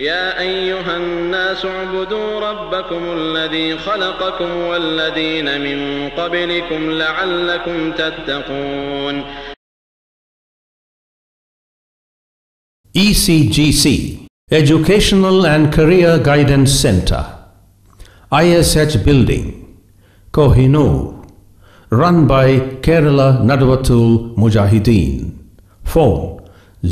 يا أيها الناس اعبدوا ربكم الذي خلقكم والذين من قبلكم لعلكم تتقون ECGC Educational and Career Guidance Center ISH Building Kohinoor Run by Kerala Nadwatul Mujahideen Phone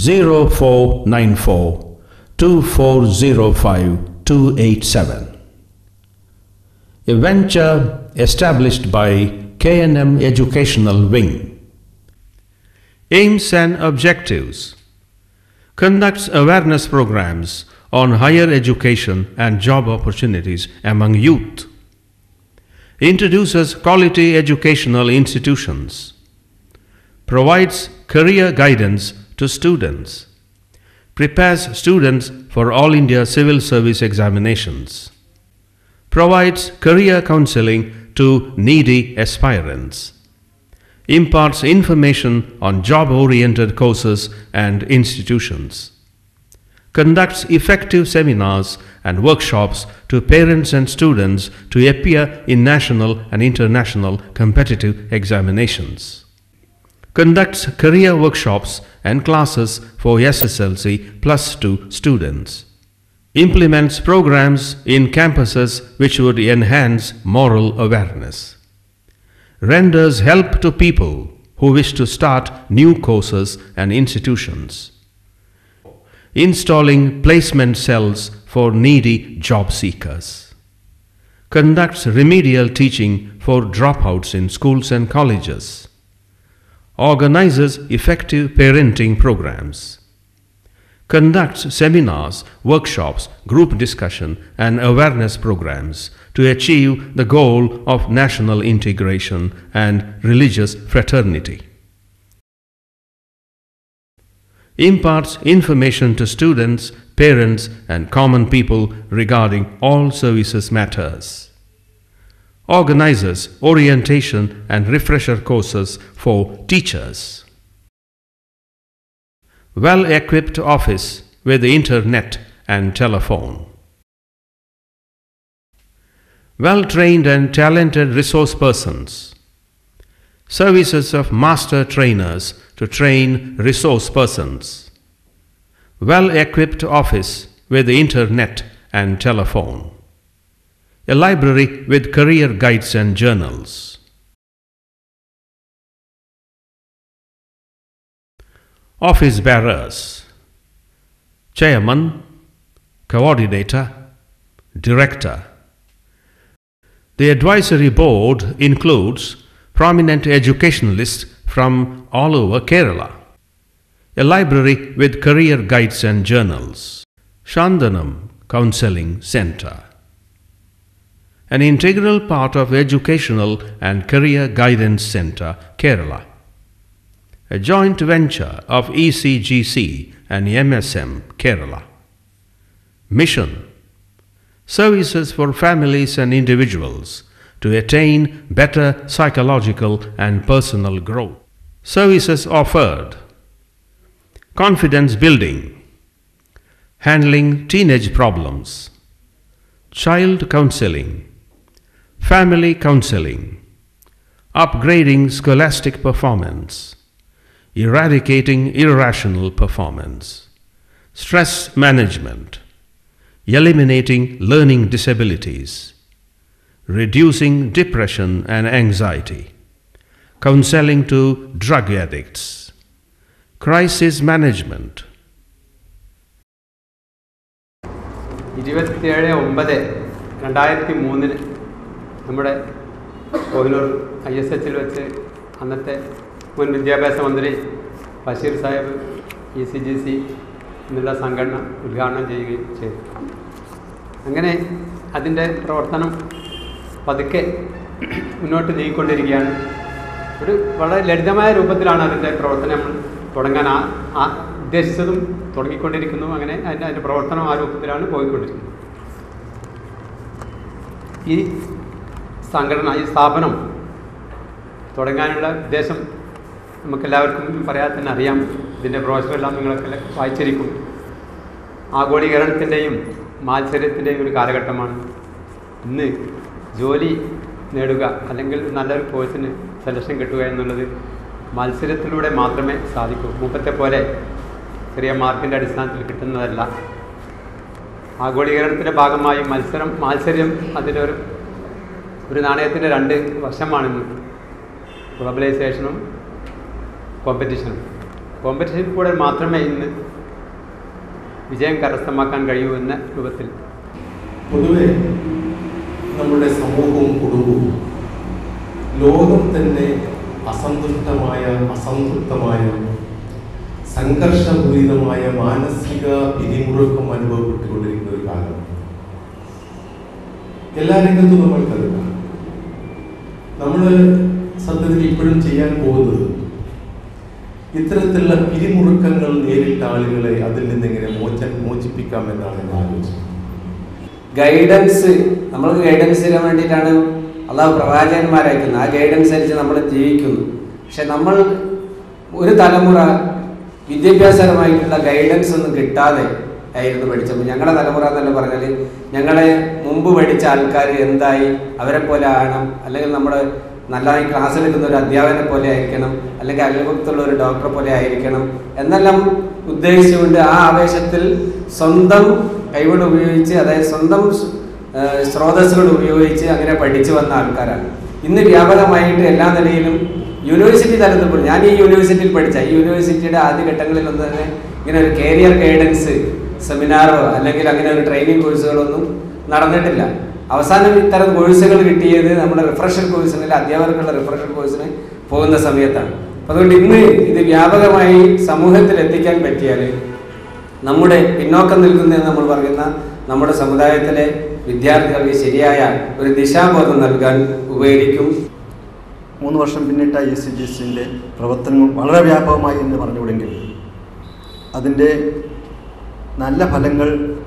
0494 2405 287 A venture established by KNM Educational Wing Aims and Objectives conducts awareness programs on higher education and job opportunities among youth, introduces quality educational institutions, provides career guidance to students, prepares students for All India Civil Service examinations, provides career counseling to needy aspirants imparts information on job oriented courses and institutions, conducts effective seminars and workshops to parents and students to appear in national and international competitive examinations, conducts career workshops and classes for SSLC plus 2 students. Implements programs in campuses which would enhance moral awareness renders help to people who wish to start new courses and institutions, installing placement cells for needy job seekers, conducts remedial teaching for dropouts in schools and colleges, organizes effective parenting programs, conducts seminars, workshops, group discussion, and awareness programs to achieve the goal of national integration and religious fraternity. Imparts information to students, parents, and common people regarding all services matters. Organizes orientation and refresher courses for teachers well equipped office with the internet and telephone. Well trained and talented resource persons. Services of master trainers to train resource persons. Well equipped office with the internet and telephone. A library with career guides and journals. office bearers, chairman, coordinator, director. The advisory board includes prominent educationalists from all over Kerala, a library with career guides and journals, Shandanam Counseling Center. An integral part of Educational and Career Guidance Center, Kerala a joint venture of ECGC and MSM Kerala. Mission Services for families and individuals to attain better psychological and personal growth. Services offered Confidence building, handling teenage problems, child counseling, family counseling, upgrading scholastic performance eradicating irrational performance, stress management, eliminating learning disabilities, reducing depression and anxiety, counseling to drug addicts, crisis management, ഇരുപത്തിയേഴ് ഒമ്പത് രണ്ടായിരത്തി മൂന്നിന് നമ്മുടെ Kohinoor I S എച്ചിൽ വെച്ച് അന്നത്തെ മുൻ വിദ്യാഭ്യാസ മന്ത്രി ബഷീർ സാഹിബ് ഇ സി ജി സി എന്നുള്ള സംഘടന ഉദ്ഘാടനം ചെയ്യുകയും ചെയ്തു അങ്ങനെ അതിൻ്റെ പ്രവർത്തനം പതുക്കെ മുന്നോട്ട് നീങ്ങിക്കൊണ്ടിരിക്കുകയാണ് ഒരു വളരെ ലളിതമായ രൂപത്തിലാണ് അതിൻ്റെ പ്രവർത്തനം നമ്മൾ തുടങ്ങാൻ ആ ആ ഉദ്ദേശിച്ചതും തുടങ്ങിക്കൊണ്ടിരിക്കുന്നു അങ്ങനെ അതിൻ്റെ അതിൻ്റെ പ്രവർത്തനം ആ രൂപത്തിലാണ് പോയിക്കൊണ്ടിരിക്കുന്നത് ഈ സംഘടന ഈ സ്ഥാപനം തുടങ്ങാനുള്ള ഉദ്ദേശം നമുക്കെല്ലാവർക്കും പറയാതെ തന്നെ അറിയാം ഇതിൻ്റെ ബ്രോഷറെല്ലാം നിങ്ങളൊക്കെ വായിച്ചിരിക്കും ആഗോളീകരണത്തിൻ്റെയും മാത്സര്യത്തിൻ്റെയും ഒരു കാലഘട്ടമാണ് ഇന്ന് ജോലി നേടുക അല്ലെങ്കിൽ നല്ലൊരു കോഴ്സിന് സെലക്ഷൻ കിട്ടുക എന്നുള്ളത് മത്സരത്തിലൂടെ മാത്രമേ സാധിക്കൂ മുമ്പത്തെ പോലെ ചെറിയ മാർക്കിൻ്റെ അടിസ്ഥാനത്തിൽ കിട്ടുന്നതല്ല ആഗോളീകരണത്തിൻ്റെ ഭാഗമായി മത്സരം മാത്സര്യം അതിൻ്റെ ഒരു ഒരു നാണയത്തിൻ്റെ രണ്ട് വശമാണിന്ന് ഗ്ലോബലൈസേഷനും കോമ്പറ്റീഷനും കോമ്പറ്റീഷനിൽ കൂടെ മാത്രമേ ഇന്ന് വിജയം കരസ്ഥമാക്കാൻ കഴിയൂ എന്ന രൂപത്തിൽ പൊതുവെ നമ്മുടെ സമൂഹവും കുടുംബവും ലോകം തന്നെ അസന്തുഷ്ടമായ അസംതൃപ്തമായ സംഘർഷപൂരിതമായ മാനസിക പിരിമുറുക്കം അനുഭവപ്പെട്ടുകൊണ്ടിരിക്കുന്ന ഒരു കാലം എല്ലാ രംഗത്തും നമ്മൾ കരുതാം നമ്മൾ സത്യത്തിൽ ഇപ്പോഴും ചെയ്യാൻ പോകുന്നത് ഇത്തരത്തിലുള്ള പിരിമുറുക്കങ്ങൾ നേരിട്ട ആളുകളെ അതിൽ നിന്ന് എങ്ങനെ മോച മോചിപ്പിക്കാം എന്നാണ് ഞാൻ ആലോചിച്ചത് ഗൈഡൻസ് നമ്മൾക്ക് ഗൈഡൻസ് തരാൻ വേണ്ടിയിട്ടാണ് അള്ളാഹു പ്രവാചകന്മാരയക്കുന്നത് ആ ഗൈഡൻസ് അനുസരിച്ച് നമ്മൾ ജീവിക്കുന്നു പക്ഷെ നമ്മൾ ഒരു തലമുറ വിദ്യാഭ്യാസപരമായിട്ടുള്ള ഗൈഡൻസ് ഒന്നും കിട്ടാതെ ആയിരുന്നു പഠിച്ചപ്പോൾ ഞങ്ങളുടെ തലമുറ എന്നല്ല പറഞ്ഞാൽ ഞങ്ങളെ മുമ്പ് പഠിച്ച ആൾക്കാർ എന്തായി അവരെ പോലെ ആകണം അല്ലെങ്കിൽ നമ്മൾ നല്ലതായി ക്ലാസ് എടുക്കുന്ന ഒരു അധ്യാപകനെ പോലെ ആയിരിക്കണം അല്ലെങ്കിൽ അയൽപക്കത്തുള്ള ഒരു ഡോക്ടറെ പോലെ ആയിരിക്കണം എന്നെല്ലാം ഉദ്ദേശിച്ചുകൊണ്ട് ആ ആവേശത്തിൽ സ്വന്തം കൈകൊണ്ട് ഉപയോഗിച്ച് അതായത് സ്വന്തം ആ, സ്രോതസ്സുകൾ ഉപയോഗിച്ച് അങ്ങനെ പഠിച്ചു വന്ന ആൾക്കാരാണ് ഇന്ന് വ്യാപകമായിട്ട് എല്ലാ നിലയിലും യൂണിവേഴ്സിറ്റി തലത്തിൽ പോലും ഞാൻ ഈ യൂണിവേഴ്സിറ്റിയിൽ പഠിച്ച ഈ യൂണിവേഴ്സിറ്റിയുടെ ആദ്യ ഘട്ടങ്ങളിലൊന്നും തന്നെ ഇങ്ങനെ ഒരു കരിയർ ഗൈഡൻസ് സെമിനാറോ അല്ലെങ്കിൽ അങ്ങനെ ഒരു ട്രെയിനിങ് കോഴ്സുകളൊന്നും നടന്നിട്ടില്ല അവസാനം ഇത്തരം കോഴ്സുകൾ കിട്ടിയത് നമ്മുടെ റിഫ്രഷർ കോഴ്സിന് അധ്യാപകർക്കുള്ള റിഫ്രഷർ കോഴ്സിന് പോകുന്ന സമയത്താണ് അപ്പൊ അതുകൊണ്ട് ഇന്ന് ഇത് വ്യാപകമായി സമൂഹത്തിൽ എത്തിക്കാൻ പറ്റിയാൽ നമ്മുടെ പിന്നോക്കം നിൽക്കുന്നതെന്ന് നമ്മൾ പറയുന്ന നമ്മുടെ സമുദായത്തിലെ വിദ്യാർത്ഥികൾക്ക് ശരിയായ ഒരു ദിശാബോധം നൽകാൻ ഉപകരിക്കും മൂന്ന് വർഷം പിന്നിട്ട ഇ സി ജി എസിൻ്റെ പ്രവർത്തനങ്ങൾ വളരെ വ്യാപകമായി എന്ന് പറഞ്ഞുകൂടെങ്കിൽ അതിൻ്റെ നല്ല ഫലങ്ങൾ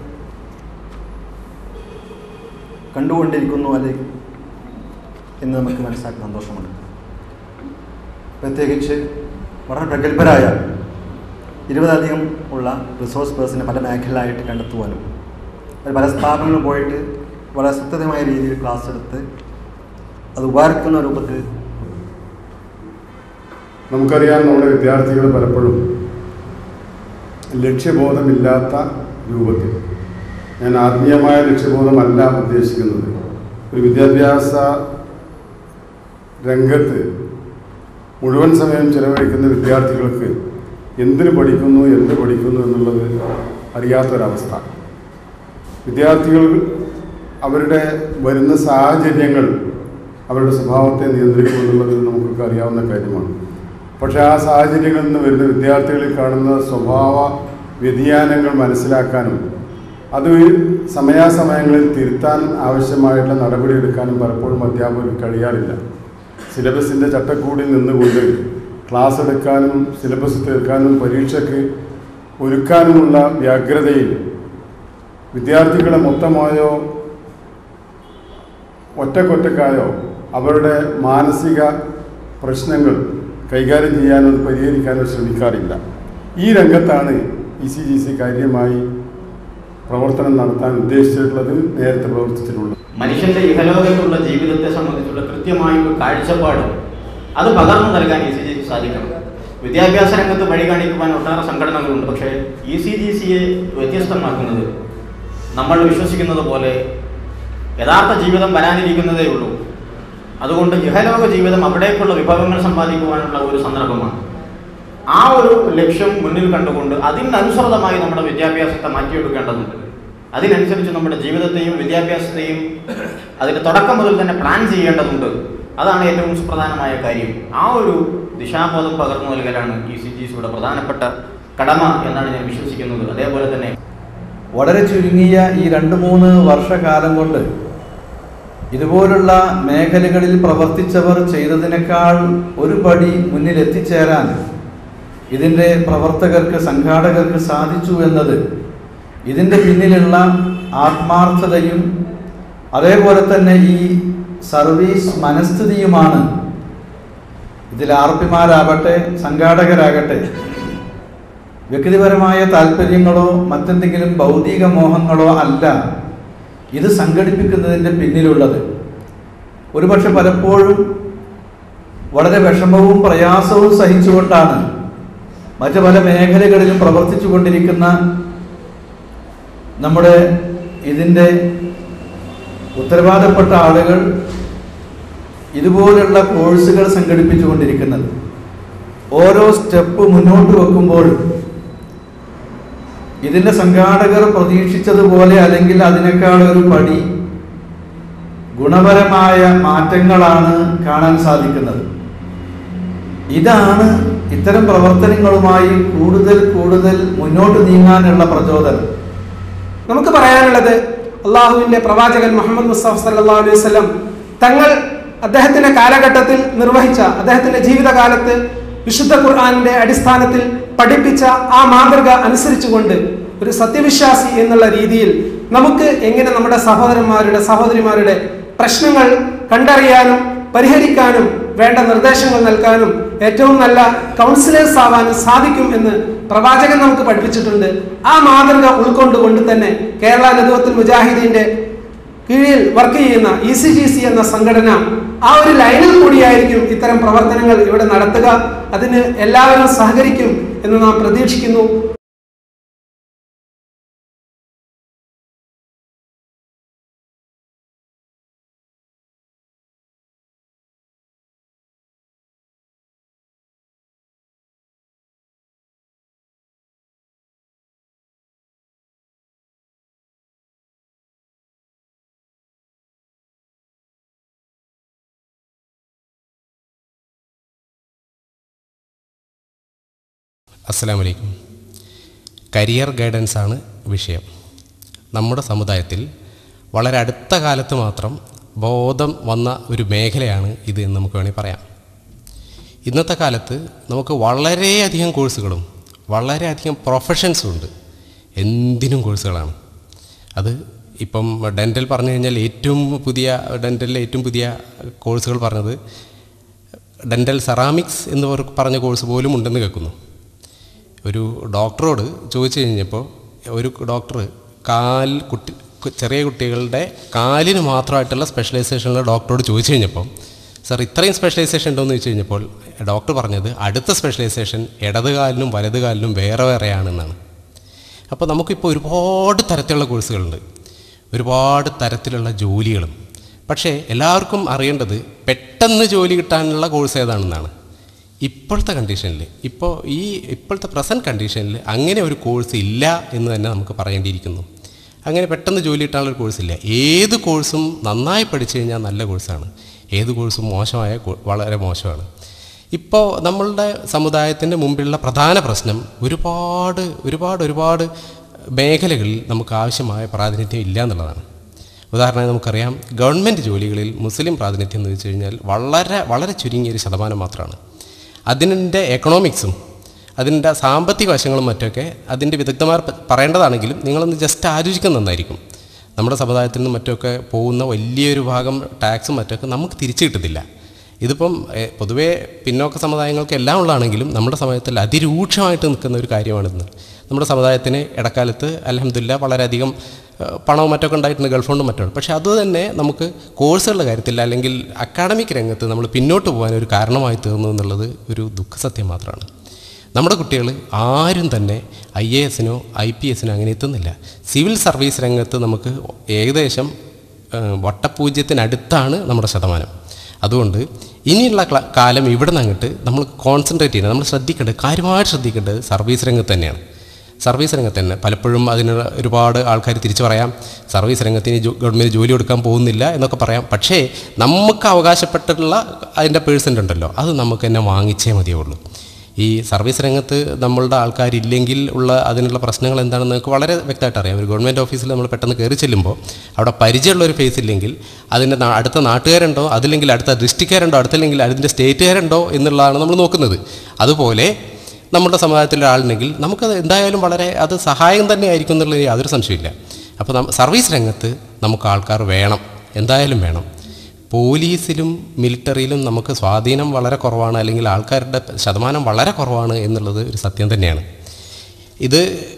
കണ്ടുകൊണ്ടിരിക്കുന്നു അല്ലെ എന്ന് നമുക്ക് മനസ്സിലാക്കാൻ സന്തോഷമുണ്ട് പ്രത്യേകിച്ച് വളരെ പ്രഗത്ഭരായ ഇരുപതധികം ഉള്ള റിസോഴ്സ് പേഴ്സണെ പല മേഖലയായിട്ട് കണ്ടെത്തുവാനും അത് പല സ്ഥാപനങ്ങളിൽ പോയിട്ട് വളരെ സുസ്ഥിരമായ രീതിയിൽ ക്ലാസ് എടുത്ത് അത് ഉപകരിക്കുന്ന രൂപത്തിൽ നമുക്കറിയാം നമ്മുടെ വിദ്യാർത്ഥികൾ പലപ്പോഴും ലക്ഷ്യബോധമില്ലാത്ത രൂപത്തിൽ ഞാൻ ആത്മീയമായ ലക്ഷ്യബോധമല്ല ഉദ്ദേശിക്കുന്നത് ഒരു വിദ്യാഭ്യാസ രംഗത്ത് മുഴുവൻ സമയം ചെലവഴിക്കുന്ന വിദ്യാർത്ഥികൾക്ക് എന്തിന് പഠിക്കുന്നു എന്ത് പഠിക്കുന്നു എന്നുള്ളത് അറിയാത്തൊരവസ്ഥ വിദ്യാർത്ഥികൾ അവരുടെ വരുന്ന സാഹചര്യങ്ങൾ അവരുടെ സ്വഭാവത്തെ നിയന്ത്രിക്കും എന്നുള്ളത് നമുക്കൊക്കെ അറിയാവുന്ന കാര്യമാണ് പക്ഷേ ആ സാഹചര്യങ്ങളിൽ നിന്ന് വരുന്ന വിദ്യാർത്ഥികളിൽ കാണുന്ന സ്വഭാവ വ്യതിയാനങ്ങൾ മനസ്സിലാക്കാനും അത് സമയാസമയങ്ങളിൽ തിരുത്താൻ ആവശ്യമായിട്ടുള്ള നടപടിയെടുക്കാനും പലപ്പോഴും അധ്യാപകർക്ക് കഴിയാറില്ല സിലബസിൻ്റെ ചട്ടക്കൂടിൽ നിന്നുകൊണ്ട് ക്ലാസ് എടുക്കാനും സിലബസ് തീർക്കാനും പരീക്ഷയ്ക്ക് ഒരുക്കാനുമുള്ള വ്യഗ്രതയിൽ വിദ്യാർത്ഥികളെ മൊത്തമായോ ഒറ്റക്കൊറ്റക്കായോ അവരുടെ മാനസിക പ്രശ്നങ്ങൾ കൈകാര്യം ചെയ്യാനോ അത് പരിഹരിക്കാനോ ശ്രമിക്കാറില്ല ഈ രംഗത്താണ് ഇ സി ജി സി കാര്യമായി പ്രവർത്തനം നടത്താൻ ഉദ്ദേശിച്ചിട്ടുള്ളത് നേരത്തെ പ്രവർത്തിച്ചിട്ടുള്ളത് മനുഷ്യന്റെ ഇഹലോകത്തുള്ള ജീവിതത്തെ സംബന്ധിച്ചുള്ള കൃത്യമായ ഒരു കാഴ്ചപ്പാട് അത് പകർന്നു നൽകാൻ ഇ സി ജി സി സാധിക്കണം വിദ്യാഭ്യാസ രംഗത്ത് വഴി കാണിക്കുവാൻ ഒട്ടേറെ സംഘടനകളുണ്ട് പക്ഷേ ഇ സി ജി സിയെ വ്യത്യസ്തമാക്കുന്നത് നമ്മൾ വിശ്വസിക്കുന്നത് പോലെ യഥാർത്ഥ ജീവിതം വരാനിരിക്കുന്നതേ ഉള്ളൂ അതുകൊണ്ട് ഇഹലോക ജീവിതം അവിടേക്കുള്ള വിഭവങ്ങൾ സമ്പാദിക്കുവാനുള്ള ഒരു സന്ദർഭമാണ് ആ ഒരു ലക്ഷ്യം മുന്നിൽ കണ്ടുകൊണ്ട് അതിനനുസൃതമായി നമ്മുടെ വിദ്യാഭ്യാസത്തെ മാറ്റിയെടുക്കേണ്ടതുണ്ട് അതിനനുസരിച്ച് നമ്മുടെ ജീവിതത്തെയും വിദ്യാഭ്യാസത്തെയും അതിൻ്റെ തുടക്കം മുതൽ തന്നെ പ്ലാൻ ചെയ്യേണ്ടതുണ്ട് അതാണ് ഏറ്റവും സുപ്രധാനമായ കാര്യം ആ ഒരു ദിശാബോധം പകർന്നു നൽകലാണ് ഈ സി ജി സിയുടെ പ്രധാനപ്പെട്ട കടമ എന്നാണ് ഞാൻ വിശ്വസിക്കുന്നത് അതേപോലെ തന്നെ വളരെ ചുരുങ്ങിയ ഈ രണ്ട് മൂന്ന് വർഷകാലം കൊണ്ട് ഇതുപോലുള്ള മേഖലകളിൽ പ്രവർത്തിച്ചവർ ചെയ്തതിനേക്കാൾ ഒരു പടി മുന്നിൽ എത്തിച്ചേരാൻ ഇതിൻ്റെ പ്രവർത്തകർക്ക് സംഘാടകർക്ക് സാധിച്ചു എന്നത് ഇതിൻ്റെ പിന്നിലുള്ള ആത്മാർത്ഥതയും അതേപോലെ തന്നെ ഈ സർവീസ് മനസ്ഥിതിയുമാണ് ഇതിൽ ആർപ്പിമാരാകട്ടെ സംഘാടകരാകട്ടെ വ്യക്തിപരമായ താല്പര്യങ്ങളോ മറ്റെന്തെങ്കിലും ഭൗതിക മോഹങ്ങളോ അല്ല ഇത് സംഘടിപ്പിക്കുന്നതിൻ്റെ പിന്നിലുള്ളത് ഒരുപക്ഷെ പലപ്പോഴും വളരെ വിഷമവും പ്രയാസവും സഹിച്ചുകൊണ്ടാണ് മറ്റു പല മേഖലകളിലും പ്രവർത്തിച്ചു കൊണ്ടിരിക്കുന്ന നമ്മുടെ ഇതിൻ്റെ ഉത്തരവാദപ്പെട്ട ആളുകൾ ഇതുപോലുള്ള കോഴ്സുകൾ സംഘടിപ്പിച്ചു കൊണ്ടിരിക്കുന്നത് ഓരോ സ്റ്റെപ്പ് മുന്നോട്ട് വെക്കുമ്പോഴും ഇതിൻ്റെ സംഘാടകർ പ്രതീക്ഷിച്ചതുപോലെ അല്ലെങ്കിൽ അതിനേക്കാൾ ഒരു പടി ഗുണപരമായ മാറ്റങ്ങളാണ് കാണാൻ സാധിക്കുന്നത് ഇതാണ് ഇത്തരം പ്രവർത്തനങ്ങളുമായി കൂടുതൽ കൂടുതൽ മുന്നോട്ട് നീങ്ങാനുള്ള പ്രചോദനം നമുക്ക് പറയാനുള്ളത് അള്ളാഹുവിന്റെ പ്രവാചകൻ മുഹമ്മദ് മുസ്തഫ സല്ലല്ലാഹു അലൈഹി വസല്ലം തങ്ങൾ അദ്ദേഹത്തിന്റെ കാലഘട്ടത്തിൽ നിർവഹിച്ച അദ്ദേഹത്തിന്റെ ജീവിതകാലത്ത് വിശുദ്ധ ഖുർആാനിന്റെ അടിസ്ഥാനത്തിൽ പഠിപ്പിച്ച ആ മാതൃക അനുസരിച്ചുകൊണ്ട് ഒരു സത്യവിശ്വാസി എന്നുള്ള രീതിയിൽ നമുക്ക് എങ്ങനെ നമ്മുടെ സഹോദരന്മാരുടെ സഹോദരിമാരുടെ പ്രശ്നങ്ങൾ കണ്ടറിയാനും പരിഹരിക്കാനും വേണ്ട നിർദ്ദേശങ്ങൾ നൽകാനും ഏറ്റവും നല്ല കൗൺസിലേഴ്സ് ആവാനും സാധിക്കും എന്ന് പ്രവാചകൻ നമുക്ക് പഠിപ്പിച്ചിട്ടുണ്ട് ആ മാതൃക ഉൾക്കൊണ്ടുകൊണ്ട് തന്നെ കേരള നദുവത്തുൽ മുജാഹിദീന്റെ കീഴിൽ വർക്ക് ചെയ്യുന്ന ഇ സി ജി സി എന്ന സംഘടന ആ ഒരു ലൈനിൽ കൂടിയായിരിക്കും ഇത്തരം പ്രവർത്തനങ്ങൾ ഇവിടെ നടത്തുക അതിന് എല്ലാവരും സഹകരിക്കും എന്ന് നാം പ്രതീക്ഷിക്കുന്നു അസ്സലാമു അലൈക്കും കരിയർ ഗൈഡൻസ് ആണ് വിഷയം നമ്മുടെ സമുദായത്തിൽ വളരെ അടുത്ത കാലത്ത് മാത്രം ബോധം വന്ന ഒരു മേഖലയാണ് ഇത് എന്ന് നമുക്ക് വേണമെങ്കിൽ പറയാം ഇന്നത്തെ കാലത്ത് നമുക്ക് വളരെയധികം കോഴ്സുകളും വളരെയധികം പ്രൊഫഷൻസും ഉണ്ട് എന്തിനും കോഴ്സുകളാണ് അത് ഇപ്പം ഡെൻ്റൽ പറഞ്ഞു കഴിഞ്ഞാൽ ഏറ്റവും പുതിയ ഡെൻ്റലിലെ ഏറ്റവും പുതിയ കോഴ്സുകൾ പറഞ്ഞത് ഡെൻ്റൽ സെറാമിക്സ് എന്ന് പറ- പറഞ്ഞ കോഴ്സ് പോലും ഉണ്ടെന്ന് കേൾക്കുന്നു ഒരു ഡോക്ടറോട് ചോദിച്ചു കഴിഞ്ഞപ്പോൾ ഒരു ഡോക്ടർ കാൽ കുട്ടി കു- ചെറിയ കുട്ടികളുടെ കാലിന് മാത്രമായിട്ടുള്ള സ്പെഷ്യലൈസേഷനുള്ള ഡോക്ടറോട് ചോദിച്ചു കഴിഞ്ഞപ്പോൾ സാർ ഇത്രയും സ്പെഷ്യലൈസേഷൻ ഉണ്ടോ എന്ന് ചോദിച്ചു കഴിഞ്ഞപ്പോൾ ഡോക്ടർ പറഞ്ഞത് അടുത്ത സ്പെഷ്യലൈസേഷൻ ഇടത് കാലിനും വലത് കാലിനും വേറെ വേറെയാണെന്നാണ് അപ്പോൾ നമുക്കിപ്പോൾ ഒരുപാട് തരത്തിലുള്ള കോഴ്സുകളുണ്ട് ഒരുപാട് തരത്തിലുള്ള ജോലികളും പക്ഷേ എല്ലാവർക്കും അറിയേണ്ടത് പെട്ടെന്ന് ജോലി കിട്ടാനുള്ള കോഴ്സ് ഏതാണെന്നാണ് ഇപ്പോഴത്തെ കണ്ടീഷനിൽ ഇപ്പോൾ ഈ ഇപ്പോഴത്തെ പ്രസൻറ്റ് കണ്ടീഷനിൽ അങ്ങനെ ഒരു കോഴ്സ് ഇല്ല എന്ന് തന്നെ നമുക്ക് പറയേണ്ടിയിരിക്കുന്നു അങ്ങനെ പെട്ടെന്ന് ജോലി കിട്ടാനുള്ള ഒരു കോഴ്സില്ല ഏത് കോഴ്സും നന്നായി പഠിച്ചു കഴിഞ്ഞാൽ നല്ല കോഴ്സാണ് ഏത് കോഴ്സും മോശമായ കോ- വളരെ മോശമാണ് ഇപ്പോൾ നമ്മളുടെ സമുദായത്തിൻ്റെ മുമ്പിലുള്ള പ്രധാന പ്രശ്നം ഒരുപാട് ഒരുപാട് ഒരുപാട് മേഖലകളിൽ നമുക്ക് ആവശ്യമായ പ്രാതിനിധ്യം ഇല്ല എന്നുള്ളതാണ് ഉദാഹരണമായി നമുക്കറിയാം ഗവൺമെൻറ് ജോലികളിൽ മുസ്ലിം പ്രാതിനിധ്യം എന്ന് വെച്ച് കഴിഞ്ഞാൽ വളരെ വളരെ ചുരുങ്ങിയൊരു ശതമാനം മാത്രമാണ് അതിൻ്റെ എക്കണോമിക്സും അതിൻ്റെ സാമ്പത്തിക വശങ്ങളും മറ്റൊക്കെ അതിൻ്റെ വിദഗ്ധന്മാർ പ- പറയേണ്ടതാണെങ്കിലും നിങ്ങളൊന്ന് ജസ്റ്റ് ആലോചിക്കുന്നത് നന്നായിരിക്കും നമ്മുടെ സമുദായത്തിൽ നിന്നും മറ്റൊക്കെ പോകുന്ന വലിയൊരു ഭാഗം ടാക്സും മറ്റൊക്കെ നമുക്ക് തിരിച്ചു കിട്ടത്തില്ല ഇതിപ്പം എഹ്, പൊതുവേ പിന്നോക്ക സമുദായങ്ങൾക്ക് എല്ലാം ഉള്ളതാണെങ്കിലും നമ്മുടെ സമയത്തിൽ അതിരൂക്ഷമായിട്ട് നിൽക്കുന്ന ഒരു കാര്യമാണിന്ന് നമ്മുടെ സമുദായത്തിന് ഇടക്കാലത്ത് അലഹമില്ല വളരെയധികം ഏഹ്, പണവും മറ്റൊക്കെ ഉണ്ടായിട്ടുണ്ട് ഗൾഫ് ഫണ്ടും മറ്റും പക്ഷേ അതുതന്നെ നമുക്ക് കോഴ്സുകളുടെ കാര്യത്തിൽ അല്ലെങ്കിൽ അക്കാഡമിക് രംഗത്ത് നമ്മൾ പിന്നോട്ട് പോകാൻ ഒരു കാരണമായി തീർന്നു എന്നുള്ളത് ഒരു ദുഃഖസത്യം മാത്രമാണ് നമ്മുടെ കുട്ടികൾ ആരും തന്നെ ഐ എ എസിനോ ഐ പി എസിനോ അങ്ങനെ എത്തുന്നില്ല സിവിൽ സർവീസ് രംഗത്ത് നമുക്ക് ഏകദേശം ഏഹ്, വട്ടപൂജ്യത്തിനടുത്താണ് നമ്മുടെ ശതമാനം അതുകൊണ്ട് ഇനിയുള്ള ക്ല- കാലം ഇവിടെ നിന്ന് അങ്ങോട്ട് നമ്മൾ കോൺസെൻട്രേറ്റ് ചെയ്യണം നമ്മൾ ശ്രദ്ധിക്കേണ്ടത് കാര്യമായിട്ട് ശ്രദ്ധിക്കേണ്ടത് സർവീസ് രംഗത്ത് തന്നെയാണ് സർവീസ് രംഗത്ത് തന്നെ പലപ്പോഴും അതിന് ഒരുപാട് ആൾക്കാർ തിരിച്ചു പറയാം സർവീസ് രംഗത്തിന് ജോ- ഗവൺമെൻറ് ജോലി കൊടുക്കാൻ പോകുന്നില്ല എന്നൊക്കെ പറയാം പക്ഷേ നമുക്ക് അവകാശപ്പെട്ടിട്ടുള്ള അതിൻ്റെ പേഴ്സൻ്റ് ഉണ്ടല്ലോ അത് നമുക്ക് തന്നെ വാങ്ങിച്ചേ മതിയുള്ളൂ ഈ സർവീസ് രംഗത്ത് നമ്മളുടെ ആൾക്കാരില്ലെങ്കിൽ ഉള്ള അതിനുള്ള പ്രശ്നങ്ങൾ എന്താണെന്ന് നമുക്ക് വളരെ വ്യക്തമായിട്ട് അറിയാം ഒരു ഗവൺമെൻറ് ഓഫീസിൽ നമ്മൾ പെട്ടെന്ന് കയറി ചെല്ലുമ്പോൾ അവിടെ പരിചയമുള്ള ഒരു ഫേസ് ഇല്ലെങ്കിൽ അതിൻ്റെ നാ- അടുത്ത നാട്ടുകാരുണ്ടോ അതില്ലെങ്കിൽ അടുത്ത ഡിസ്ട്രിക്റ്റുകാരുണ്ടോ അടുത്തല്ലെങ്കിൽ അതിൻ്റെ സ്റ്റേറ്റുകാരുണ്ടോ എന്നുള്ളതാണ് നമ്മൾ നോക്കുന്നത് അതുപോലെ നമ്മുടെ സമുദായത്തിലെ ആളുണ്ടെങ്കിൽ നമുക്കത് എന്തായാലും വളരെ അത് സഹായം തന്നെ ആയിരിക്കും എന്നുള്ളതിൽ യാതൊരു സംശയമില്ല അപ്പോൾ നം സർവീസ് രംഗത്ത് നമുക്ക് ആൾക്കാർ വേണം എന്തായാലും വേണം പോലീസിലും മിലിറ്ററിയിലും നമുക്ക് സ്വാധീനം വളരെ കുറവാണ് അല്ലെങ്കിൽ ആൾക്കാരുടെ ശതമാനം വളരെ കുറവാണ് എന്നുള്ളത് ഒരു സത്യം തന്നെയാണ് ഇത്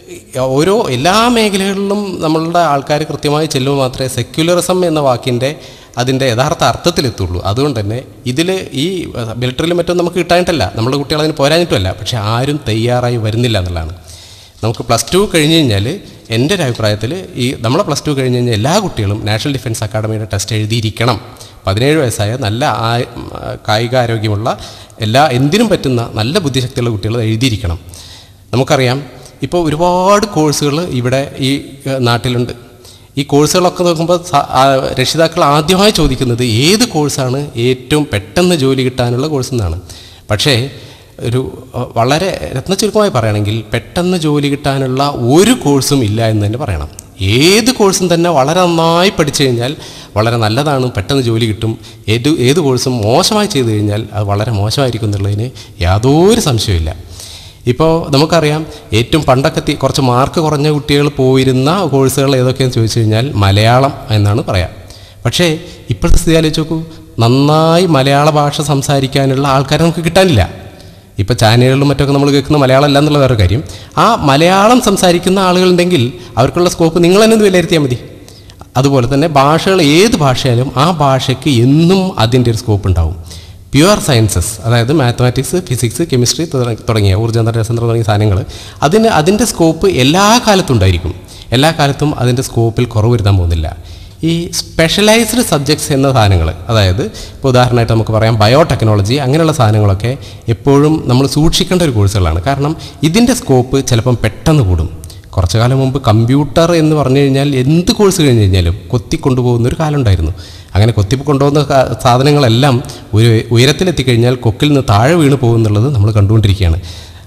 ഓരോ എല്ലാ മേഖലകളിലും നമ്മളുടെ ആൾക്കാർ കൃത്യമായി ചെല്ലുമ്പോൾ മാത്രമേ സെക്യുലറിസം എന്ന വാക്കിൻ്റെ അതിൻ്റെ യഥാർത്ഥ അർത്ഥത്തിലെത്തുള്ളൂ അതുകൊണ്ട് തന്നെ ഇതിൽ ഈ മിലിറ്ററിയിലും മറ്റും നമുക്ക് കിട്ടാനിട്ടല്ല നമ്മുടെ കുട്ടികൾ അതിന് പോരാഞ്ഞിട്ടുമല്ല പക്ഷേ ആരും തയ്യാറായി വരുന്നില്ല എന്നുള്ളതാണ് നമുക്ക് പ്ലസ് ടു കഴിഞ്ഞ് കഴിഞ്ഞാൽ എൻ്റെ ഒരു അഭിപ്രായത്തിൽ ഈ നമ്മളെ പ്ലസ് ടു കഴിഞ്ഞ് കഴിഞ്ഞാൽ എല്ലാ കുട്ടികളും നാഷണൽ ഡിഫൻസ് അക്കാഡമിയുടെ ടെസ്റ്റ് എഴുതിയിരിക്കണം പതിനേഴ് വയസ്സായ നല്ല ആ- കായികാരോഗ്യമുള്ള എല്ലാ എന്തിനും പറ്റുന്ന നല്ല ബുദ്ധിശക്തിയുള്ള കുട്ടികൾ എഴുതിയിരിക്കണം നമുക്കറിയാം ഇപ്പോൾ ഒരുപാട് കോഴ്സുകൾ ഇവിടെ ഈ ഏഹ്, നാട്ടിലുണ്ട് ഈ കോഴ്സുകളൊക്കെ നോക്കുമ്പോൾ സ- ആ, രക്ഷിതാക്കൾ ആദ്യമായി ചോദിക്കുന്നത് ഏത് കോഴ്സാണ് ഏറ്റവും പെട്ടെന്ന് ജോലി കിട്ടാനുള്ള കോഴ്സ് എന്നാണ് പക്ഷേ ഒരു അഹ്, വളരെ രത്നചുരുക്കമായി പറയുകയാണെങ്കിൽ പെട്ടെന്ന് ജോലി കിട്ടാനുള്ള ഒരു കോഴ്സും ഇല്ല എന്ന് തന്നെ പറയണം ഏത് കോഴ്സും തന്നെ വളരെ നന്നായി പഠിച്ചു കഴിഞ്ഞാൽ വളരെ നല്ലതാണ് പെട്ടെന്ന് ജോലി കിട്ടും ഏത് ഏത് കോഴ്സും മോശമായി ചെയ്തു കഴിഞ്ഞാൽ അത് വളരെ മോശമായിരിക്കും എന്നുള്ളതിന് യാതൊരു സംശയമില്ല ഇപ്പോൾ നമുക്കറിയാം ഏറ്റവും പണ്ടൊക്കെ തി- കുറച്ച് മാർക്ക് കുറഞ്ഞ കുട്ടികൾ പോയിരുന്ന കോഴ്സുകൾ ഏതൊക്കെയാണെന്ന് ചോദിച്ചു കഴിഞ്ഞാൽ മലയാളം എന്നാണ് പറയാം പക്ഷേ ഇപ്പോഴത്തെ സ്ഥിതി ആലോചിച്ച് നോക്കൂ നന്നായി മലയാള ഭാഷ സംസാരിക്കാനുള്ള ആൾക്കാരെ നമുക്ക് കിട്ടാനില്ല ഇപ്പോൾ ചാനലുകളിലും മറ്റൊക്കെ നമ്മൾ കേൾക്കുന്ന മലയാളം അല്ല എന്നുള്ള വേറെ കാര്യം ആ മലയാളം സംസാരിക്കുന്ന ആളുകളുണ്ടെങ്കിൽ അവർക്കുള്ള സ്കോപ്പ് നിങ്ങൾ തന്നെ ഒന്ന് വിലയിരുത്തിയാൽ മതി അതുപോലെ തന്നെ ഭാഷകൾ ഏത് ഭാഷയായാലും ആ ഭാഷയ്ക്ക് എന്നും അതിൻ്റെ ഒരു സ്കോപ്പ് ഉണ്ടാവും പ്യുവർ സയൻസസ് അതായത് മാത്തമാറ്റിക്സ് ഫിസിക്സ് കെമിസ്ട്രി തുടങ്ങിയ ഊർജ്ജതന്ത്ര രസതന്ത്രം തുടങ്ങിയ സാധനങ്ങൾ അതിന് അതിൻ്റെ സ്കോപ്പ് എല്ലാ കാലത്തും ഉണ്ടായിരിക്കും എല്ലാ കാലത്തും അതിൻ്റെ സ്കോപ്പിൽ കുറവ് വരുത്താൻ പോകുന്നില്ല ഈ സ്പെഷ്യലൈസ്ഡ് സബ്ജക്ട്സ് എന്ന സാധനങ്ങൾ അതായത് ഇപ്പോൾ ഉദാഹരണമായിട്ട് നമുക്ക് പറയാം ബയോടെക്നോളജി അങ്ങനെയുള്ള സാധനങ്ങളൊക്കെ എപ്പോഴും നമ്മൾ സൂക്ഷിക്കേണ്ട ഒരു കോഴ്സുകളാണ് കാരണം ഇതിൻ്റെ സ്കോപ്പ് ചിലപ്പം പെട്ടെന്ന് കൂടും കുറച്ചു കാലം മുമ്പ് കമ്പ്യൂട്ടർ എന്ന് പറഞ്ഞു കഴിഞ്ഞാൽ എന്ത് കോഴ്സ് കഴിഞ്ഞ് കഴിഞ്ഞാലും കൊത്തിക്കൊണ്ടുപോകുന്ന ഒരു കാലം ഉണ്ടായിരുന്നു അങ്ങനെ കൊത്തി കൊണ്ടുപോകുന്ന കാ- സാധനങ്ങളെല്ലാം ഒരു ഉയരത്തിലെത്തിക്കഴിഞ്ഞാൽ കൊക്കിൽ നിന്ന് താഴെ വീണ് പോകുന്നുള്ളത് നമ്മൾ കണ്ടുകൊണ്ടിരിക്കുകയാണ്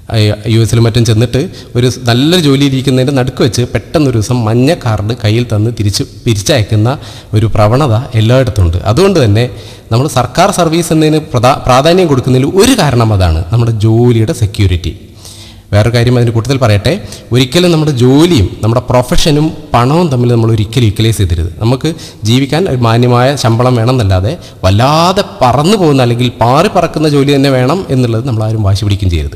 യു എസിലും മറ്റും ചെന്നിട്ട് ഒരു നല്ലൊരു ജോലിയിരിക്കുന്നതിൻ്റെ നടുക്ക് വെച്ച് പെട്ടെന്നൊരു ദിവസം മഞ്ഞ കാർഡ് കയ്യിൽ തന്ന് തിരിച്ച് തിരിച്ചയക്കുന്ന ഒരു പ്രവണത എല്ലായിടത്തും ഉണ്ട് അതുകൊണ്ട് തന്നെ നമ്മൾ സർക്കാർ സർവീസ് എന്നതിന് പ്രധാ പ്രാധാന്യം കൊടുക്കുന്നതിൽ ഒരു കാരണം അതാണ് നമ്മുടെ ജോലിയുടെ സെക്യൂരിറ്റി വേറൊരു കാര്യം അതിന് കൂട്ടത്തിൽ പറയട്ടെ ഒരിക്കലും നമ്മുടെ ജോലിയും നമ്മുടെ പ്രൊഫഷനും പണവും തമ്മിൽ നമ്മൾ ഒരിക്കലും ഇക്വലൈസ് ചെയ്തരുത് നമുക്ക് ജീവിക്കാൻ ഒരു മാന്യമായ ശമ്പളം വേണമെന്നല്ലാതെ വല്ലാതെ പറന്നു പോകുന്ന അല്ലെങ്കിൽ പാറി പറക്കുന്ന ജോലി തന്നെ വേണം എന്നുള്ളത് നമ്മൾ ആരും വാശി പിടിക്കുകയും ചെയ്യരുത്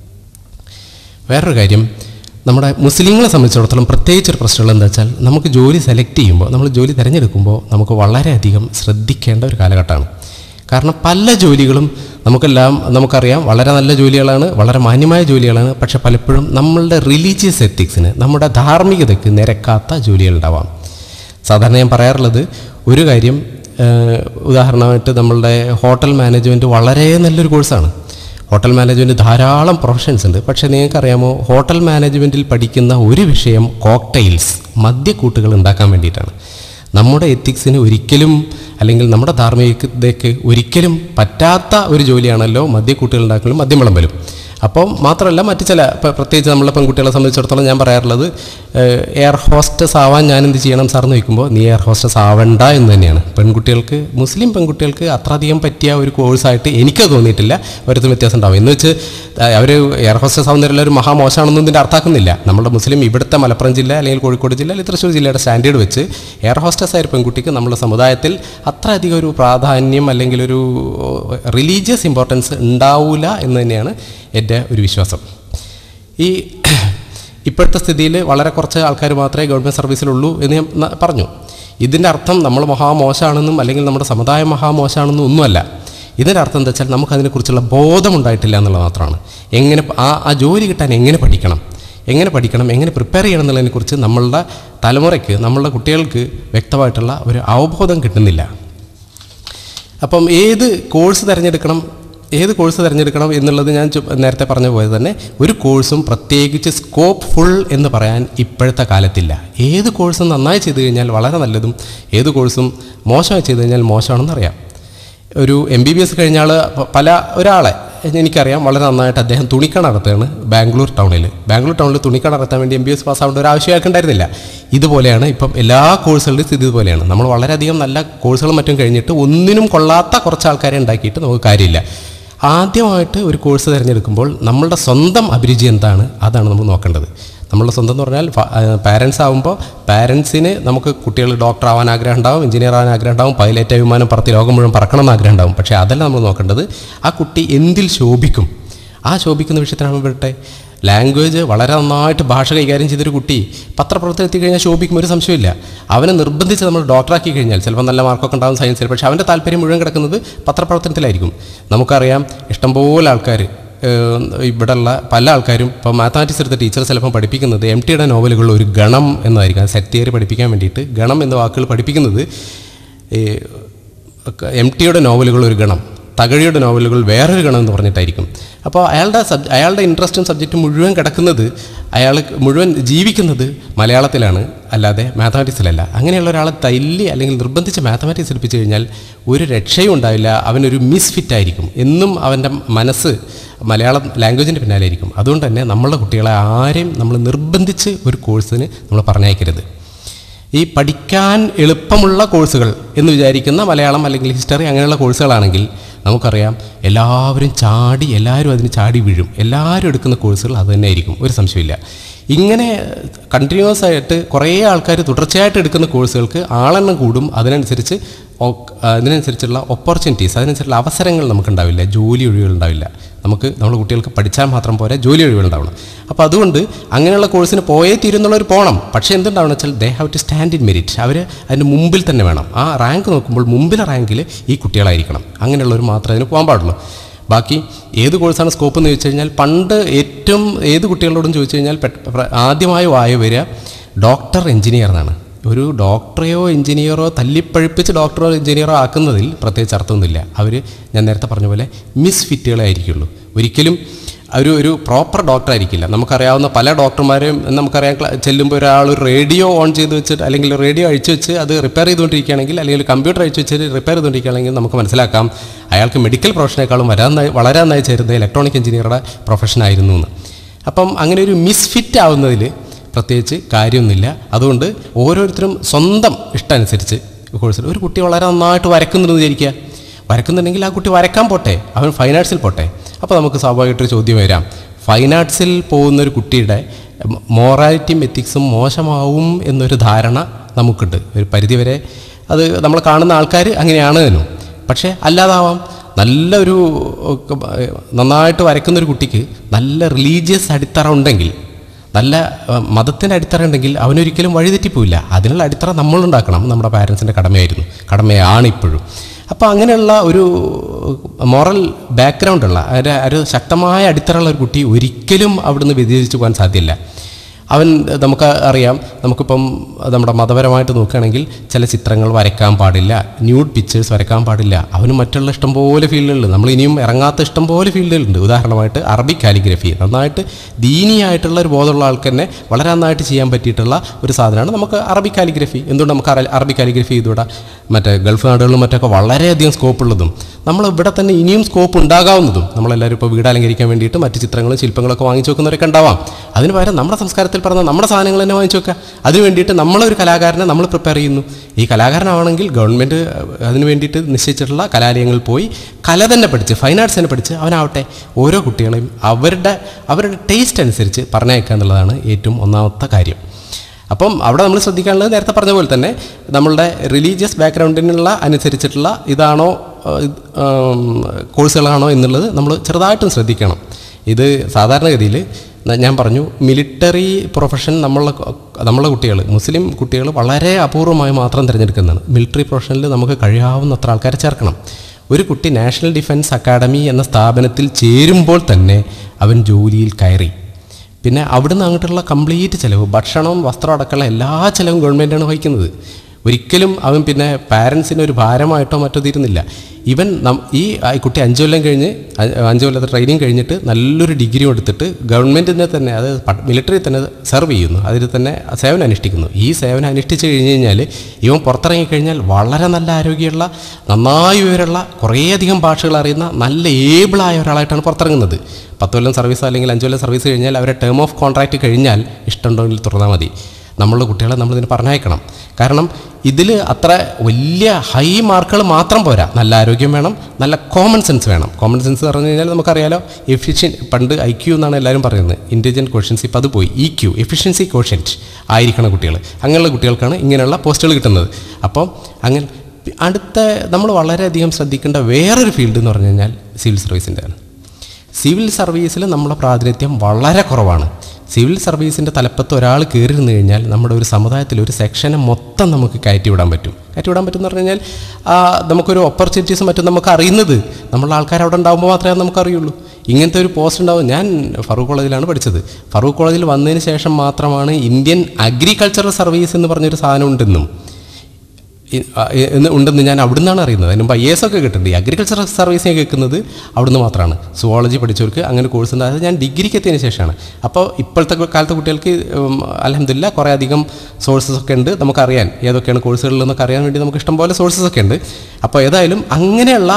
വേറൊരു കാര്യം നമ്മുടെ മുസ്ലിങ്ങളെ സംബന്ധിച്ചിടത്തോളം പ്രത്യേകിച്ച് ഒരു പ്രശ്നമുള്ളത് എന്താ വെച്ചാൽ നമുക്ക് ജോലി സെലക്ട് ചെയ്യുമ്പോൾ നമ്മൾ ജോലി തിരഞ്ഞെടുക്കുമ്പോൾ നമുക്ക് വളരെയധികം ശ്രദ്ധിക്കേണ്ട ഒരു കാലഘട്ടമാണ് കാരണം പല ജോലികളും നമുക്കെല്ലാം നമുക്കറിയാം വളരെ നല്ല ജോലികളാണ് വളരെ മാന്യമായ ജോലികളാണ് പക്ഷെ പലപ്പോഴും നമ്മളുടെ റിലീജിയസ് എത്തിക്സിന് നമ്മുടെ ധാർമ്മികതയ്ക്ക് നിരക്കാത്ത ജോലികളുണ്ടാവാം സാധാരണ ഞാൻ പറയാറുള്ളത് ഒരു കാര്യം ഏഹ്, ഉദാഹരണമായിട്ട് നമ്മളുടെ ഹോട്ടൽ മാനേജ്മെൻറ്റ് വളരെ നല്ലൊരു കോഴ്സാണ് ഹോട്ടൽ മാനേജ്മെൻറ്റ് ധാരാളം പ്രൊഫഷൻസ് ഉണ്ട് പക്ഷേ നിങ്ങൾക്കറിയാമോ ഹോട്ടൽ മാനേജ്മെൻറ്റിൽ പഠിക്കുന്ന ഒരു വിഷയം കോക്ടെയിൽസ് മദ്യക്കൂട്ടുകൾ ഉണ്ടാക്കാൻ വേണ്ടിയിട്ടാണ് നമ്മുടെ എത്തിക്സിന് ഒരിക്കലും അല്ലെങ്കിൽ നമ്മുടെ ധാർമ്മികതയ്ക്ക് ഒരിക്കലും പറ്റാത്ത ഒരു ജോലിയാണല്ലോ മദ്യക്കൂട്ടുകൾ ഉണ്ടാക്കലും മദ്യം വിളമ്പലും അപ്പം മാത്രമല്ല മറ്റു ചില ഇപ്പം പ്രത്യേകിച്ച് നമ്മളെ പെൺകുട്ടികളെ സംബന്ധിച്ചിടത്തോളം ഞാൻ പറയാറുള്ളത് ഏഹ്, എയർ ഹോസ്റ്റസ് ആവാൻ ഞാൻ എന്ത് ചെയ്യണം സാർ എന്ന് ചോദിക്കുമ്പോൾ നീ എയർ ഹോസ്റ്റസ് ആവണ്ട എന്ന് തന്നെയാണ് പെൺകുട്ടികൾക്ക് മുസ്ലിം പെൺകുട്ടികൾക്ക് അത്രയധികം പറ്റിയ ഒരു കോഴ്സായിട്ട് എനിക്ക് തോന്നിയിട്ടില്ല ഒരിടത്തും വ്യത്യാസം ഉണ്ടാവും എന്ന് വെച്ച് അവർ എയർ ഹോസ്റ്റസ് ആവുന്നവരെല്ലാം ഒരു മഹാമോശമാണെന്നും ഇതിൻ്റെ അർത്ഥാക്കുന്നില്ല നമ്മുടെ മുസ്ലിം ഇവിടുത്തെ മലപ്പുറം ജില്ല അല്ലെങ്കിൽ കോഴിക്കോട് ജില്ല അല്ലെങ്കിൽ തൃശ്ശൂർ ജില്ലയുടെ സ്റ്റാൻഡേർഡ് വെച്ച് എയർ ഹോസ്റ്റസ് ആയ ഒരു പെൺകുട്ടിക്ക് നമ്മുടെ സമുദായത്തിൽ അത്ര അധികം ഒരു പ്രാധാന്യം അല്ലെങ്കിൽ ഒരു റിലീജിയസ് ഇമ്പോർട്ടൻസ് ഉണ്ടാവില്ല എന്ന് തന്നെയാണ് എൻ്റെ ഒരു വിശ്വാസം ഈ ഇപ്പോഴത്തെ സ്ഥിതിയിൽ വളരെ കുറച്ച് ആൾക്കാർ മാത്രമേ ഗവൺമെൻറ് സർവീസിലുള്ളൂ എന്ന് ഞാൻ ന- പറഞ്ഞു ഇതിൻ്റെ അർത്ഥം നമ്മൾ മഹാമോശമാണെന്നും അല്ലെങ്കിൽ നമ്മുടെ സമുദായം മഹാമോശമാണെന്നും ഒന്നുമല്ല ഇതിൻ്റെ അർത്ഥം എന്താ വെച്ചാൽ നമുക്കതിനെക്കുറിച്ചുള്ള ബോധമുണ്ടായിട്ടില്ല എന്നുള്ളത് മാത്രമാണ് എങ്ങനെ പ- ആ ആ ജോലി കിട്ടാൻ എങ്ങനെ പഠിക്കണം എങ്ങനെ പഠിക്കണം എങ്ങനെ പ്രിപ്പയർ ചെയ്യണം എന്നുള്ളതിനെക്കുറിച്ച് നമ്മളുടെ തലമുറയ്ക്ക് നമ്മളുടെ കുട്ടികൾക്ക് വ്യക്തമായിട്ടുള്ള ഒരു അവബോധം കിട്ടുന്നില്ല അപ്പം ഏത് കോഴ്സ് തിരഞ്ഞെടുക്കണം ഏത് കോഴ്സ് തിരഞ്ഞെടുക്കണം എന്നുള്ളത് ഞാൻ ചു- നേരത്തെ പറഞ്ഞു പോയത് തന്നെ ഒരു കോഴ്സും പ്രത്യേകിച്ച് സ്കോപ്പ് ഫുൾ എന്ന് പറയാൻ ഇപ്പോഴത്തെ കാലത്തില്ല ഏത് കോഴ്സും നന്നായി ചെയ്തു കഴിഞ്ഞാൽ വളരെ നല്ലതും ഏത് കോഴ്സും മോശമായി ചെയ്തു കഴിഞ്ഞാൽ മോശമാണെന്ന് അറിയാം ഒരു എം ബി ബി എസ് കഴിഞ്ഞ ആൾ പല ഒരാളെ എനിക്കറിയാം വളരെ നന്നായിട്ട് അദ്ദേഹം തുണിക്കട നടത്തുകയാണ് ബാംഗ്ലൂർ ടൗണിൽ ബാംഗ്ലൂർ ടൗണിൽ തുണിക്കട നടത്താൻ വേണ്ടി എം ബി എസ് പാസ്സാവേണ്ട ഒരു ആവശ്യം അയാൾക്ക് ഉണ്ടായിരുന്നില്ല ഇതുപോലെയാണ് ഇപ്പം എല്ലാ കോഴ്സുകളുടെയും സ്ഥിതി ഇതുപോലെയാണ് നമ്മൾ വളരെയധികം നല്ല കോഴ്സുകളും മറ്റും കഴിഞ്ഞിട്ട് ഒന്നിനും കൊള്ളാത്ത കുറച്ച് ആൾക്കാരെ ഉണ്ടാക്കിയിട്ട് നമുക്ക് കാര്യമില്ല ആദ്യമായിട്ട് ഒരു കോഴ്സ് തിരഞ്ഞെടുക്കുമ്പോൾ നമ്മളുടെ സ്വന്തം അഭിരുചി എന്താണ് അതാണ് നമ്മൾ നോക്കേണ്ടത് നമ്മളുടെ സ്വന്തം എന്ന് പറഞ്ഞാൽ പാരൻസ് ആകുമ്പോൾ പാരൻസിന് നമുക്ക് കുട്ടികൾ ഡോക്ടർ ആവാൻ ആഗ്രഹം ഉണ്ടാവും എഞ്ചിനീയർ ആവാൻ ആഗ്രഹം ഉണ്ടാവും പൈലറ്റ് വിമാനം പറത്തി ലോകം മുഴുവൻ പറക്കണം എന്ന് ആഗ്രഹം ഉണ്ടാവും പക്ഷേ അതല്ല നമ്മൾ നോക്കേണ്ടത് ആ കുട്ടി എന്തിൽ ശോഭിക്കും ആ ശോഭിക്കുന്ന വിഷയത്തിനാണ് വിടട്ടെ ലാംഗ്വേജ് വളരെ നന്നായിട്ട് ഭാഷ കൈകാര്യം ചെയ്തൊരു കുട്ടി പത്രപ്രവർത്തനം എത്തിക്കഴിഞ്ഞാൽ ശോഭിക്കും ഒരു സംശയമില്ല അവനെ നിർബന്ധിച്ച് നമ്മൾ ഡോക്ടറാക്കി കഴിഞ്ഞാൽ ചിലപ്പോൾ നല്ല മാർക്കൊക്കെ ഉണ്ടാകും സയൻസിൽ പക്ഷേ അവൻ്റെ താല്പര്യം മുഴുവൻ കിടക്കുന്നത് പത്രപ്രവർത്തനത്തിലായിരിക്കും നമുക്കറിയാം ഇഷ്ടംപോലെ ആൾക്കാർ ഇവിടെയുള്ള പല ആൾക്കാരും ഇപ്പോൾ മാത്തമാറ്റിക്സ് എടുത്ത ടീച്ചർ ചിലപ്പോൾ പഠിപ്പിക്കുന്നത് എം ടിയുടെ നോവലുകൾ ഒരു ഗണം എന്നായിരിക്കും സെറ്റ് തിയറി പഠിപ്പിക്കാൻ വേണ്ടിയിട്ട് ഗണം എന്ന വാക്കുകൾ പഠിപ്പിക്കുന്നത് എം ടിയുടെ നോവലുകൾ ഒരു ഗണം തകഴിയുടെ നോവലുകൾ വേറൊരു ഗണം എന്ന് പറഞ്ഞിട്ടായിരിക്കും അപ്പോൾ അയാളുടെ സബ് അയാളുടെ ഇൻട്രസ്റ്റും സബ്ജക്റ്റും മുഴുവൻ കിടക്കുന്നത് അയാൾ മുഴുവൻ ജീവിക്കുന്നത് മലയാളത്തിലാണ് അല്ലാതെ മാത്തമാറ്റിക്സിലല്ല അങ്ങനെയുള്ള ഒരാളെ തല്ലി അല്ലെങ്കിൽ നിർബന്ധിച്ച് മാത്തമാറ്റിക്സ് എടുപ്പിച്ച് കഴിഞ്ഞാൽ ഒരു രക്ഷയും ഉണ്ടാവില്ല അവനൊരു മിസ്ഫിറ്റ് ആയിരിക്കും എന്നും അവൻ്റെ മനസ്സ് മലയാളം ലാംഗ്വേജിൻ്റെ പിന്നാലെ ആയിരിക്കും അതുകൊണ്ട് തന്നെ നമ്മളുടെ കുട്ടികളെ ആരെയും നമ്മൾ നിർബന്ധിച്ച് ഒരു കോഴ്സിന് നമ്മൾ പറഞ്ഞയക്കരുത് ഈ പഠിക്കാൻ എളുപ്പമുള്ള കോഴ്സുകൾ എന്ന് വിചാരിക്കുന്ന മലയാളം അല്ലെങ്കിൽ ഹിസ്റ്ററി അങ്ങനെയുള്ള കോഴ്സുകളാണെങ്കിൽ നമുക്കറിയാം എല്ലാവരും ചാടി എല്ലാവരും അതിന് ചാടി വീഴും എല്ലാവരും എടുക്കുന്ന കോഴ്സുകൾ അത് തന്നെ ആയിരിക്കും ഒരു സംശയമില്ല ഇങ്ങനെ കണ്ടിന്യൂസ് ആയിട്ട് കുറേ ആൾക്കാർ തുടർച്ചയായിട്ട് എടുക്കുന്ന കോഴ്സുകൾക്ക് ആളെണ്ണം കൂടും അതിനനുസരിച്ച് അതിനനുസരിച്ചുള്ള ഓപ്പർച്യൂണിറ്റീസ് അതിനനുസരിച്ചുള്ള അവസരങ്ങൾ നമുക്കുണ്ടാവില്ല ജോലി ഒഴിവുകളുണ്ടാവില്ല നമുക്ക് നമ്മുടെ കുട്ടികൾക്ക് പഠിച്ചാൽ മാത്രം പോരാ ജോലി ഒഴിവുകളുണ്ടാവണം അപ്പോൾ അതുകൊണ്ട് അങ്ങനെയുള്ള കോഴ്സിന് പോയേ തീരുന്നുള്ളവർ പോകണം പക്ഷേ എന്തുണ്ടാവണം വെച്ചാൽ they have to stand in merit അവർ അതിന് മുമ്പിൽ തന്നെ വേണം ആ റാങ്ക് നോക്കുമ്പോൾ മുമ്പിലെ റാങ്കിൽ ഈ കുട്ടികളായിരിക്കണം അങ്ങനെയുള്ളവർ മാത്രമേ അതിന് പോകാൻ പാടുള്ളൂ ബാക്കി ഏത് കോഴ്സാണ് സ്കോപ്പ് എന്ന് ചോദിച്ചു കഴിഞ്ഞാൽ പണ്ട് ഏറ്റവും ഏത് കുട്ടികളോടും ചോദിച്ചു കഴിഞ്ഞാൽ ആദ്യമായി വായ വരിക ഡോക്ടർ എഞ്ചിനീയർ എന്നാണ് ഒരു ഡോക്ടറെയോ എഞ്ചിനീയറോ തല്ലിപ്പഴിപ്പിച്ച് ഡോക്ടറോ എഞ്ചിനീയറോ ആക്കുന്നതിൽ പ്രത്യേകിച്ച് അർത്ഥമൊന്നുമില്ല അവർ ഞാൻ നേരത്തെ പറഞ്ഞ പോലെ മിസ് ഫിറ്റുകളെ ആയിരിക്കുള്ളൂ ഒരിക്കലും ഒരു ഒരു പ്രോപ്പർ ഡോക്ടർ ആയിരിക്കില്ല നമുക്കറിയാവുന്ന പല ഡോക്ടർമാരെയും നമുക്കറിയാം ചെല്ലുമ്പോൾ ഒരാൾ ഒരു റേഡിയോ ഓൺ ചെയ്ത് വെച്ചിട്ട് അല്ലെങ്കിൽ റേഡിയോ അഴിച്ചു വെച്ച് അത് റിപ്പയർ ചെയ്തുകൊണ്ടിരിക്കുകയാണെങ്കിൽ അല്ലെങ്കിൽ കമ്പ്യൂട്ടർ അഴിച്ചു വെച്ചിട്ട് റിപ്പയർ ചെയ്തുകൊണ്ടിരിക്കുകയാണെങ്കിൽ നമുക്ക് മനസ്സിലാക്കാം അയാൾക്ക് മെഡിക്കൽ പ്രൊഫഷനേക്കാളും വരാൻ വളരെ നന്നായി ചേരുന്നത് ഇലക്ട്രോണിക് എഞ്ചിനീയറുടെ പ്രൊഫഷനായിരുന്നു എന്ന് അപ്പം അങ്ങനെ ഒരു മിസ്ഫിറ്റ് ആവുന്നതിൽ പ്രത്യേകിച്ച് കാര്യമൊന്നുമില്ല അതുകൊണ്ട് ഓരോരുത്തരും സ്വന്തം ഇഷ്ടമനുസരിച്ച് കോഴ്സിൽ ഒരു കുട്ടി വളരെ നന്നായിട്ട് വരക്കുന്നുണ്ടെന്ന് വിചാരിക്കുക വരക്കുന്നുണ്ടെങ്കിൽ ആ കുട്ടി വരക്കാൻ പോട്ടെ അവൻ ഫൈൻ ആർട്സിൽ പോട്ടെ അപ്പോൾ നമുക്ക് സ്വാഭാവികമായിട്ടൊരു ചോദ്യം വരാം ഫൈൻ ആർട്സിൽ പോകുന്ന ഒരു കുട്ടിയുടെ മോറാലിറ്റിയും എത്തിക്സും മോശമാവും എന്നൊരു ധാരണ നമുക്കുണ്ട് ഒരു പരിധിവരെ അത് നമ്മൾ കാണുന്ന ആൾക്കാർ അങ്ങനെയാണ് തന്നെ പക്ഷേ അല്ലാതാവാം നല്ലൊരു നന്നായിട്ട് വരയ്ക്കുന്നൊരു കുട്ടിക്ക് നല്ല റിലീജിയസ് അടിത്തറ ഉണ്ടെങ്കിൽ നല്ല മതത്തിൻ്റെ അടിത്തറ ഉണ്ടെങ്കിൽ അവനൊരിക്കലും വഴിതെറ്റിപ്പോയില്ല അതിനുള്ള അടിത്തറ നമ്മളുണ്ടാക്കണം നമ്മുടെ പാരൻസിൻ്റെ കടമയായിരുന്നു കടമയാണ് ഇപ്പോഴും അപ്പോൾ അങ്ങനെയുള്ള ഒരു മോറൽ ബാക്ക്ഗ്രൗണ്ടുള്ള ഒരു ശക്തമായ അടിത്തറയുള്ള ഒരു കുട്ടി ഒരിക്കലും അവിടുന്ന് വ്യതിചരിച്ചു പോകാൻ സാധ്യമില്ല അവൻ നമുക്ക് അറിയാം നമുക്കിപ്പം നമ്മുടെ മതപരമായിട്ട് നോക്കുകയാണെങ്കിൽ ചില ചിത്രങ്ങൾ വരയ്ക്കാൻ പാടില്ല ന്യൂഡ് പിക്ചേഴ്സ് വരയ്ക്കാൻ പാടില്ല അവന് മറ്റുള്ള ഇഷ്ടംപോലെ ഫീൽഡുകളുണ്ട് നമ്മൾ ഇനിയും ഇറങ്ങാത്ത ഇഷ്ടംപോലെ ഫീൽഡുകളുണ്ട് ഉദാഹരണമായിട്ട് അറബിക് കാലിഗ്രഫി നന്നായിട്ട് ദീനിയായിട്ടുള്ള ഒരു ബോധമുള്ള ആൾക്ക് തന്നെ വളരെ നന്നായിട്ട് ചെയ്യാൻ പറ്റിയിട്ടുള്ള ഒരു സാധനമാണ് നമുക്ക് അറബിക് കാലിഗ്രഫി എന്തുകൊണ്ട് നമുക്ക് അറബിക് കാലിഗ്രഫി ചെയ്തുകൂടാ മറ്റേ ഗൾഫ് നാടുകളിലും മറ്റൊക്കെ വളരെയധികം സ്കോപ്പ് ഉള്ളതും നമ്മൾ ഇവിടെ തന്നെ ഇനിയും സ്കോപ്പ് ഉണ്ടാകാവുന്നതും നമ്മളെല്ലാവരും ഇപ്പോൾ വീട് അലങ്കരിക്കാൻ വേണ്ടിയിട്ട് മറ്റ് ചിത്രങ്ങളും ശില്പങ്ങളൊക്കെ വാങ്ങിച്ചു വെക്കുന്നവരൊക്കെ ഉണ്ടാവാം അതിന് പകരം നമ്മുടെ സംസ്കാരത്തിൽ പറഞ്ഞ നമ്മുടെ സാധനങ്ങൾ തന്നെ വാങ്ങിച്ചു വെക്കുക അതിന് വേണ്ടിയിട്ട് നമ്മളൊരു കലാകാരനെ നമ്മൾ പ്രിപ്പയർ ചെയ്യുന്നു ഈ കലാകാരനാവണമെങ്കിൽ ഗവൺമെൻറ് അതിന് വേണ്ടിയിട്ട് നിശ്ചയിച്ചിട്ടുള്ള കലാലയങ്ങളിൽ പോയി കല തന്നെ പഠിച്ച് ഫൈൻ ആർട്സ് തന്നെ പഠിച്ച് അവനാവട്ടെ ഓരോ കുട്ടികളെയും അവരുടെ അവരുടെ ടേസ്റ്റ് അനുസരിച്ച് പറഞ്ഞയക്കുക എന്നുള്ളതാണ് ഏറ്റവും ഒന്നാമത്തെ കാര്യം അപ്പം അവിടെ നമ്മൾ ശ്രദ്ധിക്കാനുള്ളത് നേരത്തെ പറഞ്ഞ പോലെ തന്നെ നമ്മളുടെ റിലീജിയസ് ബാക്ക്ഗ്രൗണ്ടിനുള്ള അനുസരിച്ചിട്ടുള്ള ഇതാണോ കോഴ്സുകളാണോ എന്നുള്ളത് നമ്മൾ ചെറുതായിട്ടും ശ്രദ്ധിക്കണം ഇത് സാധാരണഗതിയിൽ ഞാൻ പറഞ്ഞു മിലിറ്ററി പ്രൊഫഷൻ നമ്മളെ നമ്മളെ കുട്ടികൾ മുസ്ലിം കുട്ടികൾ വളരെ അപൂർവമായി മാത്രം തിരഞ്ഞെടുക്കുന്നതാണ് മിലിറ്ററി പ്രൊഫഷനിൽ നമുക്ക് കഴിയാവുന്നത്ര ആൾക്കാരെ ചേർക്കണം ഒരു കുട്ടി നാഷണൽ ഡിഫൻസ് അക്കാഡമി എന്ന സ്ഥാപനത്തിൽ ചേരുമ്പോൾ തന്നെ അവൻ ജോലിയിൽ കയറി പിന്നെ അവിടുന്ന് അങ്ങോട്ടുള്ള കംപ്ലീറ്റ് ചിലവ് ഭക്ഷണം വസ്ത്രം അടക്കമുള്ള എല്ലാ ചിലവും ഗവൺമെൻറ്റാണ് വഹിക്കുന്നത് ഒരിക്കലും അവൻ പിന്നെ പാരൻസിന് ഒരു ഭാരമായിട്ടോ മറ്റോ തീരുന്നില്ല ഇവൻ ഈ കുട്ടി അഞ്ച് കൊല്ലം കഴിഞ്ഞ് അഞ്ച് കൊല്ലത്തെ ട്രെയിനിങ് കഴിഞ്ഞിട്ട് നല്ലൊരു ഡിഗ്രി എടുത്തിട്ട് ഗവൺമെൻറ്റിനെ തന്നെ അത് മിലിറ്ററി തന്നെ സെർവ് ചെയ്യുന്നു അതിൽ തന്നെ സേവനം അനുഷ്ഠിക്കുന്നു ഈ സേവനം അനുഷ്ഠിച്ച് കഴിഞ്ഞ് കഴിഞ്ഞാൽ ഇവൻ പുറത്തിറങ്ങി കഴിഞ്ഞാൽ വളരെ നല്ല ആരോഗ്യമുള്ള നന്നായി വിവരമുള്ള കുറേയധികം ഭാഷകൾ അറിയുന്ന നല്ല ഏബിളായ ഒരാളായിട്ടാണ് പുറത്തിറങ്ങുന്നത് പത്ത് കൊല്ലം സർവീസ് അല്ലെങ്കിൽ അഞ്ച് കൊല്ലം സർവീസ് കഴിഞ്ഞാൽ അവരെ ടേം ഓഫ് കോൺട്രാക്റ്റ് കഴിഞ്ഞാൽ ഇഷ്ടമുണ്ടെങ്കിൽ തുറന്നാൽ മതി നമ്മളുടെ കുട്ടികളെ നമ്മളിതിന് പറഞ്ഞയക്കണം കാരണം ഇതിൽ അത്ര വലിയ ഹൈ മാർക്കുകൾ മാത്രം പോരാ നല്ല ആരോഗ്യം വേണം നല്ല കോമൺ സെൻസ് വേണം കോമൺ സെൻസ് പറഞ്ഞു കഴിഞ്ഞാൽ നമുക്കറിയാലോ എഫിഷ്യൻ പണ്ട് ഐ ക്യു എന്നാണ് എല്ലാവരും പറയുന്നത് ഇൻ്റലിജൻറ്റ് ക്വസ്റ്റൻസ് ഇപ്പോൾ അത് പോയി ഇ ക്യു എഫിഷ്യൻസി ക്വസ്റ്റൻറ്റ് ആയിരിക്കണം കുട്ടികൾ അങ്ങനെയുള്ള കുട്ടികൾക്കാണ് ഇങ്ങനെയുള്ള പോസ്റ്റുകൾ കിട്ടുന്നത് അപ്പം അങ്ങനെ അടുത്ത നമ്മൾ വളരെയധികം ശ്രദ്ധിക്കേണ്ട വേറൊരു ഫീൽഡ് എന്ന് പറഞ്ഞു കഴിഞ്ഞാൽ സിവിൽ സർവീസിൻ്റെ ആണ് സിവിൽ സർവീസിൽ നമ്മളെ പ്രാതിനിധ്യം വളരെ കുറവാണ് സിവിൽ സർവീസിൻ്റെ തലപ്പത്ത് ഒരാൾ കയറി നിന്ന് കഴിഞ്ഞാൽ നമ്മുടെ ഒരു സമുദായത്തിൽ ഒരു സെക്ഷനെ മൊത്തം നമുക്ക് കയറ്റി വിടാൻ പറ്റും കയറ്റി വിടാൻ പറ്റും എന്ന് പറഞ്ഞു കഴിഞ്ഞാൽ ആ, നമുക്കൊരു ഓപ്പർച്യൂണിറ്റീസും മറ്റും നമുക്ക് അറിയുന്നത് നമ്മളുടെ ആൾക്കാർ അവിടെ ഉണ്ടാകുമ്പോൾ മാത്രമേ അത് നമുക്കറിയുള്ളൂ ഇങ്ങനത്തെ ഒരു പോസ്റ്റ് ഉണ്ടാവും ഞാൻ ഫറൂഖ് കോളേജിലാണ് പഠിച്ചത് ഫറൂഖ് കോളേജിൽ വന്നതിന് ശേഷം മാത്രമാണ് ഇന്ത്യൻ അഗ്രികൾച്ചറൽ സർവീസ് എന്ന് പറഞ്ഞൊരു സാധനം ഉണ്ടെന്നും ഇ- ആ, എ- എന്ന് ഉണ്ടെന്ന് ഞാൻ അവിടെ നിന്നാണ് അറിയുന്നത് അതിന് മുമ്പ് ഐ എസ് ഒക്കെ കിട്ടുന്നുണ്ട് ഈ അഗ്രികൾച്ചർ സർവീസ് ഞാൻ കേൾക്കുന്നത് അവിടുന്ന് മാത്രമാണ് സുവോളജി പഠിച്ചവർക്ക് അങ്ങനെ കോഴ്സ് ഉണ്ട് അത് ഞാൻ ഡിഗ്രിക്ക് എത്തിയതിന് ശേഷമാണ് അപ്പോൾ ഇപ്പോഴത്തെ കാലത്തെ കുട്ടികൾക്ക് അലഹമില്ല കുറേ അധികം സോഴ്സസ് ഒക്കെ ഉണ്ട് നമുക്കറിയാൻ ഏതൊക്കെയാണ് കോഴ്സുകളിലെന്നൊക്കെ അറിയാൻ വേണ്ടി നമുക്ക് ഇഷ്ടംപോലെ സോഴ്സസ് ഒക്കെ ഉണ്ട് അപ്പോൾ ഏതായാലും അങ്ങനെയുള്ള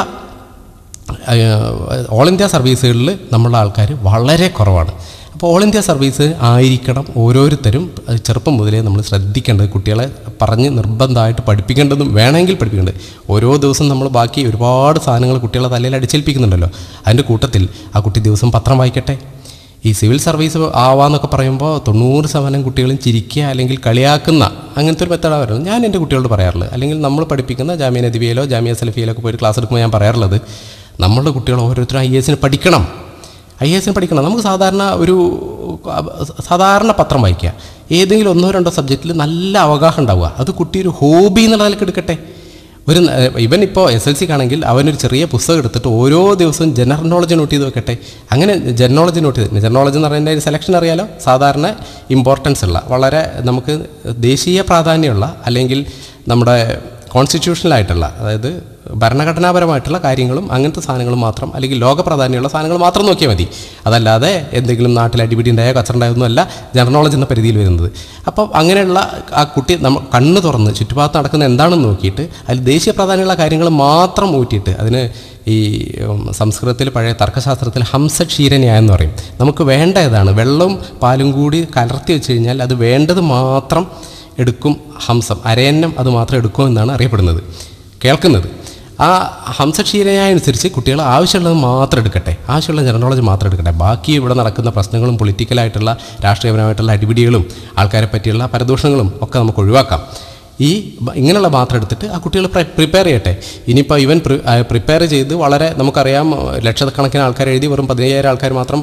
ഓൾ ഇന്ത്യ സർവീസുകളിൽ നമ്മളുടെ ആൾക്കാർ വളരെ കുറവാണ് അപ്പോൾ ഓൾ ഇന്ത്യ സർവീസ് ആയിരിക്കണം ഓരോരുത്തരും അത് ചെറുപ്പം മുതലേ നമ്മൾ ശ്രദ്ധിക്കേണ്ടത് കുട്ടികളെ പറഞ്ഞ് നിർബന്ധമായിട്ട് പഠിപ്പിക്കേണ്ടതും വേണമെങ്കിൽ പഠിപ്പിക്കേണ്ടത് ഓരോ ദിവസം നമ്മൾ ബാക്കി ഒരുപാട് സാധനങ്ങൾ കുട്ടികളെ തലയിൽ അടിച്ചേൽപ്പിക്കുന്നുണ്ടല്ലോ അതിൻ്റെ കൂട്ടത്തിൽ ആ കുട്ടി ദിവസം പത്രം വായിക്കട്ടെ ഈ സിവിൽ സർവീസ് ആവാന്നൊക്കെ പറയുമ്പോൾ തൊണ്ണൂറ് ശതമാനം കുട്ടികളും ചിരിക്കുക അല്ലെങ്കിൽ കളിയാക്കുന്ന അങ്ങനത്തെ ഒരു മെത്തേഡാണ് വരുന്നത് ഞാൻ എൻ്റെ കുട്ടികളോട് പറയാറുള്ളത് അല്ലെങ്കിൽ നമ്മൾ പഠിപ്പിക്കുന്ന ജാമ്യ നദിബിയയിലോ ജാമ്യ സലഫിയയിലോ ഒക്കെ പോയിട്ട് ക്ലാസ് എടുക്കുമ്പോൾ ഞാൻ പറയാറുള്ളത് നമ്മളുടെ കുട്ടികൾ ഓരോരുത്തരും ഐ എസിന് പഠിക്കണം ഐ എസിന് പഠിക്കണം നമുക്ക് സാധാരണ ഒരു സാധാരണ പത്രം വായിക്കുക ഏതെങ്കിലും ഒന്നോ രണ്ടോ സബ്ജക്റ്റിൽ നല്ല അവഗാഹം ഉണ്ടാവുക അത് കുട്ടി ഒരു ഹോബി എന്നുള്ള നിലക്ക് എടുക്കട്ടെ ഒരു ഇവൻ ഇപ്പോൾ എസ് എൽ സിക്കാണെങ്കിൽ അവനൊരു ചെറിയ പുസ്തകം എടുത്തിട്ട് ഓരോ ദിവസവും ജനറൽ നോളജ് നോട്ട് ചെയ്ത് വെക്കട്ടെ അങ്ങനെ ജനറൽ നോളജ് നോട്ട് ചെയ്ത് ജനറൽ നോളജ് എന്ന് പറയുന്നതിൻ്റെ സെലക്ഷൻ അറിയാലോ സാധാരണ ഇമ്പോർട്ടൻസ് ഉള്ള വളരെ നമുക്ക് ദേശീയ പ്രാധാന്യമുള്ള അല്ലെങ്കിൽ നമ്മുടെ കോൺസ്റ്റിറ്റ്യൂഷണലായിട്ടുള്ള അതായത് ഭരണഘടനാപരമായിട്ടുള്ള കാര്യങ്ങളും അങ്ങനത്തെ സാധനങ്ങളും മാത്രം അല്ലെങ്കിൽ ലോക പ്രാധാന്യമുള്ള സാധനങ്ങൾ മാത്രം നോക്കിയാൽ മതി അതല്ലാതെ എന്തെങ്കിലും നാട്ടിൽ അടിപിടി ഉണ്ടായോ കച്ചറുണ്ടായൊന്നുമല്ല ജനറൽ നോളജ് എന്ന പരിധിയിൽ വരുന്നത് അപ്പം അങ്ങനെയുള്ള ആ കുട്ടി നമ്മൾ കണ്ണ് തുറന്ന് ചുറ്റുഭാഗത്ത് നടക്കുന്ന എന്താണെന്ന് നോക്കിയിട്ട് അതിൽ ദേശീയ പ്രാധാന്യമുള്ള കാര്യങ്ങൾ മാത്രം ഊറ്റിയിട്ട് അതിന് ഈ ഉം, സംസ്കൃതത്തിൽ പഴയ തർക്കശാസ്ത്രത്തിൽ ഹംസ ക്ഷീരന്യായം എന്ന് പറയും നമുക്ക് വേണ്ട ഏതാണ് വെള്ളവും പാലും കൂടി കലർത്തി വെച്ച് കഴിഞ്ഞാൽ അത് വേണ്ടത് മാത്രം എടുക്കും ഹംസം അരയന്നം അത് മാത്രം എടുക്കും എന്നാണ് അറിയപ്പെടുന്നത് കേൾക്കുന്നത് ആ ഹംസക്ഷീരനായ അനുസരിച്ച് കുട്ടികൾ ആവശ്യമുള്ളത് മാത്രം എടുക്കട്ടെ ആവശ്യമുള്ള ജനറൽ നോളജ് മാത്രം എടുക്കട്ടെ ബാക്കി ഇവിടെ നടക്കുന്ന പ്രശ്നങ്ങളും പൊളിറ്റിക്കലായിട്ടുള്ള രാഷ്ട്രീയപരമായിട്ടുള്ള അടിപിടികളും ആൾക്കാരെ പറ്റിയുള്ള പരദൂഷണങ്ങളും ഒക്കെ നമുക്ക് ഒഴിവാക്കാം ഈ ബ- ഇങ്ങനെയുള്ള മാത്രം എടുത്തിട്ട് ആ കുട്ടികൾ പ്രിപ്പയർ ചെയ്യട്ടെ ഇനിയിപ്പോൾ ഇവൻ പ്രിപ്പയർ ചെയ്ത് വളരെ നമുക്കറിയാം ഏഹ്, ലക്ഷക്കണക്കിന് ആൾക്കാർ എഴുതി വെറും പതിനയ്യായിരം ആൾക്കാർ മാത്രം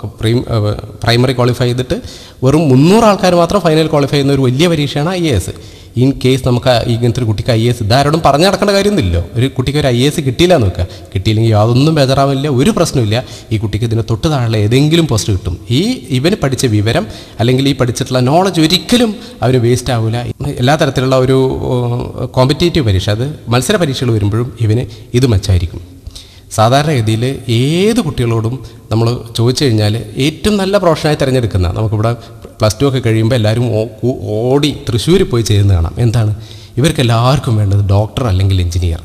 പ്രൈമറി ക്വാളിഫൈ ചെയ്തിട്ട് വെറും മുന്നൂറ് ആൾക്കാർ മാത്രം ഫൈനൽ ക്വാളിഫൈ ചെയ്യുന്ന ഒരു വലിയ പരീക്ഷയാണ് I A S in case നമുക്ക് ഇങ്ങനത്തെ ഒരു കുട്ടിക്ക് ഐ എസ് ഇതാരോടും പറഞ്ഞു നടക്കേണ്ട കാര്യമൊന്നുമില്ലല്ലോ ഒരു കുട്ടിക്ക് ഒരു ഐ എസ് കിട്ടിയില്ല എന്ന് വെക്കുക കിട്ടിയില്ലെങ്കിൽ യാതൊന്നും ബേജാറാവില്ല ഒരു പ്രശ്നമില്ല ഈ കുട്ടിക്ക് ഇതിന് തൊട്ട് താഴെ ഏതെങ്കിലും പോസ്റ്റ് കിട്ടും ഈ ഇവന് പഠിച്ച വിവരം അല്ലെങ്കിൽ ഈ പഠിച്ചിട്ടുള്ള നോളജ് ഒരിക്കലും അവന് വേസ്റ്റ് ആവില്ല എല്ലാ തരത്തിലുള്ള ഒരു കോമ്പറ്റേറ്റീവ് പരീക്ഷ അത് മത്സര പരീക്ഷകൾ വരുമ്പോഴും ഇവന് ഇത് മെച്ചമായിരിക്കും സാധാരണഗതിയിൽ ഏത് കുട്ടികളോടും നമ്മൾ ചോദിച്ചു കഴിഞ്ഞാൽ ഏറ്റവും നല്ല പ്രൊഫഷനായി തിരഞ്ഞെടുക്കുന്ന നമുക്കിവിടെ പ്ലസ് ടു ഒക്കെ കഴിയുമ്പോൾ എല്ലാവരും ഓ- കു- ഓടി തൃശ്ശൂർ പോയി ചെയ്യുന്നത് കാണാം എന്താണ് ഇവർക്ക് എല്ലാവർക്കും വേണ്ടത് ഡോക്ടർ അല്ലെങ്കിൽ എഞ്ചിനീയർ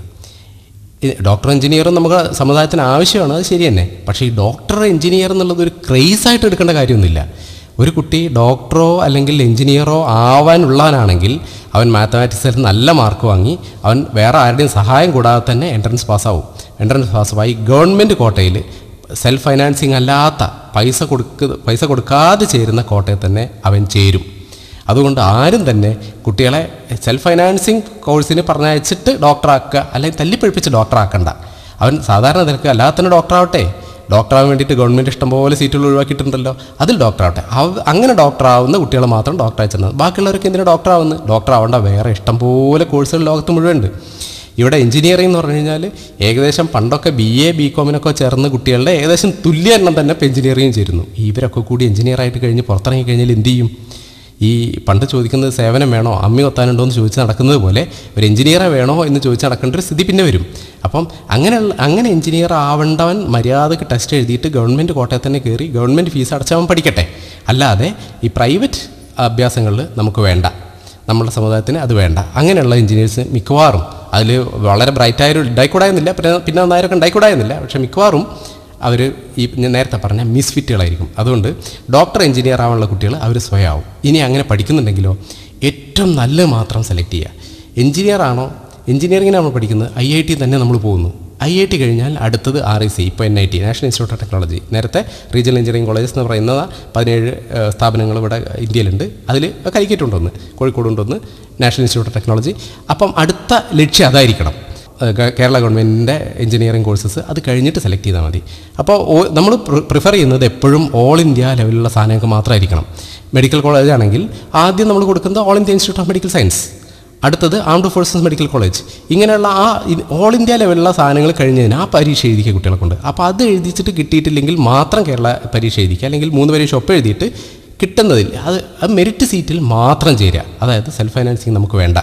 ഈ ഡോക്ടർ എഞ്ചിനീയറും നമുക്ക് സമുദായത്തിന് ആവശ്യമാണ് അത് ശരി തന്നെ പക്ഷേ ഈ ഡോക്ടർ എഞ്ചിനീയർ എന്നുള്ളത് ഒരു ക്രേസായിട്ട് എടുക്കേണ്ട കാര്യമൊന്നുമില്ല ഒരു കുട്ടി ഡോക്ടറോ അല്ലെങ്കിൽ എഞ്ചിനീയറോ ആവാനുള്ളവനാണെങ്കിൽ അവൻ മാത്തമാറ്റിക്സിൽ നല്ല മാർക്ക് വാങ്ങി അവൻ വേറെ ആരുടെയും സഹായം കൂടാതെ തന്നെ എൻട്രൻസ് പാസ്സാവും എൻട്രൻസ് പാസ്സായി ഗവൺമെൻറ് കോട്ടയിൽ സെൽഫ് ഫൈനാൻസിങ് അല്ലാത്ത പൈസ കൊടുക്ക പൈസ കൊടുക്കാതെ ചേരുന്ന കോട്ടയിൽ തന്നെ അവൻ ചേരും അതുകൊണ്ട് ആരും തന്നെ കുട്ടികളെ സെൽഫ് ഫൈനാൻസിങ് കോഴ്സിന് പറഞ്ഞയച്ചിട്ട് ഡോക്ടറാക്കുക അല്ലെങ്കിൽ തല്ലിപ്പഴിപ്പിച്ച് ഡോക്ടറാക്കണ്ട അവൻ സാധാരണ നിരക്ക് അല്ലാതെ തന്നെ ഡോക്ടറാവട്ടെ ഡോക്ടറാവാൻ വേണ്ടിയിട്ട് ഗവൺമെൻറ് ഇഷ്ടംപോലെ സീറ്റുകൾ ഒഴിവാക്കിയിട്ടുണ്ടല്ലോ അതിൽ ഡോക്ടറാവട്ടെ അവ- അങ്ങനെ ഡോക്ടറാവുന്ന കുട്ടികളെ മാത്രം ഡോക്ടറായി ചെന്നത് ബാക്കിയുള്ളവരൊക്കെ എന്തിനാണ് ഡോക്ടറാവുന്നത് ഡോക്ടറാവേണ്ട വേറെ ഇഷ്ടംപോലെ കോഴ്സുകൾ ലോകത്ത് മുഴുവൻ ഉണ്ട് ഇവിടെ എഞ്ചിനീയറിംഗ് എന്ന് പറഞ്ഞു കഴിഞ്ഞാൽ ഏകദേശം പണ്ടൊക്കെ ബി എ ബി കോമിനൊക്കെ ചേർന്ന കുട്ടികളുടെ ഏകദേശം തുല്യ എണ്ണം തന്നെ ഇപ്പോൾ എഞ്ചിനീയറിംഗ് ചേരുന്നു ഇവരൊക്കെ കൂടി എഞ്ചിനീയർ ആയിട്ട് കഴിഞ്ഞ് പുറത്തിറങ്ങി കഴിഞ്ഞാൽ എന്ത് ചെയ്യും ഈ പണ്ട് ചോദിക്കുന്നത് സേവനം വേണോ അമ്മി ഒത്താനുണ്ടോ എന്ന് ചോദിച്ച് നടക്കുന്നത് പോലെ ഒരു എഞ്ചിനീയറെ വേണോ എന്ന് ചോദിച്ച് നടക്കേണ്ട ഒരു സ്ഥിതി പിന്നെ വരും അപ്പം അങ്ങനെയുള്ള അങ്ങനെ എഞ്ചിനീയർ ആവേണ്ടവൻ മര്യാദക്ക് ടെസ്റ്റ് എഴുതിയിട്ട് ഗവൺമെൻറ് കോട്ടയിൽ തന്നെ കയറി ഗവൺമെൻറ് ഫീസ് അടച്ചവൻ പഠിക്കട്ടെ അല്ലാതെ ഈ പ്രൈവറ്റ് അഭ്യാസങ്ങളിൽ നമുക്ക് വേണ്ട നമ്മുടെ സമുദായത്തിന് അത് വേണ്ട അങ്ങനെയുള്ള എഞ്ചിനീയേഴ്സ് മിക്കവാറും അതിൽ വളരെ ബ്രൈറ്റായൊരു ഉണ്ടായിക്കൂടായെന്നില്ല പിന്നെ പിന്നെ നന്നായിരൊക്കെ ഉണ്ടായിക്കൂടായെന്നില്ല പക്ഷേ മിക്കവാറും അവർ ഈ ഞാൻ നേരത്തെ പറഞ്ഞ മിസ്ഫിറ്റുകളായിരിക്കും അതുകൊണ്ട് ഡോക്ടർ എഞ്ചിനീയർ ആവാനുള്ള കുട്ടികൾ അവർ സ്വയമാവും ഇനി അങ്ങനെ പഠിക്കുന്നുണ്ടെങ്കിലോ ഏറ്റവും നല്ലത് മാത്രം സെലക്ട് ചെയ്യുക എഞ്ചിനീയർ ആണോ എഞ്ചിനീയറിങ്ങിന് നമ്മൾ പഠിക്കുന്നത് ഐ ഐ ടി തന്നെ നമ്മൾ പോകുന്നു ഐ ഐ ടി കഴിഞ്ഞാൽ അടുത്തത് ആർ ഐ സി ഇപ്പോൾ N I T national institute of technology നേരത്തെ റീജിയണൽ എഞ്ചിനീയറിംഗ് കോളേജസ് എന്ന് പറയുന്ന പതിനേഴ് ഏഹ്, സ്ഥാപനങ്ങൾ ഇവിടെ ഇന്ത്യയിലുണ്ട് അതിൽ കരിക്കറ്റുണ്ടൊന്ന് കോഴിക്കോടുണ്ടൊന്ന് നാഷണൽ ഇൻസ്റ്റിറ്റ്യൂട്ട് ഓഫ് ടെക്നോളജി അപ്പം അടുത്ത ലക്ഷ്യം അതായിരിക്കണം ഏഹ് ഗ- കേരള ഗവൺമെൻറ്റിൻ്റെ എഞ്ചിനീയറിംഗ് കോഴ്സസ് അത് കഴിഞ്ഞിട്ട് സെലക്ട് ചെയ്താൽ മതി അപ്പോൾ നമ്മൾ പ്രിഫർ ചെയ്യുന്നത് എപ്പോഴും ഓൾ ഇന്ത്യ ലെവലിലുള്ള സാധനങ്ങൾക്ക് മാത്രമായിരിക്കണം മെഡിക്കൽ കോളേജ് ആണെങ്കിൽ ആദ്യം നമ്മൾ കൊടുക്കുന്നത് all India institute of medical science അടുത്തത് ആംഡ് ഫോഴ്സസ് മെഡിക്കൽ കോളേജ് ഇങ്ങനെയുള്ള ആ ഇത് ഓൾ ഇന്ത്യ ലെവലിലുള്ള സാധനങ്ങൾ കഴിഞ്ഞതിന് ആ പരീക്ഷ എഴുതിക്കുക കുട്ടികളെ കൊണ്ട് അപ്പോൾ അത് എഴുതിച്ചിട്ട് കിട്ടിയിട്ടില്ലെങ്കിൽ മാത്രം കേരള പരീക്ഷ എഴുതിക്കുക അല്ലെങ്കിൽ മൂന്ന് പരീക്ഷ ഒപ്പം എഴുതിയിട്ട് കിട്ടുന്നതിൽ അത് അത് മെറിറ്റ് സീറ്റിൽ മാത്രം ചേരുക അതായത് സെൽഫ് ഫൈനാൻസിങ് നമുക്ക് വേണ്ട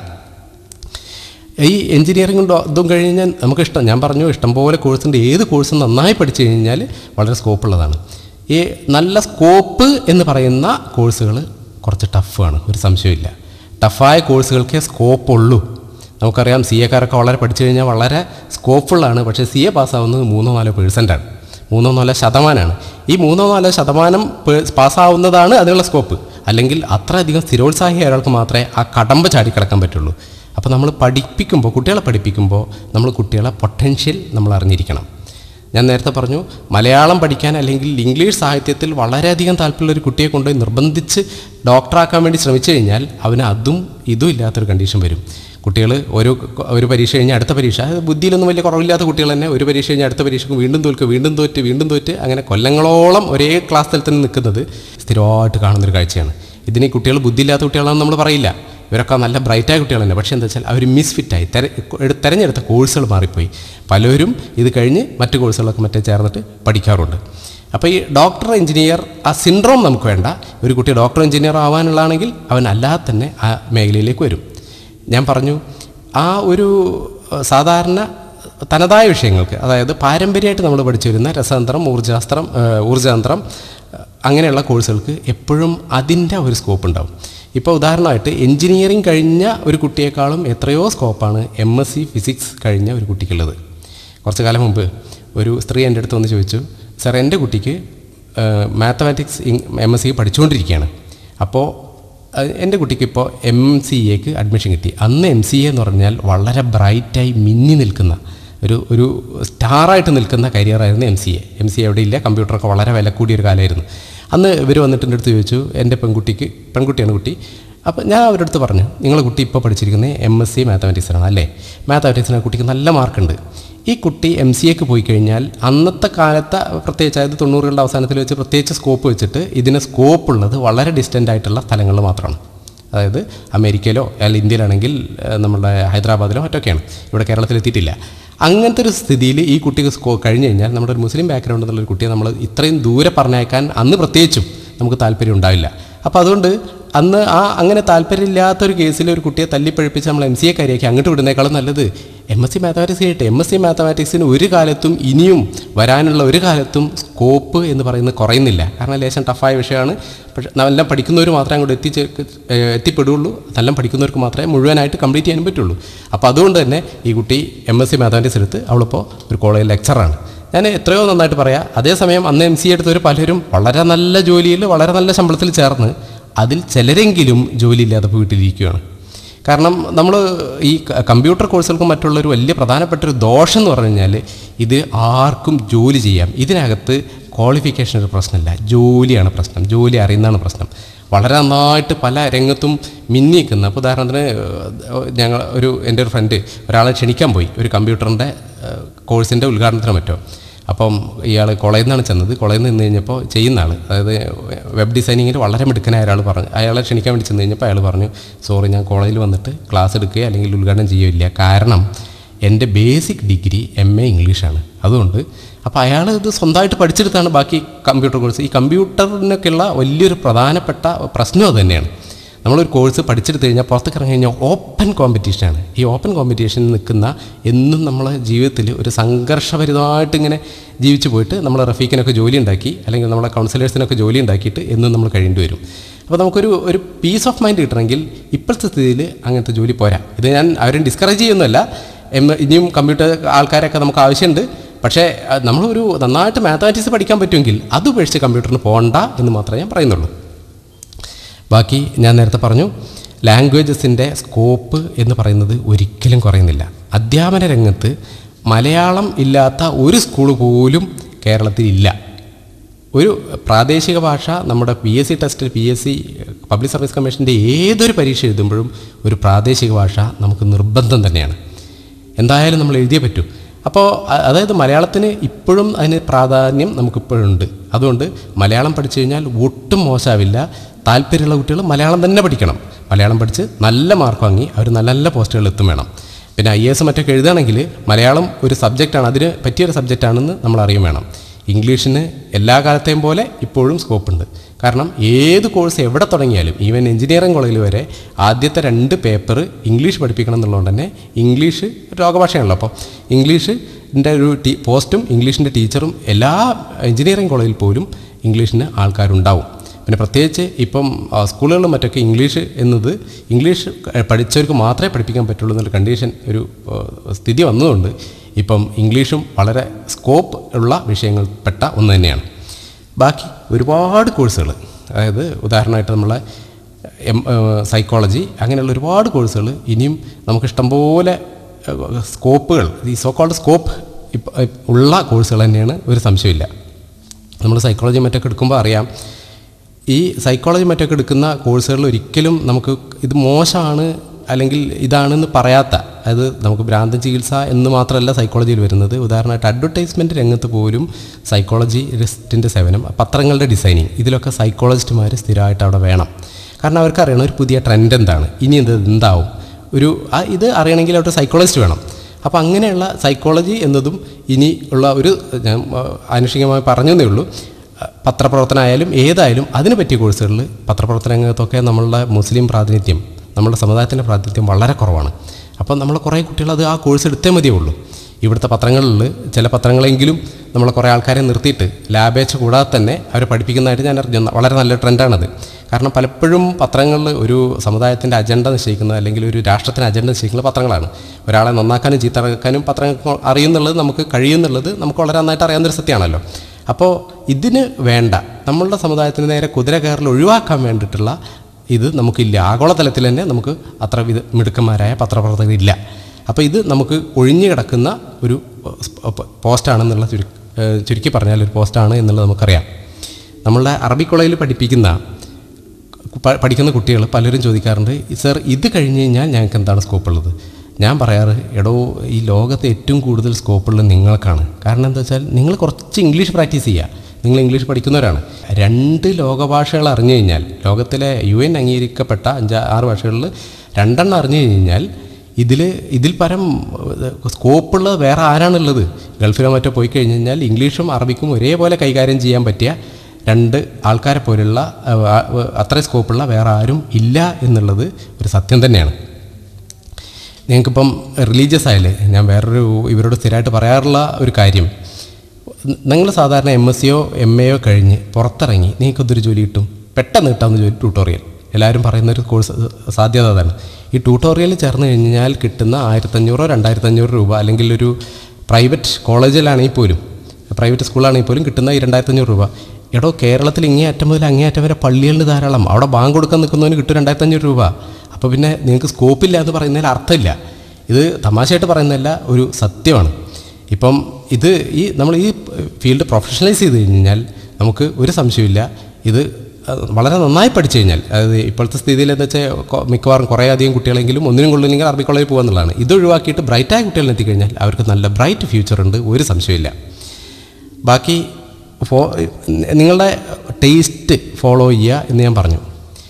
ഈ എഞ്ചിനീയറിംഗ് ഇതും കഴിഞ്ഞാൽ നമുക്ക് ഇഷ്ടം ഞാൻ പറഞ്ഞു ഇഷ്ടംപോലെ കോഴ്സുണ്ട് ഏത് കോഴ്സും നന്നായി പഠിച്ചു കഴിഞ്ഞാൽ വളരെ സ്കോപ്പ് ഉള്ളതാണ് ഈ നല്ല സ്കോപ്പ് എന്ന് പറയുന്ന കോഴ്സുകൾ കുറച്ച് ടഫാണ് ഒരു സംശയമില്ല ടഫായ കോഴ്സുകൾക്കേ സ്കോപ്പ് ഉള്ളൂ നമുക്കറിയാം സി എക്കാരൊക്കെ വളരെ പഠിച്ചു കഴിഞ്ഞാൽ വളരെ സ്കോപ്പുള്ളതാണ് പക്ഷേ സി എ പാസ്സാവുന്നത് മൂന്നോ നാലോ പേഴ്സൻ്റാണ് മൂന്നോ നാലോ ശതമാനമാണ് ഈ മൂന്നോ നാലോ ശതമാനം പേ- പാസ്സാവുന്നതാണ് അതിനുള്ള സ്കോപ്പ് അല്ലെങ്കിൽ അത്രയധികം സ്ഥിരോത്സാഹിയായ ഒരാൾക്ക് മാത്രമേ ആ കടമ്പ ചാടിക്കിടക്കാൻ പറ്റുള്ളൂ അപ്പോൾ നമ്മൾ പഠിപ്പിക്കുമ്പോൾ കുട്ടികളെ പഠിപ്പിക്കുമ്പോൾ നമ്മൾ കുട്ടികളെ പൊട്ടൻഷ്യൽ നമ്മൾ അറിഞ്ഞിരിക്കണം ഞാൻ നേരത്തെ പറഞ്ഞു മലയാളം പഠിക്കാൻ അല്ലെങ്കിൽ ഇംഗ്ലീഷ് സാഹിത്യത്തിൽ വളരെയധികം താല്പര്യമുള്ള ഒരു കുട്ടിയെ കൊണ്ടുപോയി നിർബന്ധിച്ച് ഡോക്ടറാക്കാൻ വേണ്ടി ശ്രമിച്ചു കഴിഞ്ഞാൽ അവന് അതും ഇതും ഇല്ലാത്തൊരു കണ്ടീഷൻ വരും കുട്ടികൾ ഒരു ഒരു പരീക്ഷ കഴിഞ്ഞ് അടുത്ത പരീക്ഷ അത് ബുദ്ധിയിലൊന്നും വലിയ കുറവില്ലാത്ത കുട്ടികൾ തന്നെ ഒരു പരീക്ഷ കഴിഞ്ഞ് അടുത്ത പരീക്ഷയ്ക്ക് വീണ്ടും തോൽക്കുക വീണ്ടും തോറ്റ് വീണ്ടും തോറ്റ് അങ്ങനെ കൊല്ലങ്ങളോളം ഒരേ ക്ലാസ് തലത്തിൽ നിൽക്കുന്നത് സ്ഥിരമായിട്ട് കാണുന്നൊരു കാഴ്ചയാണ് ഇതിന് ഈ കുട്ടികൾ ബുദ്ധിയില്ലാത്ത കുട്ടികളാണെന്ന് നമ്മൾ പറയില്ല ഇവരൊക്കെ നല്ല ബ്രൈറ്റായ കുട്ടികൾ തന്നെ പക്ഷേ എന്താ വെച്ചാൽ അവർ മിസ്ഫിറ്റായി തെര എടു- തിരഞ്ഞെടുത്ത കോഴ്സുകൾ മാറിപ്പോയി പലരും ഇത് കഴിഞ്ഞ് മറ്റ് കോഴ്സുകളൊക്കെ മറ്റേ ചേർന്നിട്ട് പഠിക്കാറുണ്ട് അപ്പോൾ ഈ ഡോക്ടർ എഞ്ചിനീയർ ആ സിൻഡ്രോം നമുക്ക് വേണ്ട ഒരു കുട്ടി ഡോക്ടർ എഞ്ചിനീയർ ആവാനുള്ളതാണെങ്കിൽ അവൻ അല്ലാതെ തന്നെ ആ മേഖലയിലേക്ക് വരും ഞാൻ പറഞ്ഞു ആ ഒരു ഏഹ്, സാധാരണ തനതായ വിഷയങ്ങൾക്ക് അതായത് പാരമ്പര്യമായിട്ട് നമ്മൾ പഠിച്ചു വരുന്ന രസതന്ത്രം ഊർജാസ്ത്രം ഏഹ്, ഊർജതന്ത്രം ഏഹ്, അങ്ങനെയുള്ള കോഴ്സുകൾക്ക് എപ്പോഴും അതിൻ്റെ ഒരു സ്കോപ്പ് ഉണ്ടാവും ഇപ്പോൾ ഉദാഹരണമായിട്ട് എഞ്ചിനീയറിംഗ് കഴിഞ്ഞ ഒരു കുട്ടിയേക്കാളും എത്രയോ സ്കോപ്പാണ് എം എസ് സി ഫിസിക്സ് കഴിഞ്ഞ ഒരു കുട്ടിക്കുള്ളത് കുറച്ച് കാലം മുമ്പ് ഒരു സ്ത്രീ എൻ്റെ അടുത്ത് വന്ന് ചോദിച്ചു സാർ എൻ്റെ കുട്ടിക്ക് മാത്തമാറ്റിക്സ് എം എസ് സി പഠിച്ചുകൊണ്ടിരിക്കുകയാണ് അപ്പോൾ അഹ് എൻ്റെ കുട്ടിക്ക് ഇപ്പോൾ എം സി എക്ക് അഡ്മിഷൻ കിട്ടി അന്ന് എം സി എ എന്ന് പറഞ്ഞാൽ വളരെ ബ്രൈറ്റായി മിന്നി നിൽക്കുന്ന ഒരു ഒരു സ്റ്റാറായിട്ട് നിൽക്കുന്ന കരിയറായിരുന്നു M C A M C A എവിടെ ഇല്ല കമ്പ്യൂട്ടറൊക്കെ വളരെ വില കൂടിയ ഒരു കാലമായിരുന്നു അന്ന് ഇവർ വന്നിട്ട് എൻ്റെ അടുത്ത് ചോദിച്ചു എൻ്റെ പെൺകുട്ടിക്ക് പെൺകുട്ടിയാണ് കുട്ടി അപ്പോൾ ഞാൻ അവരുടെ അടുത്ത് പറഞ്ഞു നിങ്ങളുടെ കുട്ടി ഇപ്പോൾ പഠിച്ചിരിക്കുന്നത് എം എസ് സി മാത്തമാറ്റിക്സിനാണ് അല്ലേ മാത്തമാറ്റിക്സിന് ആ കുട്ടിക്ക് നല്ല മാർക്കുണ്ട് ഈ കുട്ടി എം സി എക്ക് പോയി കഴിഞ്ഞാൽ അന്നത്തെ കാലത്തെ പ്രത്യേകിച്ച് അതായത് തൊണ്ണൂറുകളുടെ അവസാനത്തിൽ വെച്ച് പ്രത്യേകിച്ച് സ്കോപ്പ് വെച്ചിട്ട് ഇതിന് സ്കോപ്പ് ഉള്ളത് വളരെ ഡിസ്റ്റൻ്റ് ആയിട്ടുള്ള സ്ഥലങ്ങളിൽ മാത്രമാണ് അതായത് അമേരിക്കയിലോ അല്ലെങ്കിൽ ഇന്ത്യയിലാണെങ്കിൽ ഏഹ്, നമ്മുടെ ഹൈദരാബാദിലോ മറ്റൊക്കെയാണ് ഇവിടെ കേരളത്തിൽ എത്തിയിട്ടില്ല അങ്ങനത്തെ ഒരു സ്ഥിതിയിൽ ഈ കുട്ടിക്ക് സ്കോ കഴിഞ്ഞ് കഴിഞ്ഞാൽ നമ്മുടെ ഒരു മുസ്ലിം ബാക്ക്ഗ്രൗണ്ട് എന്നുള്ള ഒരു കുട്ടിയെ നമ്മൾ ഇത്രയും ദൂരെ പറഞ്ഞയക്കാൻ അന്ന് പ്രത്യേകിച്ചും നമുക്ക് താല്പര്യം ഉണ്ടാവില്ല അപ്പോൾ അതുകൊണ്ട് അന്ന് ആ അങ്ങനെ താല്പര്യമില്ലാത്തൊരു കേസിൽ ഒരു കുട്ടിയെ തല്ലിപ്പഴിപ്പിച്ച് നമ്മൾ എം സി എ കാര്യമാക്കി അങ്ങോട്ട് വിടുന്നേക്കാളും നല്ലത് എം എസ് സി മാത്തമാറ്റിക്സ് ചെയ്യട്ടെ എം എസ് സി മാത്തമാറ്റിക്സിന് ഒരു കാലത്തും ഇനിയും വരാനുള്ള ഒരു കാലത്തും സ്കോപ്പ് എന്ന് പറയുന്നത് കുറയുന്നില്ല കാരണം ലേശം ടഫായ വിഷയമാണ് പക്ഷേ നല്ല പഠിക്കുന്നവർ മാത്രമേ അങ്ങോട്ട് എത്തിച്ചേ ഏഹ് എത്തിപ്പെടുള്ളൂ നല്ല പഠിക്കുന്നവർക്ക് മാത്രമേ മുഴുവനായിട്ട് കംപ്ലീറ്റ് ചെയ്യാൻ പറ്റുള്ളൂ അപ്പോൾ അതുകൊണ്ട് തന്നെ ഈ കുട്ടി എം എസ് സി മാത്തമാറ്റിക്സ് എടുത്ത് അവളിപ്പോൾ ഒരു കോളേജ് ലെക്ചറാണ് ഞാൻ എത്രയോ നന്നായിട്ട് പറയാം അതേസമയം അന്ന് എം സി എടുത്തവർ പലരും വളരെ നല്ല ജോലിയിൽ വളരെ നല്ല ശമ്പളത്തിൽ ചേർന്ന് അതിൽ ചിലരെങ്കിലും ജോലിയില്ലാതെ വീട്ടിലിരിക്കുകയാണ് കാരണം നമ്മൾ ഈ ക- കമ്പ്യൂട്ടർ കോഴ്സുകൾക്ക് മറ്റുള്ള ഒരു വലിയ പ്രധാനപ്പെട്ട ഒരു ദോഷം എന്ന് പറഞ്ഞു കഴിഞ്ഞാൽ ഇത് ആർക്കും ജോലി ചെയ്യാം ഇതിനകത്ത് ക്വാളിഫിക്കേഷൻ ഒരു പ്രശ്നമല്ല ജോലിയാണ് പ്രശ്നം ജോലി അറിയുന്നതാണ് പ്രശ്നം വളരെ നന്നായിട്ട് പല രംഗത്തും മിന്നി നിൽക്കുന്ന അപ്പോൾ ഉദാഹരണത്തിന് ഏഹ്, ഞങ്ങൾ ഒരു എൻ്റെ ഒരു ഫ്രണ്ട് ഒരാളെ ക്ഷണിക്കാൻ പോയി ഒരു കമ്പ്യൂട്ടറിൻ്റെ കോഴ്സിൻ്റെ ഉദ്ഘാടനത്തിന് മറ്റോ അപ്പം ഇയാൾ കോളേജിൽ നിന്നാണ് ചെന്നത് കോളേജിൽ നിന്ന് കഴിഞ്ഞപ്പോൾ ചെയ്യുന്ന ആൾ അതായത് വെബ് ഡിസൈനിങ്ങിൽ വളരെ മിടുക്കനായ ഒരാൾ പറഞ്ഞു അയാളെ ക്ഷണിക്കാൻ വേണ്ടി ചെന്ന് കഴിഞ്ഞപ്പോൾ അയാൾ പറഞ്ഞു സോറി ഞാൻ കോളേജിൽ വന്നിട്ട് ക്ലാസ് എടുക്കുകയോ അല്ലെങ്കിൽ ഉദ്ഘാടനം ചെയ്യുകയില്ല കാരണം എൻ്റെ ബേസിക് ഡിഗ്രി എം എ ഇംഗ്ലീഷാണ് അതുകൊണ്ട് അപ്പോൾ അയാൾ ഇത് സ്വന്തമായിട്ട് പഠിച്ചെടുത്താണ് ബാക്കി കമ്പ്യൂട്ടർ കോഴ്സ് ഈ കമ്പ്യൂട്ടറിനൊക്കെയുള്ള വലിയൊരു പ്രധാനപ്പെട്ട പ്രശ്നം അത് തന്നെയാണ് നമ്മളൊരു കോഴ്സ് പഠിച്ചെടുത്ത് കഴിഞ്ഞാൽ പുറത്തേക്ക് ഇറങ്ങി കഴിഞ്ഞാൽ ഓപ്പൺ കോമ്പറ്റീഷനാണ് ഈ ഓപ്പൺ കോമ്പറ്റീഷനിൽ നിൽക്കുന്ന എന്നും നമ്മളെ ജീവിതത്തിൽ ഒരു സംഘർഷഭരിതമായിട്ട് ഇങ്ങനെ ജീവിച്ചു പോയിട്ട് നമ്മൾ റഫീഖിനൊക്കെ ജോലി ഉണ്ടാക്കി അല്ലെങ്കിൽ നമ്മളെ കൗൺസിലേഴ്സിനൊക്കെ ജോലി ഉണ്ടാക്കിയിട്ട് എന്നും നമ്മൾ കഴിയേണ്ടി വരും അപ്പോൾ നമുക്കൊരു ഒരു പീസ് ഓഫ് മൈൻഡ് കിട്ടണമെങ്കിൽ ഇപ്പോഴത്തെ സ്ഥിതിയിൽ അങ്ങനത്തെ ജോലി പോരാ ഇത് ഞാൻ അവരും ഡിസ്കറേജ് ചെയ്യുന്നതല്ല എം- ഇനിയും കമ്പ്യൂട്ടർ ആൾക്കാരൊക്കെ നമുക്ക് ആവശ്യമുണ്ട് പക്ഷേ അഹ് നമ്മളൊരു നന്നായിട്ട് മാത്തമാറ്റിക്സ് പഠിക്കാൻ പറ്റുമെങ്കിൽ അത് ഉപേക്ഷിച്ച് കമ്പ്യൂട്ടറിന് പോകണ്ട എന്ന് മാത്രമേ ഞാൻ പറയുന്നുള്ളൂ ബാക്കി ഞാൻ നേരത്തെ പറഞ്ഞു ലാംഗ്വേജസിൻ്റെ സ്കോപ്പ് എന്ന് പറയുന്നത് ഒരിക്കലും കുറയുന്നില്ല അധ്യാപന രംഗത്ത് മലയാളം ഇല്ലാത്ത ഒരു സ്കൂൾ പോലും കേരളത്തിൽ ഇല്ല ഒരു പ്രാദേശിക ഭാഷ നമ്മുടെ P S C test P S C public service കമ്മീഷൻ്റെ ഏതൊരു പരീക്ഷ എഴുതുമ്പോഴും ഒരു പ്രാദേശിക ഭാഷ നമുക്ക് നിർബന്ധം തന്നെയാണ് എന്തായാലും നമ്മൾ എഴുതിയേ പറ്റൂ അപ്പോൾ അ- അതായത് മലയാളത്തിന് ഇപ്പോഴും അതിന് പ്രാധാന്യം നമുക്കിപ്പോഴുണ്ട് അതുകൊണ്ട് മലയാളം പഠിച്ചു കഴിഞ്ഞാൽ ഒട്ടും മോശമാവില്ല താല്പര്യമുള്ള കുട്ടികൾ മലയാളം തന്നെ പഠിക്കണം മലയാളം പഠിച്ച് നല്ല മാർക്ക് വാങ്ങി അവർ നല്ല നല്ല പോസ്റ്റുകളിൽ എത്തും വേണം പിന്നെ ഐ എസ് മറ്റൊക്കെ എഴുതുകയാണെങ്കിൽ മലയാളം ഒരു സബ്ജക്റ്റാണ് അതിന് പറ്റിയൊരു സബ്ജക്റ്റാണെന്ന് നമ്മൾ അറിയും വേണം ഇംഗ്ലീഷിന് എല്ലാ കാലത്തെയും പോലെ ഇപ്പോഴും സ്കോപ്പുണ്ട് കാരണം ഏത് കോഴ്സ് എവിടെ തുടങ്ങിയാലും ഈവൻ എഞ്ചിനീയറിംഗ് കോളേജിൽ വരെ ആദ്യത്തെ രണ്ട് പേപ്പർ ഇംഗ്ലീഷ് പഠിപ്പിക്കണം എന്നുള്ളതുകൊണ്ട് തന്നെ ഇംഗ്ലീഷ് രോഗഭാഷയാണല്ലോ അപ്പോൾ ഇംഗ്ലീഷിൻ്റെ ഒരു ടീ പോസ്റ്റും ഇംഗ്ലീഷിൻ്റെ ടീച്ചറും എല്ലാ എഞ്ചിനീയറിംഗ് കോളേജിൽ പോലും ഇംഗ്ലീഷിന് ആൾക്കാരുണ്ടാവും പിന്നെ പ്രത്യേകിച്ച് ഇപ്പം ആ, സ്കൂളുകളിലും മറ്റൊക്കെ ഇംഗ്ലീഷ് എന്നത് ഇംഗ്ലീഷ് ക- പഠിച്ചവർക്ക് മാത്രമേ പഠിപ്പിക്കാൻ പറ്റുള്ളൂ എന്നൊരു കണ്ടീഷൻ ഒരു ആ, സ്ഥിതി വന്നതുകൊണ്ട് ഇപ്പം ഇംഗ്ലീഷും വളരെ സ്കോപ്പ് ഉള്ള വിഷയങ്ങൾപ്പെട്ട ഒന്ന് തന്നെയാണ് ബാക്കി ഒരുപാട് കോഴ്സുകൾ അതായത് ഉദാഹരണമായിട്ട് നമ്മളെ എം സൈക്കോളജി അങ്ങനെയുള്ള ഒരുപാട് കോഴ്സുകൾ ഇനിയും നമുക്ക് ഇഷ്ടംപോലെ സ്കോപ്പുകൾ ഈ സോ കോൾഡ് സ്കോപ്പ് ഇപ്പം ഉള്ള കോഴ്സുകൾ തന്നെയാണ് ഒരു സംശയമില്ല നമ്മൾ സൈക്കോളജി മറ്റൊക്കെ എടുക്കുമ്പോൾ അറിയാം ഈ സൈക്കോളജി മറ്റൊക്കെ എടുക്കുന്ന കോഴ്സുകളിൽ ഒരിക്കലും നമുക്ക് ഇത് മോശമാണ് അല്ലെങ്കിൽ ഇതാണെന്ന് പറയാത്ത അതായത് നമുക്ക് ഭ്രാന്തൻ ചികിത്സ എന്ന് മാത്രമല്ല സൈക്കോളജിയിൽ വരുന്നത് ഉദാഹരണമായിട്ട് അഡ്വർടൈസ്മെൻറ്റ് രംഗത്ത് പോലും സൈക്കോളജിസ്റ്റിൻ്റെ സേവനം പത്രങ്ങളുടെ ഡിസൈനിങ് ഇതിലൊക്കെ സൈക്കോളജിസ്റ്റുമാർ സ്ഥിരമായിട്ട് അവിടെ വേണം കാരണം അവർക്ക് അറിയണം ഒരു പുതിയ ട്രെൻഡ് എന്താണ് ഇനി എന്ത് എന്താവും ഒരു ആ ഇത് അറിയണമെങ്കിൽ അവിടെ സൈക്കോളജിസ്റ്റ് വേണം അപ്പോൾ അങ്ങനെയുള്ള സൈക്കോളജി എന്നതും ഇനി ഉള്ള ഒരു ഞാൻ ആ, ആനുഷികമായി പറഞ്ഞതേ ഉള്ളൂ ആ, പത്രപ്രവർത്തനമായാലും ഏതായാലും അതിന് പറ്റിയ കോഴ്സുകളിൽ പത്രപ്രവർത്തന രംഗത്തൊക്കെ നമ്മളുടെ മുസ്ലിം പ്രാതിനിധ്യം നമ്മുടെ സമുദായത്തിൻ്റെ പ്രാതിനിധ്യം വളരെ കുറവാണ് അപ്പോൾ നമ്മൾ കുറേ കുട്ടികൾ അത് ആ കോഴ്സ് എടുത്തേ മതിയേ ഉള്ളൂ ഇവിടുത്തെ പത്രങ്ങളിൽ ചില പത്രങ്ങളെങ്കിലും നമ്മൾ കുറേ ആൾക്കാരെ നിർത്തിയിട്ട് ലാബേച്ച് കൂടാതെ തന്നെ അവരെ പഠിപ്പിക്കുന്നതായിട്ട് ഞാൻ അറിഞ്ഞു വളരെ നല്ല ട്രെൻഡാണത് കാരണം പലപ്പോഴും പത്രങ്ങളിൽ ഒരു സമുദായത്തിൻ്റെ അജണ്ട നിശ്ചയിക്കുന്നത് അല്ലെങ്കിൽ ഒരു രാഷ്ട്രത്തിൻ്റെ അജണ്ട നിശ്ചയിക്കുന്നത് പത്രങ്ങളാണ് ഒരാളെ നന്നാക്കാനും ചീത്തറക്കാനും പത്രങ്ങൾ അറിയുന്നുള്ളത് നമുക്ക് കഴിയുന്നുള്ളത് നമുക്ക് വളരെ നന്നായിട്ട് അറിയാവുന്നൊരു സത്യമാണല്ലോ അപ്പോൾ ഇതിന് വേണ്ട നമ്മളുടെ സമുദായത്തിന് നേരെ കുതിര കയറൽ ഒഴിവാക്കാൻ വേണ്ടിയിട്ടുള്ള ഇത് നമുക്കില്ല ആഗോളതലത്തിൽ തന്നെ നമുക്ക് അത്ര വിധ മിടുക്കന്മാരായ പത്രപ്രവർത്തകരില്ല അപ്പോൾ ഇത് നമുക്ക് ഒഴിഞ്ഞു കിടക്കുന്ന ഒരു പോസ്റ്റാണെന്നുള്ള ചുരു ഏഹ് ചുരുക്കി പറഞ്ഞാൽ ഒരു പോസ്റ്റാണ് എന്നുള്ളത് നമുക്കറിയാം നമ്മളുടെ അറബി കോളേജിൽ പഠിപ്പിക്കുന്ന പ- പഠിക്കുന്ന കുട്ടികൾ പലരും ചോദിക്കാറുണ്ട് സർ ഇത് കഴിഞ്ഞ് കഴിഞ്ഞാൽ ഞങ്ങൾക്ക് എന്താണ് സ്കോപ്പ് ഉള്ളത് ഞാൻ പറയാറ് എടോ ഈ ലോകത്തെ ഏറ്റവും കൂടുതൽ സ്കോപ്പുള്ളത് നിങ്ങൾക്കാണ് കാരണം എന്താ വെച്ചാൽ നിങ്ങൾ കുറച്ച് ഇംഗ്ലീഷ് പ്രാക്ടീസ് ചെയ്യുക നിങ്ങൾ ഇംഗ്ലീഷ് പഠിക്കുന്നവരാണ് രണ്ട് ലോകഭാഷകൾ അറിഞ്ഞു കഴിഞ്ഞാൽ ലോകത്തിലെ യു എൻ അംഗീകരിക്കപ്പെട്ട അഞ്ച് ആറ് ഭാഷകളിൽ രണ്ടെണ്ണം അറിഞ്ഞു കഴിഞ്ഞാൽ ഇതിൽ ഇതിൽ പരം സ്കോപ്പുള്ളത് വേറെ ആരാണുള്ളത് ഗൾഫിലോ മറ്റോ പോയി കഴിഞ്ഞ് കഴിഞ്ഞാൽ ഇംഗ്ലീഷും അറബിക്കും ഒരേപോലെ കൈകാര്യം ചെയ്യാൻ പറ്റിയ രണ്ട് ആൾക്കാരെ പോലുള്ള അഹ്, ആ, അത്രയും സ്കോപ്പുള്ള വേറെ ആരും ഇല്ല എന്നുള്ളത് ഒരു സത്യം തന്നെയാണ് നിങ്ങൾക്കിപ്പം റിലീജിയസ് ആയാലേ ഞാൻ വേറൊരു ഇവരോട് സ്ഥിരമായിട്ട് പറയാറുള്ള ഒരു കാര്യം നിങ്ങൾ സാധാരണ എം എസ് സിയോ എം എയോ കഴിഞ്ഞ് പുറത്തിറങ്ങി നിങ്ങൾക്കൊരു ജോലി കിട്ടും പെട്ടെന്ന് കിട്ടാവുന്ന ജോലി ട്യൂട്ടോറിയൽ എല്ലാവരും പറയുന്ന ഒരു കോഴ്സ് സാധ്യത അതാണ് ഈ ട്യൂട്ടോറിയൽ ചേർന്ന് കഴിഞ്ഞാൽ കിട്ടുന്ന ആയിരത്തഞ്ഞൂറോ രണ്ടായിരത്തഞ്ഞൂറ് രൂപ അല്ലെങ്കിൽ ഒരു പ്രൈവറ്റ് കോളേജിലാണെങ്കിൽ പോലും പ്രൈവറ്റ് സ്കൂളാണെങ്കിൽ പോലും കിട്ടുന്ന ഈ രണ്ടായിരത്തഞ്ഞൂറ് രൂപ എടോ കേരളത്തിൽ ഇങ്ങേ അറ്റം മുതൽ അങ്ങേ അറ്റം വരെ പള്ളികളിൽ ധാരാളം അവിടെ ബാങ്ക് കൊടുക്കാൻ നിൽക്കുന്നവന് കിട്ടും രണ്ടായിരത്തഞ്ഞൂറ് രൂപ അപ്പോൾ പിന്നെ നിങ്ങൾക്ക് സ്കോപ്പില്ല എന്ന് പറയുന്നതിൽ അർത്ഥമില്ല ഇത് തമാശയായിട്ട് പറയുന്നതല്ല ഒരു സത്യമാണ് ഇപ്പം ഇത് ഈ നമ്മൾ ഈ ഫീൽഡ് പ്രൊഫഷണലൈസ് ചെയ്ത് കഴിഞ്ഞാൽ നമുക്ക് ഒരു സംശയമില്ല ഇത് അഹ് വളരെ നന്നായി പഠിച്ചു കഴിഞ്ഞാൽ അതായത് ഇപ്പോഴത്തെ സ്ഥിതിയിൽ എന്താ വെച്ചാൽ കൊ- മിക്കവാറും കുറേ അധികം കുട്ടികളെങ്കിലും ഒന്നിനും കൊള്ളില്ലെങ്കിൽ അറബി കോളേജിൽ പോകുക എന്നുള്ളതാണ് ഇത് ഒഴിവാക്കിയിട്ട് ബ്രൈറ്റായ കുട്ടികളിൽ എത്തിക്കഴിഞ്ഞാൽ അവർക്ക് നല്ല ബ്രൈറ്റ് ഫ്യൂച്ചർ ഉണ്ട് ഒരു സംശയമില്ല ബാക്കി ഫോ നിങ്ങളുടെ ടേസ്റ്റ് ഫോളോ ചെയ്യുക എന്ന് ഞാൻ പറഞ്ഞു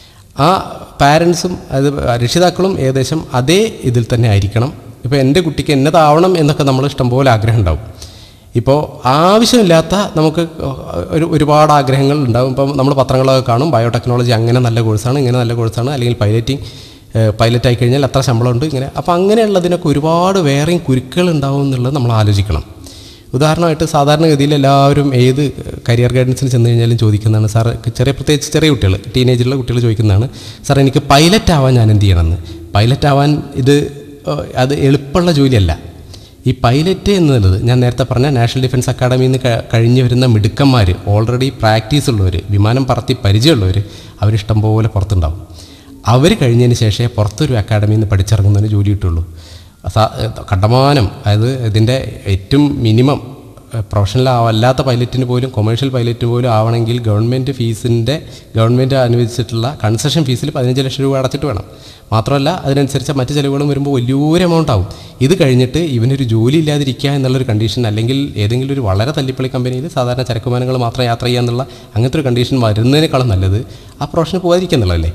ആ പാരൻസും അത് രക്ഷിതാക്കളും ഏകദേശം അതേ ഇതിൽ തന്നെ ആയിരിക്കണം ഇപ്പോൾ എൻ്റെ കുട്ടിക്ക് എന്നതാവണം എന്നൊക്കെ നമ്മൾ ഇഷ്ടംപോലെ ആഗ്രഹം ഉണ്ടാവും ഇപ്പോൾ ആവശ്യമില്ലാത്ത നമുക്ക് ഒരു ഒരുപാട് ആഗ്രഹങ്ങൾ ഉണ്ടാവും ഇപ്പം നമ്മൾ പത്രങ്ങളൊക്കെ കാണും ബയോടെക്നോളജി അങ്ങനെ നല്ല കോഴ്സാണ് ഇങ്ങനെ നല്ല കോഴ്സാണ് അല്ലെങ്കിൽ പൈലറ്റിംഗ് പൈലറ്റ് ആയി കഴിഞ്ഞാൽ എത്ര ശമ്പളമുണ്ട് ഇങ്ങനെ അപ്പോൾ അങ്ങനെയുള്ളതിനൊക്കെ ഒരുപാട് വേറെയും കുരുക്കുകൾ ഉണ്ടാവും എന്നുള്ളത് നമ്മൾ ആലോചിക്കണം ഉദാഹരണമായിട്ട് സാധാരണഗതിയിൽ എല്ലാവരും ഏത് കരിയർ ഗൈഡൻസിന് ചെന്ന് കഴിഞ്ഞാലും ചോദിക്കുന്നതാണ് സാർ ചെറിയ പ്രത്യേകിച്ച് ചെറിയ കുട്ടികൾ ടീനേജിലുള്ള കുട്ടികൾ ചോദിക്കുന്നതാണ് സാർ എനിക്ക് പൈലറ്റ് ആവാൻ ഞാൻ എന്ത് ചെയ്യണമെന്ന് പൈലറ്റ് ആവാൻ ഇത് ഏഹ്, അത് എളുപ്പമുള്ള ജോലിയല്ല ഈ പൈലറ്റ് എന്നുള്ളത് ഞാൻ നേരത്തെ പറഞ്ഞ നാഷണൽ ഡിഫൻസ് അക്കാഡമിയിൽ നിന്ന് ക- കഴിഞ്ഞ് വരുന്ന മിടുക്കന്മാർ ഓൾറെഡി പ്രാക്ടീസ് ഉള്ളവർ വിമാനം പറത്തി പരിചയമുള്ളവർ അവരിഷ്ടം പോലെ പുറത്തുണ്ടാവും അവർ കഴിഞ്ഞതിന് ശേഷമേ പുറത്തൊരു അക്കാഡമിയിൽ നിന്ന് പഠിച്ചിറങ്ങുന്നതിന് ജോലി കിട്ടുള്ളൂ സാ കണ്ടമാനം അതായത് ഇതിൻ്റെ ഏറ്റവും മിനിമം പ്രൊഫഷണൽ അല്ലാത്ത പൈലറ്റിന് പോലും കൊമേഴ്ഷ്യൽ പൈലറ്റിന് പോലും ആവണമെങ്കിൽ ഗവൺമെൻറ് ഫീസിൻ്റെ ഗവൺമെൻറ് അനുവദിച്ചിട്ടുള്ള കൺസെഷൻ ഫീസിൽ പതിനഞ്ച് ലക്ഷം രൂപ അടച്ചിട്ട് വേണം മാത്രമല്ല അതിനനുസരിച്ച് മറ്റ് ചിലവുകളും വരുമ്പോൾ വലിയൊരു എമൗണ്ട് ആവും ഇത് കഴിഞ്ഞിട്ട് ഇവനൊരു ജോലി ഇല്ലാതിരിക്കുക എന്നുള്ളൊരു കണ്ടീഷൻ അല്ലെങ്കിൽ ഏതെങ്കിലും ഒരു വളരെ തല്ലിപ്പള്ളി കമ്പനിയിൽ സാധാരണ ചരക്കുമാനങ്ങൾ മാത്രം യാത്ര ചെയ്യുക എന്നുള്ള അങ്ങനത്തെ ഒരു കണ്ടീഷൻ വരുന്നതിനേക്കാളും നല്ലത് ആ പ്രൊഫഷന് പോകാതിരിക്കുക എന്നുള്ളതല്ലേ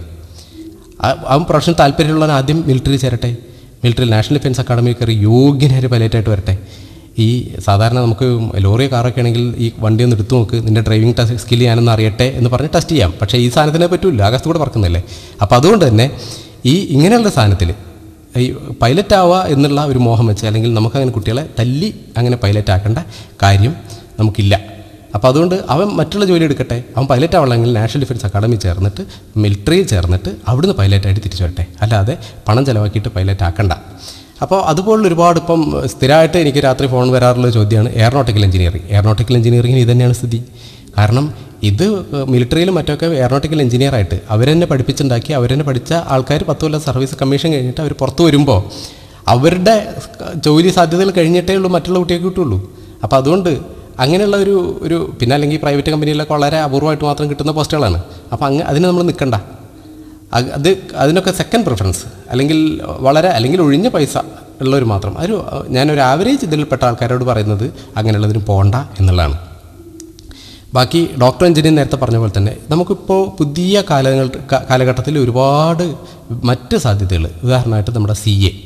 ആ- അവൻ പ്രൊഫഷൻ താല്പര്യമുള്ളവൻ ആദ്യം മിലിറ്ററി ചേരട്ടെ മിലിറ്ററി നാഷണൽ ഡിഫൻസ് അക്കാഡമിയിൽ കയറി യോഗ്യനായ ഒരു പൈലറ്റായിട്ട് വരട്ടെ ഈ സാധാരണ നമുക്ക് ലോറി കാറൊക്കെ ആണെങ്കിൽ ഈ വണ്ടി ഒന്ന് എടുത്തു നോക്ക് നിൻ്റെ ഡ്രൈവിംഗ് ടെസ്റ്റ് സ്കില്ല് ഞാനൊന്ന് അറിയട്ടെ എന്ന് പറഞ്ഞ് ടെസ്റ്റ് ചെയ്യാം പക്ഷേ ഈ സാധനത്തിനെ പറ്റൂല ആകാശത്ത് കൂടെ പറക്കുന്നില്ലേ അപ്പോൾ അതുകൊണ്ട് തന്നെ ഈ ഇങ്ങനെയുള്ള സാധനത്തിൽ ഈ പൈലറ്റ് ആവുക എന്നുള്ള ഒരു മോഹം വെച്ച് അല്ലെങ്കിൽ നമുക്കങ്ങനെ കുട്ടികളെ തല്ലി അങ്ങനെ പൈലറ്റ് ആക്കേണ്ട കാര്യം നമുക്കില്ല അപ്പോൾ അതുകൊണ്ട് അവൻ മറ്റുള്ള ജോലി എടുക്കട്ടെ അവൻ പൈലറ്റ് ആവണമെങ്കിൽ നാഷണൽ ഡിഫൻസ് അക്കാഡമി ചേർന്നിട്ട് മിലിറ്ററിയിൽ ചേർന്നിട്ട് അവിടുന്ന് പൈലറ്റായിട്ട് തിരിച്ചു വരട്ടെ അല്ലാതെ പണം ചിലവാക്കിയിട്ട് പൈലറ്റ് ആക്കണ്ട അപ്പോൾ അതുപോലുള്ള ഒരുപാട് ഇപ്പം സ്ഥിരമായിട്ട് എനിക്ക് രാത്രി ഫോൺ വരാറുള്ള ചോദ്യമാണ് എയറോനോട്ടിക്കൽ എഞ്ചിനീയറിംഗ് എയറോനോട്ടിക്കൽ എഞ്ചിനീയറിംഗിന് ഇത് തന്നെയാണ് സ്ഥിതി കാരണം ഇത് മിലിറ്ററിയിലും മറ്റൊക്കെ എയറോനോട്ടിക്കൽ എഞ്ചിനീയർ ആയിട്ട് അവരെന്നെ പഠിപ്പിച്ചുണ്ടാക്കി അവരെന്നെ പഠിച്ച ആൾക്കാർ പത്ത് കൊല്ലം സർവീസ് കമ്മീഷൻ കഴിഞ്ഞിട്ട് അവർ പുറത്ത് വരുമ്പോൾ അവരുടെ ജോലി സാധ്യതകൾ കഴിഞ്ഞിട്ടേ ഉള്ളൂ മറ്റുള്ള കുട്ടികൾക്ക് കിട്ടുള്ളൂ അപ്പോൾ അതുകൊണ്ട് അങ്ങനെയുള്ള ഒരു ഒരു പിന്നെ അല്ലെങ്കിൽ പ്രൈവറ്റ് കമ്പനിയിലൊക്കെ വളരെ അപൂർവമായിട്ട് മാത്രം കിട്ടുന്ന പോസ്റ്റുകളാണ് അപ്പോൾ അങ്ങ് അതിന് നമ്മൾ നിൽക്കണ്ട അത് അത് അതിനൊക്കെ സെക്കൻഡ് പ്രിഫറൻസ് അല്ലെങ്കിൽ വളരെ അല്ലെങ്കിൽ ഒഴിഞ്ഞ പൈസ ഉള്ളവർ മാത്രം ഒരു ഞാനൊരു ആവറേജ് ഇതിൽപ്പെട്ട ആൾക്കാരോട് പറയുന്നത് അങ്ങനെയുള്ളതിന് പോകണ്ട എന്നുള്ളതാണ് ബാക്കി ഡോക്ടർ എഞ്ചിനീയർ നേരത്തെ പറഞ്ഞ പോലെ തന്നെ നമുക്കിപ്പോൾ പുതിയ കാലങ്ങൾ ക- കാലഘട്ടത്തിൽ ഒരുപാട് മറ്റ് സാധ്യതകൾ ഉദാഹരണമായിട്ട് നമ്മുടെ സി എ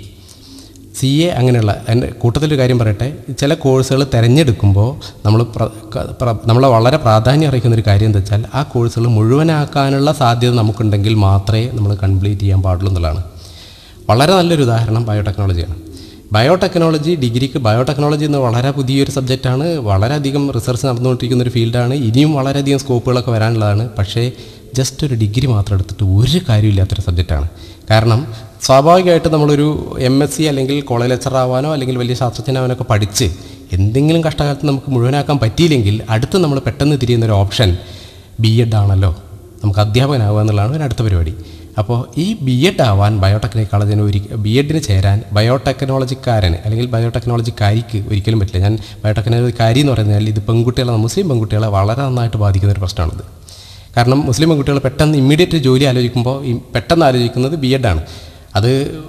സി എ അങ്ങനെയുള്ള എൻ്റെ കൂട്ടത്തിലൊരു കാര്യം പറയട്ടെ ചില കോഴ്സുകൾ തിരഞ്ഞെടുക്കുമ്പോൾ നമ്മൾ പ്ര- ക- പ്ര- നമ്മളെ വളരെ പ്രാധാന്യം അറിയിക്കുന്ന ഒരു കാര്യം എന്താ വെച്ചാൽ ആ കോഴ്സുകൾ മുഴുവനാക്കാനുള്ള സാധ്യത നമുക്കുണ്ടെങ്കിൽ മാത്രമേ നമ്മൾ കംപ്ലീറ്റ് ചെയ്യാൻ പാടുള്ളൂ എന്നുള്ളതാണ് വളരെ നല്ലൊരു ഉദാഹരണം ബയോടെക്നോളജിയാണ് ബയോടെക്നോളജി ഡിഗ്രിക്ക് ബയോടെക്നോളജി എന്ന് വളരെ പുതിയൊരു സബ്ജക്റ്റാണ് വളരെയധികം റിസർച്ച് നടന്നുകൊണ്ടിരിക്കുന്ന ഒരു ഫീൽഡാണ് ഇനിയും വളരെയധികം സ്കോപ്പുകളൊക്കെ വരാനുള്ളതാണ് പക്ഷേ ജസ്റ്റ് ഒരു ഡിഗ്രി മാത്രം എടുത്തിട്ട് ഒരു കാര്യമില്ലാത്തൊരു സബ്ജക്റ്റാണ് കാരണം സ്വാഭാവികമായിട്ട് നമ്മളൊരു എം എസ് സി അല്ലെങ്കിൽ കോളേജ് ലെക്ചർ ആവാനോ അല്ലെങ്കിൽ വലിയ ശാസ്ത്രജ്ഞനാവാനൊക്കെ പഠിച്ച് എന്തെങ്കിലും കഷ്ടകാലത്ത് നമുക്ക് മുഴുവനാക്കാൻ പറ്റിയില്ലെങ്കിൽ അടുത്ത് നമ്മൾ പെട്ടെന്ന് തിരിയുന്ന ഒരു ഓപ്ഷൻ ബി എഡ് ആണല്ലോ നമുക്ക് അധ്യാപകനാവുക എന്നുള്ളതാണ് ഒരു അടുത്ത പരിപാടി അപ്പോൾ ഈ ബി എഡ് ആവാൻ ബയോടെക്നോളജിന് ഒരു ബി എഡിന് ചേരാൻ ബയോടെക്നോളജിക്കാരന് അല്ലെങ്കിൽ ബയോടെക്നോളജിക്കാരിക്ക് ഒരിക്കലും പറ്റില്ല ഞാൻ ബയോടെക്നോളജിക്കാരി എന്ന് പറഞ്ഞാൽ ഇത് പെൺകുട്ടികളെ മുസ്ലിം പെൺകുട്ടികളെ വളരെ നന്നായിട്ട് ബാധിക്കുന്ന ഒരു പ്രശ്നമാണിത് കാരണം മുസ്ലിം പെൺകുട്ടികൾ പെട്ടെന്ന് ഇമ്മീഡിയറ്റ് ജോലി ആലോചിക്കുമ്പോൾ ഈ പെട്ടെന്ന് ആലോചിക്കുന്നത് ബി എഡാണ് അത്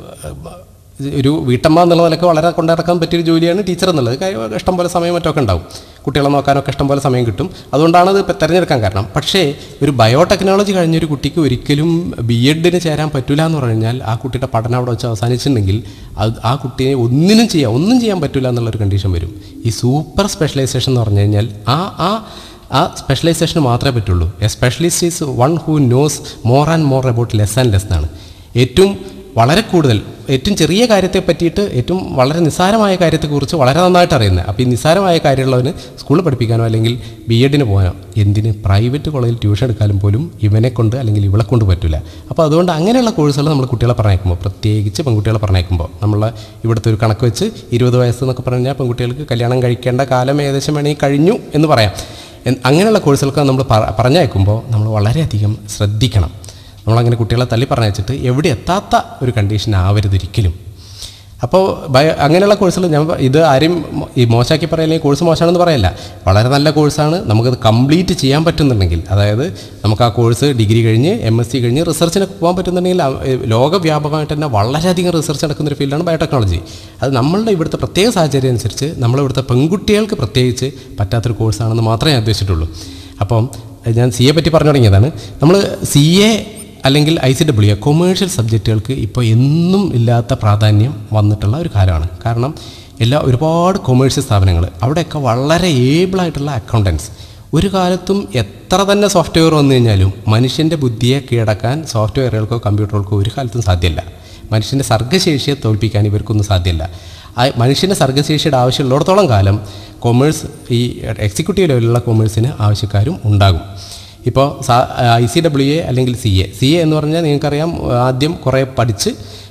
ഒരു വീട്ടമ്മ എന്നുള്ള നിലക്ക് വളരെ കൊണ്ടിറക്കാൻ പറ്റിയൊരു ജോലിയാണ് ടീച്ചർ എന്നുള്ളത് കാര്യം ഇഷ്ടംപോലെ സമയം മറ്റൊക്കെ ഉണ്ടാവും കുട്ടികളെ നോക്കാനൊക്കെ ഇഷ്ടംപോലെ സമയം കിട്ടും അതുകൊണ്ടാണ് അത് ഇപ്പം തിരഞ്ഞെടുക്കാൻ കാരണം പക്ഷേ ഒരു ബയോടെക്നോളജി കഴിഞ്ഞൊരു കുട്ടിക്ക് ഒരിക്കലും ബി എഡിന് ചേരാൻ പറ്റില്ല എന്ന് പറഞ്ഞു കഴിഞ്ഞാൽ ആ കുട്ടിയുടെ പഠനം അവിടെ വെച്ച് അവസാനിച്ചിട്ടുണ്ടെങ്കിൽ അത് ആ കുട്ടിയെ ഒന്നിനും ചെയ്യാം ഒന്നും ചെയ്യാൻ പറ്റില്ല എന്നുള്ളൊരു കണ്ടീഷൻ വരും ഈ സൂപ്പർ സ്പെഷ്യലൈസേഷൻ എന്ന് പറഞ്ഞു കഴിഞ്ഞാൽ ആ ആ ആ സ്പെഷ്യലൈസേഷന് മാത്രമേ പറ്റുള്ളൂ a specialist is one who knows more and more about less and less എന്നാണ് ഏറ്റവും വളരെ കൂടുതൽ ഏറ്റവും ചെറിയ കാര്യത്തെ പറ്റിയിട്ട് ഏറ്റവും വളരെ നിസ്സാരമായ കാര്യത്തെക്കുറിച്ച് വളരെ നന്നായിട്ട് അറിയുന്നത് അപ്പോൾ ഈ നിസ്സാരമായ കാര്യമുള്ളവന് സ്കൂളിൽ പഠിപ്പിക്കാനോ അല്ലെങ്കിൽ ബി എഡിന് പോകാനോ എന്തിന് പ്രൈവറ്റ് കോളേജിൽ ട്യൂഷൻ എടുക്കാനും പോലും ഇവനെ കൊണ്ട് അല്ലെങ്കിൽ ഇവളെ കൊണ്ട് പറ്റില്ല അപ്പോൾ അതുകൊണ്ട് അങ്ങനെയുള്ള കോഴ്സുകൾ നമ്മൾ കുട്ടികളെ പറഞ്ഞേക്കുമ്പോൾ പ്രത്യേകിച്ച് പെൺകുട്ടികളെ പറഞ്ഞേക്കുമ്പോൾ നമ്മൾ ഇവിടുത്തെ ഒരു കണക്ക് വെച്ച് ഇരുപത് വയസ്സ് എന്നൊക്കെ പറഞ്ഞാൽ പെൺകുട്ടികൾക്ക് കല്യാണം കഴിക്കേണ്ട കാലം ഏകദേശം വേണമെങ്കിൽ കഴിഞ്ഞു എന്ന് പറയാം എൻ- അങ്ങനെയുള്ള കോഴ്സുകൾക്ക് നമ്മൾ പറ- പറഞ്ഞയക്കുമ്പോൾ നമ്മൾ വളരെയധികം ശ്രദ്ധിക്കണം നമ്മളങ്ങനെ കുട്ടികളെ തള്ളി പറഞ്ഞയച്ചിട്ട് എവിടെ എത്താത്ത ഒരു കണ്ടീഷൻ ആവരുത് ഒരിക്കലും അപ്പോൾ ബയോ അങ്ങനെയുള്ള കോഴ്സുകൾ ഞാൻ പ- ഇത് ആരും മോ- ഈ മോശമാക്കി പറയില്ല കോഴ്സ് മോശമാണെന്ന് പറയല്ല വളരെ നല്ല കോഴ്സാണ് നമുക്കത് കംപ്ലീറ്റ് ചെയ്യാൻ പറ്റുന്നുണ്ടെങ്കിൽ അതായത് നമുക്ക് ആ കോഴ്സ് ഡിഗ്രി കഴിഞ്ഞ് എം എസ് സി കഴിഞ്ഞ് റിസർച്ചിനൊക്കെ പോകാൻ പറ്റുന്നുണ്ടെങ്കിൽ ആ- ഏ, ലോകവ്യാപകമായിട്ട് തന്നെ വളരെയധികം റിസർച്ച് നടക്കുന്ന ഒരു ഫീൽഡാണ് ബയോടെക്നോളജി അത് നമ്മളുടെ ഇവിടുത്തെ പ്രത്യേക സാഹചര്യം അനുസരിച്ച് നമ്മളിവിടുത്തെ പെൺകുട്ടികൾക്ക് പ്രത്യേകിച്ച് പറ്റാത്തൊരു കോഴ്സാണെന്ന് മാത്രമേ ഞാൻ ഉദ്ദേശിച്ചിട്ടുള്ളൂ അപ്പം അത് ഞാൻ സി എ പറ്റി പറഞ്ഞു തുടങ്ങിയതാണ് നമ്മൾ സി എ അല്ലെങ്കിൽ ഐ സി ഡബ്ല്യു കൊമേഴ്ഷ്യൽ സബ്ജക്റ്റുകൾക്ക് ഇപ്പോൾ എന്നും ഇല്ലാത്ത പ്രാധാന്യം വന്നിട്ടുള്ള ഒരു കാലമാണ് കാരണം എല്ലാ ഒരുപാട് കൊമേഴ്ഷ്യൽ സ്ഥാപനങ്ങൾ അവിടെയൊക്കെ വളരെ ഏബിളായിട്ടുള്ള അക്കൗണ്ടൻസ് ഒരു കാലത്തും എത്ര തന്നെ സോഫ്റ്റ്വെയർ വന്നു കഴിഞ്ഞാലും മനുഷ്യൻ്റെ ബുദ്ധിയെ കീഴടക്കാൻ സോഫ്റ്റ്വെയറുകൾക്കോ കമ്പ്യൂട്ടറുകൾക്കോ ഒരു കാലത്തും സാധ്യമല്ല മനുഷ്യൻ്റെ സർഗ്ഗശേഷിയെ തോൽപ്പിക്കാൻ ഇവർക്കൊന്നും സാധ്യമല്ല ആ മനുഷ്യൻ്റെ സർഗ്ഗശേഷിയുടെ ആവശ്യമുള്ളിടത്തോളം കാലം കൊമേഴ്സ് ഈ എക്സിക്യൂട്ടീവ് ലെവലിലുള്ള കൊമേഴ്സിന് ആവശ്യക്കാരും ഉണ്ടാകും ഇപ്പോൾ ഐ സി ഡബ്ല്യു എ അല്ലെങ്കിൽ സി എ സി എ എന്ന് പറഞ്ഞാൽ നിങ്ങൾക്കറിയാം ആദ്യം കുറേ പഠിച്ച്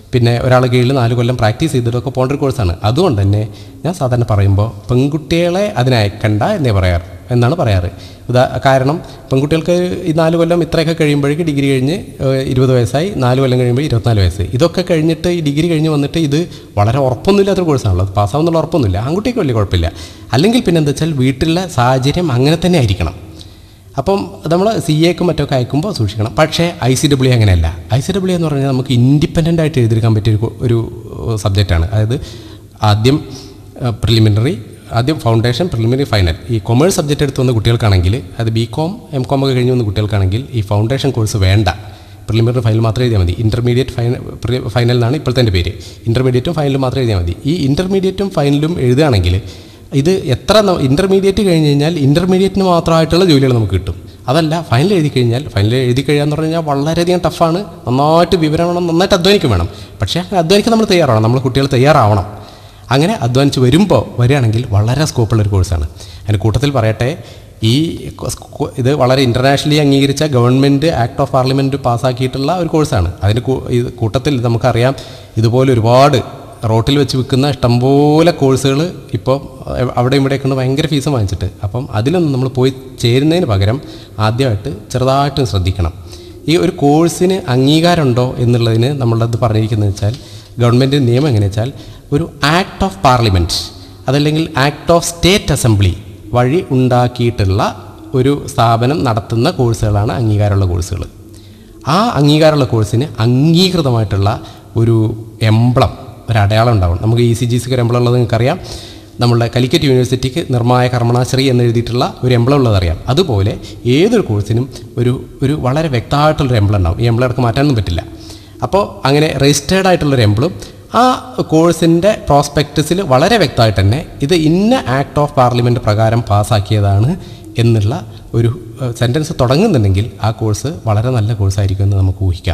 പിന്നെ ഒരാൾ കീഴിൽ നാല് കൊല്ലം പ്രാക്ടീസ് ചെയ്തിട്ടൊക്കെ പോകേണ്ട ഒരു കോഴ്സാണ് അതുകൊണ്ട് തന്നെ ഞാൻ സാധാരണ പറയുമ്പോൾ പെൺകുട്ടികളെ അതിനയക്കണ്ട എന്നേ പറയാറ് എന്നാണ് പറയാറ് ഉദാ കാരണം പെൺകുട്ടികൾക്ക് ഈ നാല് കൊല്ലം ഇത്രയൊക്കെ കഴിയുമ്പോഴേക്ക് ഡിഗ്രി കഴിഞ്ഞ് ഏഹ്, ഇരുപത് വയസ്സായി നാല് കൊല്ലം കഴിയുമ്പോൾ ഇരുപത്തിനാല് വയസ്സ് ഇതൊക്കെ കഴിഞ്ഞിട്ട് ഈ ഡിഗ്രി കഴിഞ്ഞ് വന്നിട്ട് ഇത് വളരെ ഉറപ്പൊന്നുമില്ലാത്തൊരു കോഴ്സാണല്ലോ അത് പാസ്സാവുന്നുള്ള ഉറപ്പൊന്നുമില്ല ആൺകുട്ടിക്ക് വലിയ കുഴപ്പമില്ല അല്ലെങ്കിൽ പിന്നെ എന്താ വെച്ചാൽ വീട്ടിലെ സാഹചര്യം അങ്ങനെ തന്നെ ആയിരിക്കണം അപ്പം നമ്മൾ സി എക്കും മറ്റൊക്കെ അയക്കുമ്പോൾ സൂക്ഷിക്കണം പക്ഷേ ഐ സി ഡബ്ല്യു അങ്ങനെയല്ല ഐ സി ഡബ്ല്യു എന്ന് പറഞ്ഞാൽ നമുക്ക് ഇൻഡിപെൻഡൻ്റ് ആയിട്ട് എഴുതിയെടുക്കാൻ പറ്റിയ ഒരു കോ- ഒരു സബ്ജക്റ്റാണ് അതായത് ആദ്യം പ്രിലിമിനറി ആദ്യം ഫൗണ്ടേഷൻ പ്രിലിമിനറി ഫൈനൽ ഈ കൊമേഴ്സ് സബ്ജക്റ്റ് എടുത്ത് വന്ന കുട്ടികൾക്കാണെങ്കിൽ അത് ബി കോം എം കോം ഒക്കെ കഴിഞ്ഞ് വന്ന കുട്ടികൾക്കാണെങ്കിൽ ഈ ഫൗണ്ടേഷൻ കോഴ്സ് വേണ്ട പ്രിലിമിനറി ഫൈനൽ മാത്രം എഴുതിയാൽ മതി ഇൻ്റർമീഡിയറ്റ് ഫൈനൽ ഫൈനൽ എന്നാണ് ഇപ്പോഴത്തെ എൻ്റെ പേര് ഇൻ്റർമീഡിയറ്റും ഫൈനലും മാത്രം എഴുതിയാൽ മതി ഈ ഇൻ്റർമീഡിയറ്റും ഫൈനലും എഴുതുകയാണെങ്കിൽ ഇത് എത്ര ഇൻ്റർമീഡിയറ്റ് കഴിഞ്ഞ് കഴിഞ്ഞാൽ ഇൻ്റർമീഡിയറ്റിന് മാത്രമായിട്ടുള്ള ജോലികൾ നമുക്ക് കിട്ടും അതല്ല ഫൈനൽ എഴുതി കഴിഞ്ഞാൽ ഫൈനൽ എഴുതി കഴിയുക എന്ന് പറഞ്ഞു കഴിഞ്ഞാൽ വളരെയധികം ടഫാണ് നന്നായിട്ട് വിവരം വേണം നന്നായിട്ട് അധ്വാനിക്കും വേണം പക്ഷേ അങ്ങനെ അധ്വാനിക്കാൻ നമ്മൾ തയ്യാറാവണം നമ്മൾ കുട്ടികൾ തയ്യാറാവണം അങ്ങനെ അധ്വാനിച്ച് വരുമ്പോൾ വരികയാണെങ്കിൽ വളരെ സ്കോപ്പുള്ള ഒരു കോഴ്സാണ് അതിന് കൂട്ടത്തിൽ പറയട്ടെ ഈ സ്കൂ- ഇത് വളരെ ഇൻ്റർനാഷണലി അംഗീകരിച്ച ഗവൺമെൻറ് ആക്ട് ഓഫ് പാർലമെൻറ്റ് പാസ്സാക്കിയിട്ടുള്ള ഒരു കോഴ്സാണ് അതിന് കൂ- ഇത് കൂട്ടത്തിൽ നമുക്കറിയാം ഇതുപോലെ ഒരുപാട് റോട്ടിൽ വെച്ച് വിൽക്കുന്ന ഇഷ്ടംപോലെ കോഴ്സുകൾ ഇപ്പോൾ അവിടെ ഇവിടെയൊക്കെ ഉണ്ട് ഭയങ്കര ഫീസ് വാങ്ങിച്ചിട്ട് അപ്പം അതിലൊന്നും നമ്മൾ പോയി ചേരുന്നതിന് പകരം ആദ്യമായിട്ട് ചെറുതായിട്ട് ശ്രദ്ധിക്കണം ഈ ഒരു കോഴ്സിന് അംഗീകാരമുണ്ടോ എന്നുള്ളതിന് നമ്മളത് പറഞ്ഞിരിക്കുന്നത് വെച്ചാൽ ഗവൺമെൻറ് നിയമം എങ്ങനെയാ വെച്ചാൽ ഒരു ആക്ട് ഓഫ് പാർലമെൻറ്റ് അതല്ലെങ്കിൽ ആക്ട് ഓഫ് സ്റ്റേറ്റ് അസംബ്ലി വഴി ഉണ്ടാക്കിയിട്ടുള്ള ഒരു സ്ഥാപനം നടത്തുന്ന കോഴ്സുകളാണ് അംഗീകാരമുള്ള കോഴ്സുകൾ ആ അംഗീകാരമുള്ള കോഴ്സിന് അംഗീകൃതമായിട്ടുള്ള ഒരു എംബ്ലം ഒരു അടയാളം ഉണ്ടാവും നമുക്ക് ഇ സി ജി സിക്ക് ഒരു എംബ്ലം ഉള്ളത് നിങ്ങൾക്കറിയാം നമ്മളുടെ കലിക്കറ്റ് യൂണിവേഴ്സിറ്റിക്ക് നിർമ്മായ കർമ്മണാശ്രീ എന്ന് എഴുതിയിട്ടുള്ള ഒരു എംബ്ലം ഉള്ളതറിയാം അതുപോലെ ഏതൊരു കോഴ്സിനും ഒരു ഒരു വളരെ വ്യക്തമായിട്ടുള്ളൊരു എംബ്ലം ഉണ്ടാവും ഈ എംബ്ലം ഇടക്ക് മാറ്റാനൊന്നും പറ്റില്ല അപ്പോൾ അങ്ങനെ രജിസ്റ്റേർഡ് ആയിട്ടുള്ളൊരു എംബ്ലം ആ കോഴ്സിൻ്റെ പ്രോസ്പെക്ടസിൽ വളരെ വ്യക്തമായിട്ട് തന്നെ ഇത് ഇന്ന ആക്ട് ഓഫ് പാർലമെൻറ്റ് പ്രകാരം പാസ്സാക്കിയതാണ് എന്നുള്ള ഒരു സെൻറ്റൻസ് തുടങ്ങുന്നുണ്ടെങ്കിൽ ആ കോഴ്സ് വളരെ നല്ല കോഴ്സായിരിക്കും എന്ന് നമുക്ക് ഊഹിക്കാം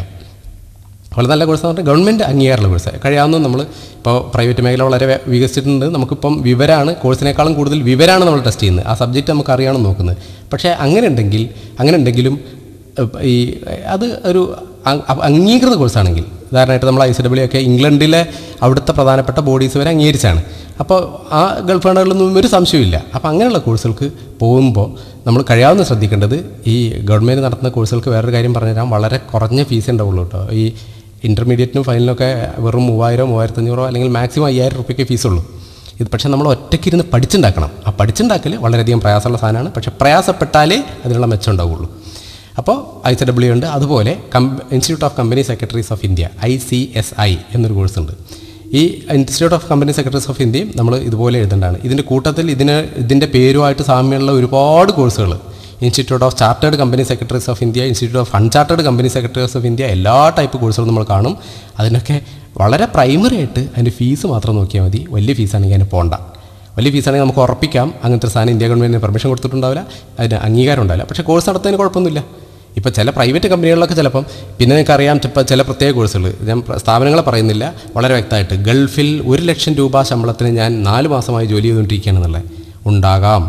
വളരെ നല്ല കോഴ്സ് എന്ന് പറഞ്ഞാൽ ഗവൺമെൻറ് അംഗീകാരമുള്ള കോഴ്സ് കഴിയാവുന്ന നമ്മൾ ഇപ്പോൾ പ്രൈവറ്റ് മേഖല വളരെ വെ- വികസിച്ചിട്ടുണ്ട് നമുക്കിപ്പം വിവരമാണ് കോഴ്സിനേക്കാളും കൂടുതൽ വിവരമാണ് നമ്മൾ ടെസ്റ്റ് ചെയ്യുന്നത് ആ സബ്ജക്റ്റ് നമുക്ക് അറിയണം നോക്കുന്നത് പക്ഷേ അങ്ങനെ ഉണ്ടെങ്കിൽ അങ്ങനെ ഉണ്ടെങ്കിലും ഏഹ്, ഈ അത് ഒരു അ- അ- അംഗീകൃത കോഴ്സാണെങ്കിൽ ഉദാഹരണമായിട്ട് നമ്മൾ ഐ സി ഡബ്ല്യു ഒക്കെ ഇംഗ്ലണ്ടിലെ അവിടുത്തെ പ്രധാനപ്പെട്ട ബോഡീസ് വരെ അംഗീകരിച്ചാണ് അപ്പോൾ ആ ഗൾഫ് ഫണ്ടുകളിലൊന്നും ഒരു സംശയമില്ല അപ്പോൾ അങ്ങനെയുള്ള കോഴ്സുകൾക്ക് പോകുമ്പോൾ നമ്മൾ കഴിയാവുന്ന ശ്രദ്ധിക്കേണ്ടത് ഈ ഗവൺമെൻറ് നടത്തുന്ന കോഴ്സുകൾക്ക് വേറൊരു കാര്യം പറഞ്ഞുതരാം വളരെ കുറഞ്ഞ ഫീസേ ഉണ്ടാവുള്ളൂ കേട്ടോ ഈ ഇൻ്റർമീഡിയറ്റിനും ഫൈനലിനൊക്കെ വെറും മൂവായിരോ മൂവായിരത്തഞ്ഞൂറോ അല്ലെങ്കിൽ മാക്സിമം അയ്യായിരം റുപ്യക്ക് ഫീസുള്ളൂ ഇത് പക്ഷേ നമ്മൾ ഒറ്റയ്ക്കിരുന്ന് പഠിച്ചുണ്ടാക്കണം ആ പഠിച്ചുണ്ടാക്കൽ വളരെയധികം പ്രയാസമുള്ള സാധനമാണ് പക്ഷേ പ്രയാസപ്പെട്ടാലേ അതിനുള്ള മെച്ചം ഉണ്ടാവുള്ളൂ അപ്പോൾ ഐ സി ഡബ്ല്യു ഉണ്ട് അതുപോലെ കം institute of company secretaries of India I C S I എന്നൊരു കോഴ്സ് ഉണ്ട് ഈ institute of company secretaries of ഇന്ത്യയും നമ്മൾ ഇതുപോലെ എഴുതേണ്ടതാണ് ഇതിൻ്റെ കൂട്ടത്തിൽ ഇതിന് ഇതിൻ്റെ പേരുമായിട്ട് സാമ്യമുള്ള ഒരുപാട് കോഴ്സുകൾ institute of chartered company secretaries of India institute of unchartered company secretaries of India എല്ലാ ടൈപ്പ് കോഴ്സുകളും നമ്മൾ കാണും അതിനൊക്കെ വളരെ പ്രൈമറി ആയിട്ട് അതിൻ്റെ ഫീസ് മാത്രം നോക്കിയാൽ മതി വലിയ ഫീസാണെങ്കിൽ അതിന് പോകണ്ട വലിയ ഫീസാണെങ്കിൽ നമുക്ക് ഉറപ്പിക്കാം അങ്ങനത്തെ ഒരു സാധനം ഇന്ത്യ ഗവൺമെൻറ്റിന് പെർമിഷൻ കൊടുത്തിട്ടുണ്ടാവില്ല അതിന് അംഗീകാരം ഉണ്ടാവില്ല പക്ഷേ കോഴ്സ് നടത്തുന്നതിന് കുഴപ്പമൊന്നുമില്ല ഇപ്പോൾ ചില പ്രൈവറ്റ് കമ്പനികളിലൊക്കെ ചിലപ്പം പിന്നെ നിങ്ങൾക്കറിയാം ഇപ്പോൾ ചില പ്രത്യേക കോഴ്സുകൾ ഞാൻ പ്ര- സ്ഥാപനങ്ങളെ പറയുന്നില്ല വളരെ വ്യക്തമായിട്ട് ഗൾഫിൽ ഒരു ലക്ഷം രൂപ ശമ്പളത്തിന് ഞാൻ നാല് മാസമായി ജോലി ചെയ്തുകൊണ്ടിരിക്കുകയാണെന്നുള്ളത് ഉണ്ടാകാം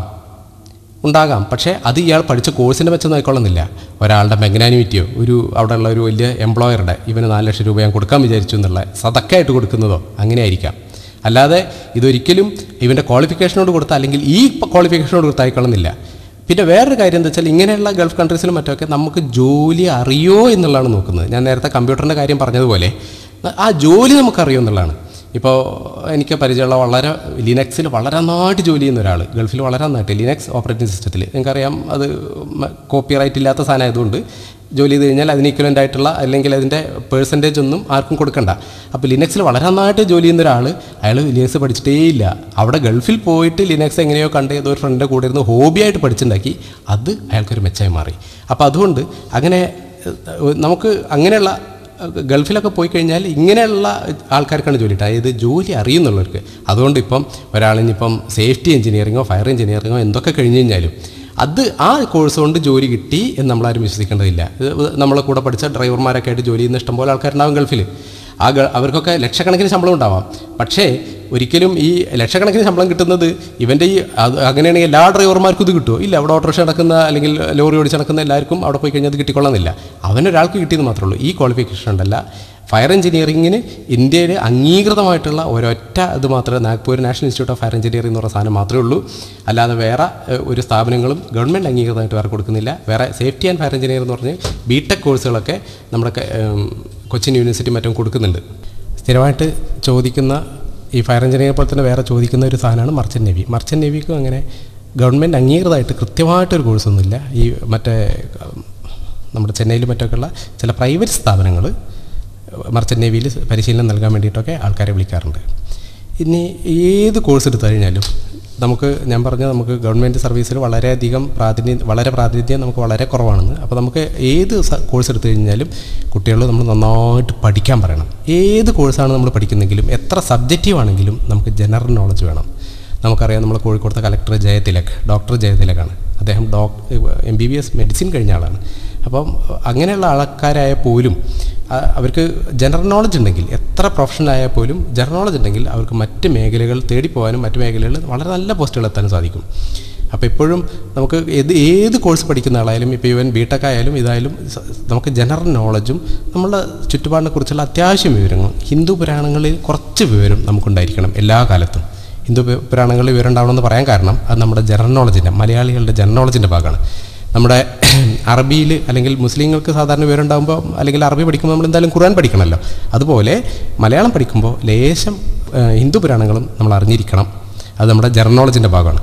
ഉണ്ടാകാം പക്ഷേ അത് ഇയാൾ പഠിച്ച കോഴ്സിനെ വെച്ച് നോക്കിക്കൊള്ളുന്നില്ല ഒരാളുടെ മെഗ്നാനിമിറ്റിയോ ഒരു അവിടെയുള്ള ഒരു വലിയ എംപ്ലോയറുടെ ഇവന് നാല് ലക്ഷം രൂപ ഞാൻ കൊടുക്കാൻ വിചാരിച്ചു എന്നുള്ള സതക്കായിട്ട് കൊടുക്കുന്നതോ അങ്ങനെ ആയിരിക്കാം അല്ലാതെ ഇതൊരിക്കലും ഇവൻ്റെ ക്വാളിഫിക്കേഷനോട് കൊടുത്ത അല്ലെങ്കിൽ ഈ ക്വാളിഫിക്കേഷനോട് കൊടുത്തായിക്കൊള്ളുന്നില്ല പിന്നെ വേറൊരു കാര്യം എന്താ വെച്ചാൽ ഇങ്ങനെയുള്ള ഗൾഫ് കൺട്രീസിലും മറ്റൊക്കെ നമുക്ക് ജോലി അറിയോ എന്നുള്ളതാണ് നോക്കുന്നത് ഞാൻ നേരത്തെ കമ്പ്യൂട്ടറിൻ്റെ കാര്യം പറഞ്ഞതുപോലെ ആ ജോലി നമുക്കറിയോ എന്നുള്ളതാണ് ഇപ്പോൾ എനിക്ക് പരിചയമുള്ള വളരെ ലിനക്സിൽ വളരെ നന്നായിട്ട് ജോലി ചെയ്യുന്ന ഒരാൾ ഗൾഫിൽ വളരെ നന്നായിട്ട് ലിനക്സ് ഓപ്പറേറ്റിംഗ് സിസ്റ്റത്തിൽ നിങ്ങൾക്കറിയാം അത് കോപ്പി റൈറ്റ് ഇല്ലാത്ത സാധനം ആയതുകൊണ്ട് ജോലി ചെയ്ത് കഴിഞ്ഞാൽ അതിന് ഇക്വലൻ്റ് ആയിട്ടുള്ള അല്ലെങ്കിൽ അതിൻ്റെ പേഴ്സൻറ്റേജ് ഒന്നും ആർക്കും കൊടുക്കണ്ട അപ്പോൾ ലിനക്സിൽ വളരെ നന്നായിട്ട് ജോലി ചെയ്യുന്ന ഒരാൾ അയാൾ ലിനക്സ് പഠിച്ചിട്ടേ ഇല്ല അവിടെ ഗൾഫിൽ പോയിട്ട് ലിനക്സ് എങ്ങനെയോ കണ്ട് ഏതോ ഒരു ഫ്രണ്ടിൻ്റെ കൂടെ ഇരുന്ന് ഹോബിയായിട്ട് പഠിച്ചുണ്ടാക്കി അത് അയാൾക്കൊരു മെച്ചമായി മാറി അപ്പോൾ അതുകൊണ്ട് അങ്ങനെ ഏഹ്, നമുക്ക് അങ്ങനെയുള്ള ഏഹ്, ഗൾഫിലൊക്കെ പോയി കഴിഞ്ഞാൽ ഇങ്ങനെയുള്ള ആൾക്കാർക്കാണ് ജോലി കിട്ടുക അതായത് ജോലി അറിയുന്നുള്ളവർക്ക് അതുകൊണ്ട് ഇപ്പം ഒരാളിനിപ്പം സേഫ്റ്റി എഞ്ചിനീയറിങ്ങോ ഫയർ എഞ്ചിനീയറിങ്ങോ എന്തൊക്കെ കഴിഞ്ഞ് കഴിഞ്ഞാലും അത് ആ കോഴ്സ് കൊണ്ട് ജോലി കിട്ടി എന്ന് നമ്മളാരും വിശ്വസിക്കേണ്ടതില്ല ഇത് നമ്മളെ കൂടെ പഠിച്ച ഡ്രൈവർമാരൊക്കെ ആയിട്ട് ജോലി ചെയ്യുന്ന ഇഷ്ടംപോലെ ആൾക്കാരുണ്ടാവും ഗൾഫിൽ ആ ഗ അവർക്കൊക്കെ ലക്ഷക്കണക്കിന് ശമ്പളം ഉണ്ടാവാം പക്ഷേ ഒരിക്കലും ഈ ലക്ഷക്കണക്കിന് ശമ്പളം കിട്ടുന്നത് ഇവൻ്റെ ഈ അത് അങ്ങനെയാണെങ്കിൽ എല്ലാ ഡ്രൈവർമാർക്കും ഇത് കിട്ടുമോ ഇല്ല അവിടെ ഓട്ടോറിക്ഷ നടക്കുന്ന അല്ലെങ്കിൽ ലോറി ഓടിച്ച് നടക്കുന്ന എല്ലാവർക്കും അവിടെ പോയി കഴിഞ്ഞാൽ അത് കിട്ടിക്കൊള്ളുന്നില്ല അവനൊരാൾക്ക് കിട്ടിയെന്ന് മാത്രമേ ഉള്ളൂ ഈ ക്വാളിഫിക്കേഷൻ ഉണ്ടല്ല ഫയർ എഞ്ചിനീയറിങ്ങിന് ഇന്ത്യയിൽ അംഗീകൃതമായിട്ടുള്ള ഒരൊറ്റ ഇത് മാത്രമേ Nagpur national institute of fire engineering എന്ന് പറയുന്ന സാധനം മാത്രമേ ഉള്ളൂ അല്ലാതെ വേറെ ഏഹ്, ഒരു സ്ഥാപനങ്ങളും ഗവൺമെൻറ് അംഗീകൃതമായിട്ട് വേറെ കൊടുക്കുന്നില്ല വേറെ സേഫ്റ്റി ആൻഡ് ഫയർ എഞ്ചിനീയർ എന്ന് പറഞ്ഞ് ബി ടെക് കോഴ്സുകളൊക്കെ നമ്മുടെ ക- ഏം, കൊച്ചിൻ യൂണിവേഴ്സിറ്റി മറ്റും കൊടുക്കുന്നുണ്ട് സ്ഥിരമായിട്ട് ചോദിക്കുന്ന ഈ ഫയർ എഞ്ചിനീയർ പോലെ തന്നെ വേറെ ചോദിക്കുന്ന ഒരു സാധനമാണ് മർച്ചൻ്റ് നേവി മർച്ചൻ്റ് നേവിക്കും അങ്ങനെ ഗവൺമെൻറ് അംഗീകൃതമായിട്ട് കൃത്യമായിട്ടൊരു കോഴ്സൊന്നുമില്ല ഈ മറ്റേ ഉം, നമ്മുടെ ചെന്നൈയിലും മറ്റൊക്കെ ഉള്ള ചില പ്രൈവറ്റ് സ്ഥാപനങ്ങൾ മർച്ചൻ്റ് നേവിയിൽ പരിശീലനം നൽകാൻ വേണ്ടിയിട്ടൊക്കെ ആൾക്കാരെ വിളിക്കാറുണ്ട് ഇനി ഏത് കോഴ്സ് എടുത്തു കഴിഞ്ഞാലും നമുക്ക് ഞാൻ പറഞ്ഞ നമുക്ക് ഗവൺമെൻറ് സർവീസിൽ വളരെയധികം പ്രാതിനിധ്യം വളരെ പ്രാതിനിധ്യം നമുക്ക് വളരെ കുറവാണെന്ന് അപ്പോൾ നമുക്ക് ഏത് സ- കോഴ്സ് എടുത്തു കഴിഞ്ഞാലും കുട്ടികൾ നമ്മൾ നന്നായിട്ട് പഠിക്കാൻ പറയണം ഏത് കോഴ്സാണ് നമ്മൾ പഠിക്കുന്നെങ്കിലും എത്ര സബ്ജക്റ്റീവ് ആണെങ്കിലും നമുക്ക് ജനറൽ നോളജ് വേണം നമുക്കറിയാം നമ്മൾ കോഴിക്കോടത്തെ കലക്ടർ ജയതിലക് ഡോക്ടർ ജയതിലകാണ് അദ്ദേഹം doctor M B B S medicine കഴിഞ്ഞ ആളാണ് അപ്പം അങ്ങനെയുള്ള ആൾക്കാരായ പോലും ആ, അവർക്ക് ജനറൽ നോളജ് ഉണ്ടെങ്കിൽ എത്ര പ്രൊഫഷണൽ ആയാൽ പോലും ജനറൽ നോളജ് ഉണ്ടെങ്കിൽ അവർക്ക് മറ്റ് മേഖലകൾ തേടിപ്പോകാനും മറ്റ് മേഖലകളിൽ വളരെ നല്ല പോസ്റ്റുകൾ എത്താനും സാധിക്കും അപ്പോൾ എപ്പോഴും നമുക്ക് ഏത് ഏത് കോഴ്സ് പഠിക്കുന്ന ആളായാലും ഇപ്പോൾ ഇവൻ ബി ടെക് ആയാലും ഇതായാലും സ- നമുക്ക് ജനറൽ നോളജും നമ്മളുടെ ചുറ്റുപാടിനെ കുറിച്ചുള്ള അത്യാവശ്യം വിവരങ്ങളും ഹിന്ദു പുരാണങ്ങളിൽ കുറച്ച് വിവരം നമുക്കുണ്ടായിരിക്കണം എല്ലാ കാലത്തും ഹിന്ദു പു- പുരാണങ്ങളിൽ വിവരം ഉണ്ടാവണമെന്ന് പറയാൻ കാരണം അത് നമ്മുടെ ജനറൽ നോളജിൻ്റെ മലയാളികളുടെ ജനറൽ നോളജിൻ്റെ ഭാഗമാണ് നമ്മുടെ അറബിയിൽ അല്ലെങ്കിൽ മുസ്ലിങ്ങൾക്ക് സാധാരണ വിവരം ഉണ്ടാകുമ്പോൾ അല്ലെങ്കിൽ അറബി പഠിക്കുമ്പോൾ നമ്മൾ എന്തായാലും ഖുർആൻ പഠിക്കണമല്ലോ അതുപോലെ മലയാളം പഠിക്കുമ്പോൾ ലേശം ആ, ഹിന്ദു പുരാണങ്ങളും നമ്മൾ അറിഞ്ഞിരിക്കണം അത് നമ്മുടെ ജനറൽ നോളജിൻ്റെ ഭാഗമാണ്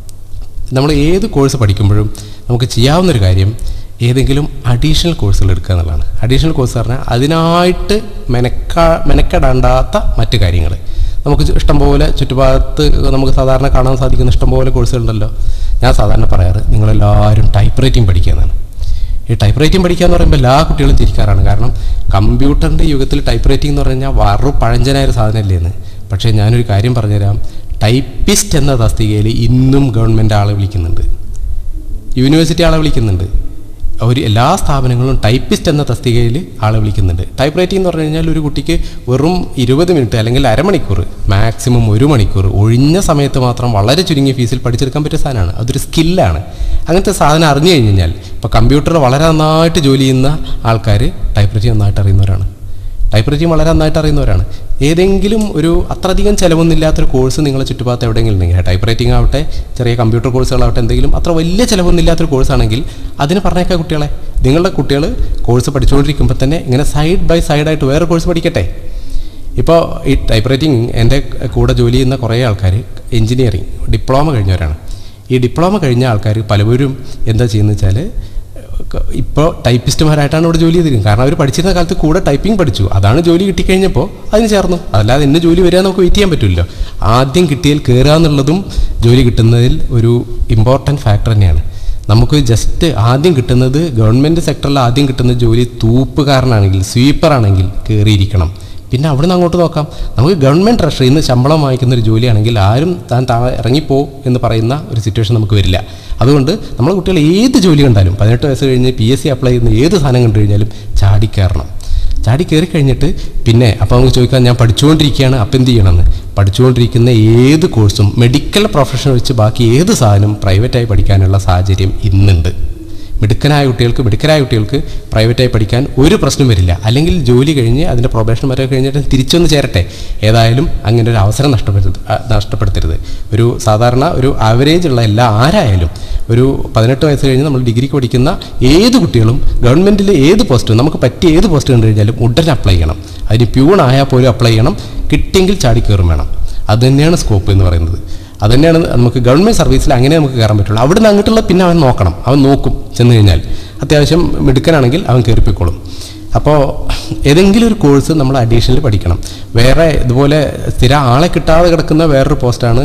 നമ്മൾ ഏത് കോഴ്സ് പഠിക്കുമ്പോഴും നമുക്ക് ചെയ്യാവുന്നൊരു കാര്യം ഏതെങ്കിലും അഡീഷണൽ കോഴ്സുകൾ എടുക്കുക എന്നുള്ളതാണ് അഡീഷണൽ കോഴ്സ് പറഞ്ഞാൽ അതിനായിട്ട് മെനക്കാ മെനക്കെടാണ്ടാത്ത മറ്റ് കാര്യങ്ങൾ നമുക്ക് ചു- ഇഷ്ടംപോലെ ചുറ്റുഭാഗത്ത് നമുക്ക് സാധാരണ കാണാൻ സാധിക്കുന്ന ഇഷ്ടംപോലെ കോഴ്സുകളുണ്ടല്ലോ ഞാൻ സാധാരണ പറയാറ് നിങ്ങളെല്ലാവരും ടൈപ്പ് റൈറ്റിംഗ് പഠിക്കുക എന്നാണ് ഈ ടൈപ്പ് റൈറ്റിംഗ് പഠിക്കുക എന്ന് പറയുമ്പോൾ എല്ലാ കുട്ടികളും ചിരിക്കാറാണ് കാരണം കമ്പ്യൂട്ടറിൻ്റെ യുഗത്തിൽ ടൈപ്പ് റൈറ്റിംഗ് എന്ന് പറഞ്ഞാൽ വറു പഴഞ്ചനായ ഒരു സാധനമല്ലേ എന്ന് പക്ഷേ ഞാനൊരു കാര്യം പറഞ്ഞുതരാം ടൈപ്പിസ്റ്റ് എന്ന തസ്തികയിൽ ഇന്നും ഗവൺമെൻറ് ആളെ വിളിക്കുന്നുണ്ട് യൂണിവേഴ്സിറ്റി ആളെ വിളിക്കുന്നുണ്ട് ഒരു എല്ലാ സ്ഥാപനങ്ങളും ടൈപ്പിസ്റ്റ് എന്ന തസ്തികയിൽ ആളെ വിളിക്കുന്നുണ്ട് ടൈപ്പ് റൈറ്റിംഗ് എന്ന് പറഞ്ഞു കഴിഞ്ഞാൽ ഒരു കുട്ടിക്ക് വെറും ഇരുപത് മിനിറ്റ് അല്ലെങ്കിൽ അരമണിക്കൂർ മാക്സിമം ഒരു മണിക്കൂർ ഒഴിഞ്ഞ സമയത്ത് മാത്രം വളരെ ചുരുങ്ങിയ ഫീസിൽ പഠിച്ചെടുക്കാൻ പറ്റിയ സാധനമാണ് അതൊരു സ്കില്ലാണ് അങ്ങനത്തെ സാധനം അറിഞ്ഞു കഴിഞ്ഞാൽ ഇപ്പോൾ കമ്പ്യൂട്ടർ വളരെ നന്നായിട്ട് ജോലി ചെയ്യുന്ന ആൾക്കാർ ടൈപ്പ് റൈറ്റിംഗ് നന്നായിട്ട് അറിയുന്നവരാണ് ടൈപ്പ് റൈറ്റിംഗ് വളരെ നന്നായിട്ട് അറിയുന്നവരാണ് ഏതെങ്കിലും ഒരു അത്രയധികം ചിലവൊന്നുമില്ലാത്തൊരു കോഴ്സ് നിങ്ങളെ ചുറ്റുപാടത്ത് എവിടെയെങ്കിലും ഉണ്ടെങ്കിൽ ടൈപ്പ് റൈറ്റിംഗ് ആവട്ടെ ചെറിയ കമ്പ്യൂട്ടർ കോഴ്സുകളാവട്ടെ എന്തെങ്കിലും അത്ര വലിയ ചിലവൊന്നുമില്ലാത്തൊരു കോഴ്സാണെങ്കിൽ അതിന് പറഞ്ഞേക്കാം കുട്ടികളെ നിങ്ങളുടെ കുട്ടികൾ കോഴ്സ് പഠിച്ചുകൊണ്ടിരിക്കുമ്പോൾ തന്നെ ഇങ്ങനെ സൈഡ് ബൈ സൈഡായിട്ട് വേറെ കോഴ്സ് പഠിക്കട്ടെ ഇപ്പോൾ ഈ ടൈപ്പ് റൈറ്റിംഗ് എൻ്റെ കൂടെ ജോലി ചെയ്യുന്ന കുറേ ആൾക്കാർ എഞ്ചിനീയറിംഗ് ഡിപ്ലോമ കഴിഞ്ഞവരാണ് ഈ ഡിപ്ലോമ കഴിഞ്ഞ ആൾക്കാർ പലവരും എന്താ ചെയ്യുന്നത് വെച്ചാൽ ഇപ്പോൾ ടൈപ്പിസ്റ്റുമാരായിട്ടാണ് ഇവിടെ ജോലി ചെയ്തിരിക്കുന്നത് കാരണം അവർ പഠിച്ചിരുന്ന കാലത്ത് കൂടെ ടൈപ്പിംഗ് പഠിച്ചു അതാണ് ജോലി കിട്ടിക്കഴിഞ്ഞപ്പോൾ അതിന് ചേർന്നു അതല്ലാതെ ഇന്ന് ജോലി വരിക നമുക്ക് വെയിറ്റ് ചെയ്യാൻ പറ്റില്ലല്ലോ ആദ്യം കിട്ടിയാൽ കയറുക എന്നുള്ളതും ജോലി കിട്ടുന്നതിൽ ഒരു ഇമ്പോർട്ടൻറ്റ് ഫാക്ടർ തന്നെയാണ് നമുക്ക് ജസ്റ്റ് ആദ്യം കിട്ടുന്നത് ഗവൺമെൻറ് സെക്ടറിൽ ആദ്യം കിട്ടുന്ന ജോലി തൂപ്പുകാരനാണെങ്കിൽ സ്വീപ്പറാണെങ്കിൽ കയറിയിരിക്കണം പിന്നെ അവിടെ നിന്ന് അങ്ങോട്ട് നോക്കാം നമുക്ക് ഗവൺമെൻറ് ട്രഷറിയിൽ നിന്ന് ശമ്പളം വാങ്ങിക്കുന്ന ഒരു ജോലിയാണെങ്കിൽ ആരും താൻ താഴെ ഇറങ്ങിപ്പോ എന്ന് പറയുന്ന ഒരു സിറ്റുവേഷൻ നമുക്ക് വരില്ല അതുകൊണ്ട് നമ്മളെ കുട്ടികൾ ഏത് ജോലി കണ്ടാലും പതിനെട്ട് വയസ്സ് കഴിഞ്ഞ് പി എസ് സി അപ്ലൈ ചെയ്യുന്ന ഏത് സാധനം കണ്ടു കഴിഞ്ഞാലും ചാടി കയറണം ചാടി കയറി കഴിഞ്ഞിട്ട് പിന്നെ അപ്പോൾ നമുക്ക് ചോദിക്കാം ഞാൻ പഠിച്ചുകൊണ്ടിരിക്കുകയാണ് അപ്പം എന്ത് ചെയ്യണമെന്ന് പഠിച്ചുകൊണ്ടിരിക്കുന്ന ഏത് കോഴ്സും മെഡിക്കൽ പ്രൊഫഷൻ വെച്ച് ബാക്കി ഏത് സാധനവും പ്രൈവറ്റായി പഠിക്കാനുള്ള സാഹചര്യം ഇന്നുണ്ട് മിടുക്കനായ കുട്ടികൾക്ക് മിടുക്കരായ കുട്ടികൾക്ക് പ്രൈവറ്റായി പഠിക്കാൻ ഒരു പ്രശ്നം വരില്ല അല്ലെങ്കിൽ ജോലി കഴിഞ്ഞ് അതിൻ്റെ പ്രൊബേഷൻ വരെ കഴിഞ്ഞിട്ട് തിരിച്ചൊന്ന് ചേരട്ടെ ഏതായാലും അങ്ങനെ ഒരു അവസരം നഷ്ടപ്പെടുത്തരുത് ആ, നഷ്ടപ്പെടുത്തരുത് ഒരു സാധാരണ ഒരു ആവറേജ് ഉള്ള എല്ലാ ആരായാലും ഒരു പതിനെട്ട് വയസ്സ് കഴിഞ്ഞ് നമ്മൾ ഡിഗ്രിക്ക് പഠിക്കുന്ന ഏത് കുട്ടികളും ഗവൺമെൻറ്റിൽ ഏത് പോസ്റ്റ് നമുക്ക് പറ്റിയ ഏത് പോസ്റ്റ് കണ്ടു കഴിഞ്ഞാലും ഉടനെ അപ്ലൈ ചെയ്യണം അതിന് പ്യൂൺ ആയാൽ പോലും അപ്ലൈ ചെയ്യണം കിട്ടിയെങ്കിൽ ചാടിക്കയറും വേണം അത് തന്നെയാണ് സ്കോപ്പ് എന്ന് പറയുന്നത് അത് തന്നെയാണ് നമുക്ക് ഗവൺമെൻറ് സർവീസിൽ അങ്ങനെ നമുക്ക് കയറാൻ പറ്റുള്ളൂ അവിടുന്ന് അങ്ങോട്ടുള്ള പിന്നെ അവൻ നോക്കണം അവൻ നോക്കും ചെന്ന് കഴിഞ്ഞാൽ അത്യാവശ്യം മിടുക്കനാണെങ്കിൽ അവൻ കയറിപ്പോയിക്കോളും അപ്പോൾ ഏതെങ്കിലും ഒരു കോഴ്സ് നമ്മൾ അഡീഷണൽ പഠിക്കണം വേറെ ഇതുപോലെ സ്ഥിര ആളെ കിട്ടാതെ കിടക്കുന്ന വേറൊരു പോസ്റ്റാണ്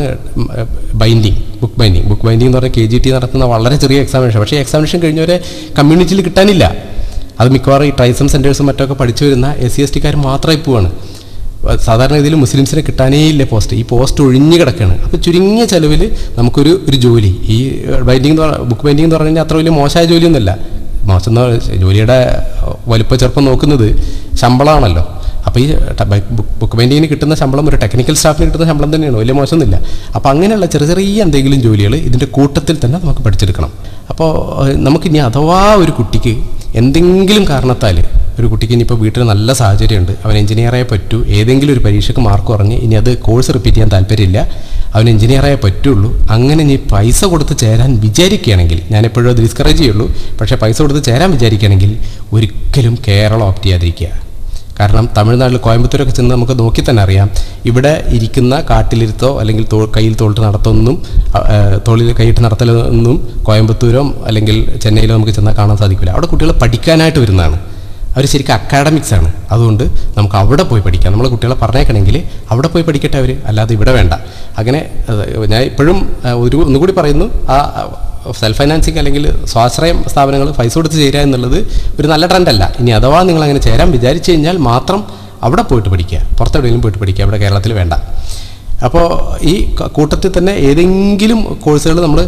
binding book binding book binding എന്ന് പറഞ്ഞാൽ കെ ജി ടി നടത്തുന്ന വളരെ ചെറിയ എക്സാമിനേഷൻ പക്ഷേ എക്സാമിനേഷൻ കഴിഞ്ഞവരെ കമ്മ്യൂണിറ്റിയിൽ കിട്ടാനില്ല അത് മിക്കവാറും ഈ ട്രൈസം സെൻറ്റേഴ്സും മറ്റൊക്കെ പഠിച്ചു വരുന്ന എസ് സി എസ് ടിക്കാർ മാത്രമായി പോവാണ് സാധാരണ ഇതിൽ മുസ്ലിംസിനെ കിട്ടാനേ ഇല്ല പോസ്റ്റ് ഈ പോസ്റ്റ് ഒഴിഞ്ഞു കിടക്കുകയാണ് അപ്പോൾ ചുരുങ്ങിയ ചിലവിൽ നമുക്കൊരു ഒരു ജോലി ഈ ബൈൻഡിങ് എന്ന് പറഞ്ഞാൽ ബുക്ക് ബൈൻഡിങ് എന്ന് പറഞ്ഞു കഴിഞ്ഞാൽ അത്ര വലിയ മോശമായ ജോലിയൊന്നുമല്ല മോശം എന്ന് പറഞ്ഞാൽ ജോലിയുടെ വലുപ്പ ചെറുപ്പം നോക്കുന്നത് ശമ്പളമാണല്ലോ അപ്പോൾ ഈ ട- ബൈ- ബുക്ക് ബുക്ക് ബൈൻഡിങ്ങിന് കിട്ടുന്ന ശമ്പളം ഒരു ടെക്നിക്കൽ സ്റ്റാഫിന് കിട്ടുന്ന ശമ്പളം തന്നെയാണ് വലിയ മോശമൊന്നുമില്ല അപ്പോൾ അങ്ങനെയുള്ള ചെറിയ ചെറിയ എന്തെങ്കിലും ജോലികൾ ഇതിൻ്റെ കൂട്ടത്തിൽ തന്നെ നമുക്ക് പഠിച്ചെടുക്കണം അപ്പോൾ ഏഹ്, നമുക്കിനി അഥവാ ഒരു കുട്ടിക്ക് എന്തെങ്കിലും കാരണത്താൽ ഒരു കുട്ടിക്ക് ഇനിയിപ്പോൾ വീട്ടിൽ നല്ല സാഹചര്യമുണ്ട് അവൻ എഞ്ചിനീയറായേ പറ്റൂ ഏതെങ്കിലും ഒരു പരീക്ഷയ്ക്ക് മാർക്ക് കുറഞ്ഞ് ഇനി അത് കോഴ്സ് റിപ്പീറ്റ് ചെയ്യാൻ താല്പര്യമില്ല അവൻ എഞ്ചിനീയറായേ പറ്റുള്ളൂ അങ്ങനെ ഇനി പൈസ കൊടുത്ത് ചേരാൻ വിചാരിക്കുകയാണെങ്കിൽ ഞാൻ എപ്പോഴും അത് ഡിസ്കറേജ് ചെയ്യുള്ളൂ പക്ഷേ പൈസ കൊടുത്ത് ചേരാൻ വിചാരിക്കുകയാണെങ്കിൽ ഒരിക്കലും കേരളം ഓപ്റ്റ് ചെയ്യാതിരിക്കുക കാരണം തമിഴ്നാട്ടിൽ കോയമ്പത്തൂരൊക്കെ ചെന്ന് നമുക്ക് നോക്കി തന്നെ അറിയാം ഇവിടെ ഇരിക്കുന്ന കാട്ടിലിരുത്തോ അല്ലെങ്കിൽ തോ കയ്യിൽ തോളിട്ട് നടത്തൊന്നും അ, ഏ, തോളിൽ കൈയിട്ട് നടത്തലൊന്നും കോയമ്പത്തൂരോ അല്ലെങ്കിൽ ചെന്നൈയിലോ നമുക്ക് ചെന്നാൽ കാണാൻ സാധിക്കില്ല അവിടെ കുട്ടികൾ പഠിക്കാനായിട്ട് വരുന്നതാണ് അവർ ശരിക്കും അക്കാഡമിക്സ് ആണ് അതുകൊണ്ട് നമുക്ക് അവിടെ പോയി പഠിക്കാം നമ്മൾ കുട്ടികളെ പറഞ്ഞേക്കണമെങ്കിൽ അവിടെ പോയി പഠിക്കട്ടെ അവർ അല്ലാതെ ഇവിടെ വേണ്ട അങ്ങനെ അത് ഞാൻ ഇപ്പോഴും ആ, ഒരു ഒന്നുകൂടി പറയുന്നു ആ സെൽഫ് ഫൈനാൻസിങ് അല്ലെങ്കിൽ സ്വാശ്രയം സ്ഥാപനങ്ങൾ പൈസ കൊടുത്ത് ചേരുക എന്നുള്ളത് ഒരു നല്ല ട്രെൻഡല്ല ഇനി അഥവാ നിങ്ങൾ അങ്ങനെ ചേരാൻ വിചാരിച്ചു കഴിഞ്ഞാൽ മാത്രം അവിടെ പോയിട്ട് പഠിക്കുക പുറത്തെവിടെയെങ്കിലും പോയിട്ട് പഠിക്കുക ഇവിടെ കേരളത്തിൽ വേണ്ട അപ്പോൾ ഈ ക- കൂട്ടത്തിൽ തന്നെ ഏതെങ്കിലും കോഴ്സുകൾ നമ്മൾ